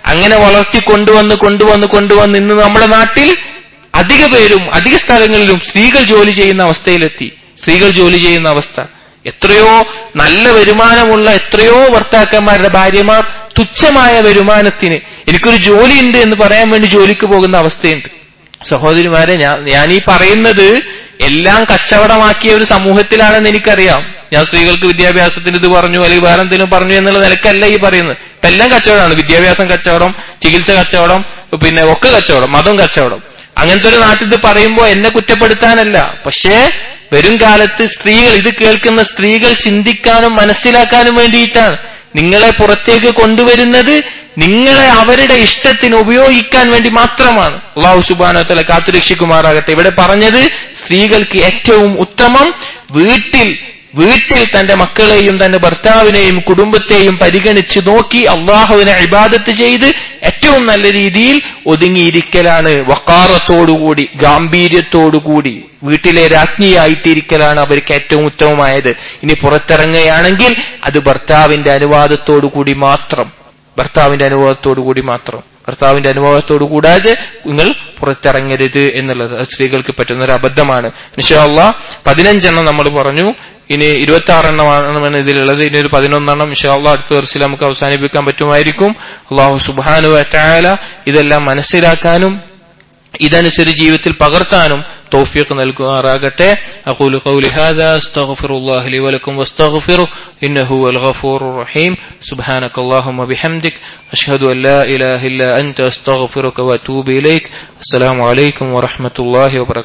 അങ്ങനെ വളർത്തി കൊണ്ടുവന്ന് കൊണ്ടുവന്ന് കൊണ്ടുവന്ന് ഇന്ന് നമ്മുടെ നാട്ടിൽ അധിക പേരും അധിക സ്ഥലങ്ങളിലും സ്ത്രീകൾ ജോലി ചെയ്യുന്ന അവസ്ഥയിലെത്തി സ്ത്രീകൾ ജോലി ചെയ്യുന്ന അവസ്ഥ എത്രയോ നല്ല വരുമാനമുള്ള എത്രയോ ഭർത്താക്കന്മാരുടെ ഭാര്യമാർ തുച്ഛമായ വരുമാനത്തിന് എനിക്കൊരു ജോലിയുണ്ട് എന്ന് പറയാൻ വേണ്ടി ജോലിക്ക് പോകുന്ന അവസ്ഥയുണ്ട് സഹോദരിമാരെ ഞാൻ ഞാൻ ഈ പറയുന്നത് എല്ലാം കച്ചവടമാക്കിയ ഒരു സമൂഹത്തിലാണെന്ന് എനിക്കറിയാം ഞാൻ സ്ത്രീകൾക്ക് വിദ്യാഭ്യാസത്തിന് ഇത് പറഞ്ഞു അല്ലെങ്കിൽ വേറെ എന്തെങ്കിലും പറഞ്ഞു എന്നുള്ള നിലക്കല്ല ഈ പറയുന്നത് ഇപ്പൊ എല്ലാം കച്ചവടമാണ് വിദ്യാഭ്യാസം കച്ചവടം ചികിത്സ കച്ചവടം പിന്നെ ഒക്കെ കച്ചവടം മതം കച്ചവടം അങ്ങനത്തെ ഒരു നാട്ടിൽ ഇത് പറയുമ്പോൾ എന്നെ കുറ്റപ്പെടുത്താനല്ല പക്ഷേ വരും കാലത്ത് സ്ത്രീകൾ ഇത് കേൾക്കുന്ന സ്ത്രീകൾ ചിന്തിക്കാനും മനസ്സിലാക്കാനും വേണ്ടിയിട്ടാണ് നിങ്ങളെ പുറത്തേക്ക് കൊണ്ടുവരുന്നത് നിങ്ങളെ അവരുടെ ഇഷ്ടത്തിന് ഉപയോഗിക്കാൻ വേണ്ടി മാത്രമാണ് അള്ളാഹു സുബാനോത്തല കാത്തുരക്ഷിക്കുമാറാകട്ടെ ഇവിടെ പറഞ്ഞത് സ്ത്രീകൾക്ക് ഏറ്റവും ഉത്തമം വീട്ടിൽ വീട്ടിൽ തന്റെ മക്കളെയും തന്റെ ഭർത്താവിനെയും കുടുംബത്തെയും പരിഗണിച്ച് നോക്കി അള്ളാഹുവിനെ ഇബാദത്ത് ചെയ്ത് ഏറ്റവും നല്ല രീതിയിൽ ഒതുങ്ങിയിരിക്കലാണ് വക്കാറത്തോടുകൂടി ഗാംഭീര്യത്തോടുകൂടി വീട്ടിലെ രാജ്ഞിയായിട്ടിരിക്കലാണ് അവർക്ക് ഏറ്റവും ഉത്തമമായത് ഇനി പുറത്തിറങ്ങുകയാണെങ്കിൽ അത് ഭർത്താവിന്റെ അനുവാദത്തോടു കൂടി മാത്രം ഭർത്താവിന്റെ അനുഭവത്തോടു കൂടി മാത്രം ഭർത്താവിന്റെ അനുഭവത്തോടു കൂടാതെ നിങ്ങൾ പുറത്തിറങ്ങരുത് എന്നുള്ളത് അത് സ്ത്രീകൾക്ക് പറ്റുന്ന ഒരു അബദ്ധമാണ് നിഷാള്ള പതിനഞ്ചെണ്ണം നമ്മൾ പറഞ്ഞു ഇനി ഇരുപത്തി ആറെണ്ണമാണ് ഇതിലുള്ളത് ഇനി ഒരു പതിനൊന്നെണ്ണം ഇൻഷാല്ല അടുത്ത വർഷത്തിൽ നമുക്ക് അവസാനിപ്പിക്കാൻ പറ്റുമായിരിക്കും അള്ളാഹു സുബാനു അറ്റാല ഇതെല്ലാം മനസ്സിലാക്കാനും ഇതനുസരിച്ച് ജീവിതത്തിൽ പകർത്താനും توفيق നൽകുമാറാകട്ടെ أقول قولي هذا استغفر الله لي ولكم واستغفره إنه هو الغفور الرحيم سبحانك اللهم بحمدك أشهد أن لا إله إلا أنت أستغفرك وأتوب إليك السلام عليكم ورحمة الله وبركاته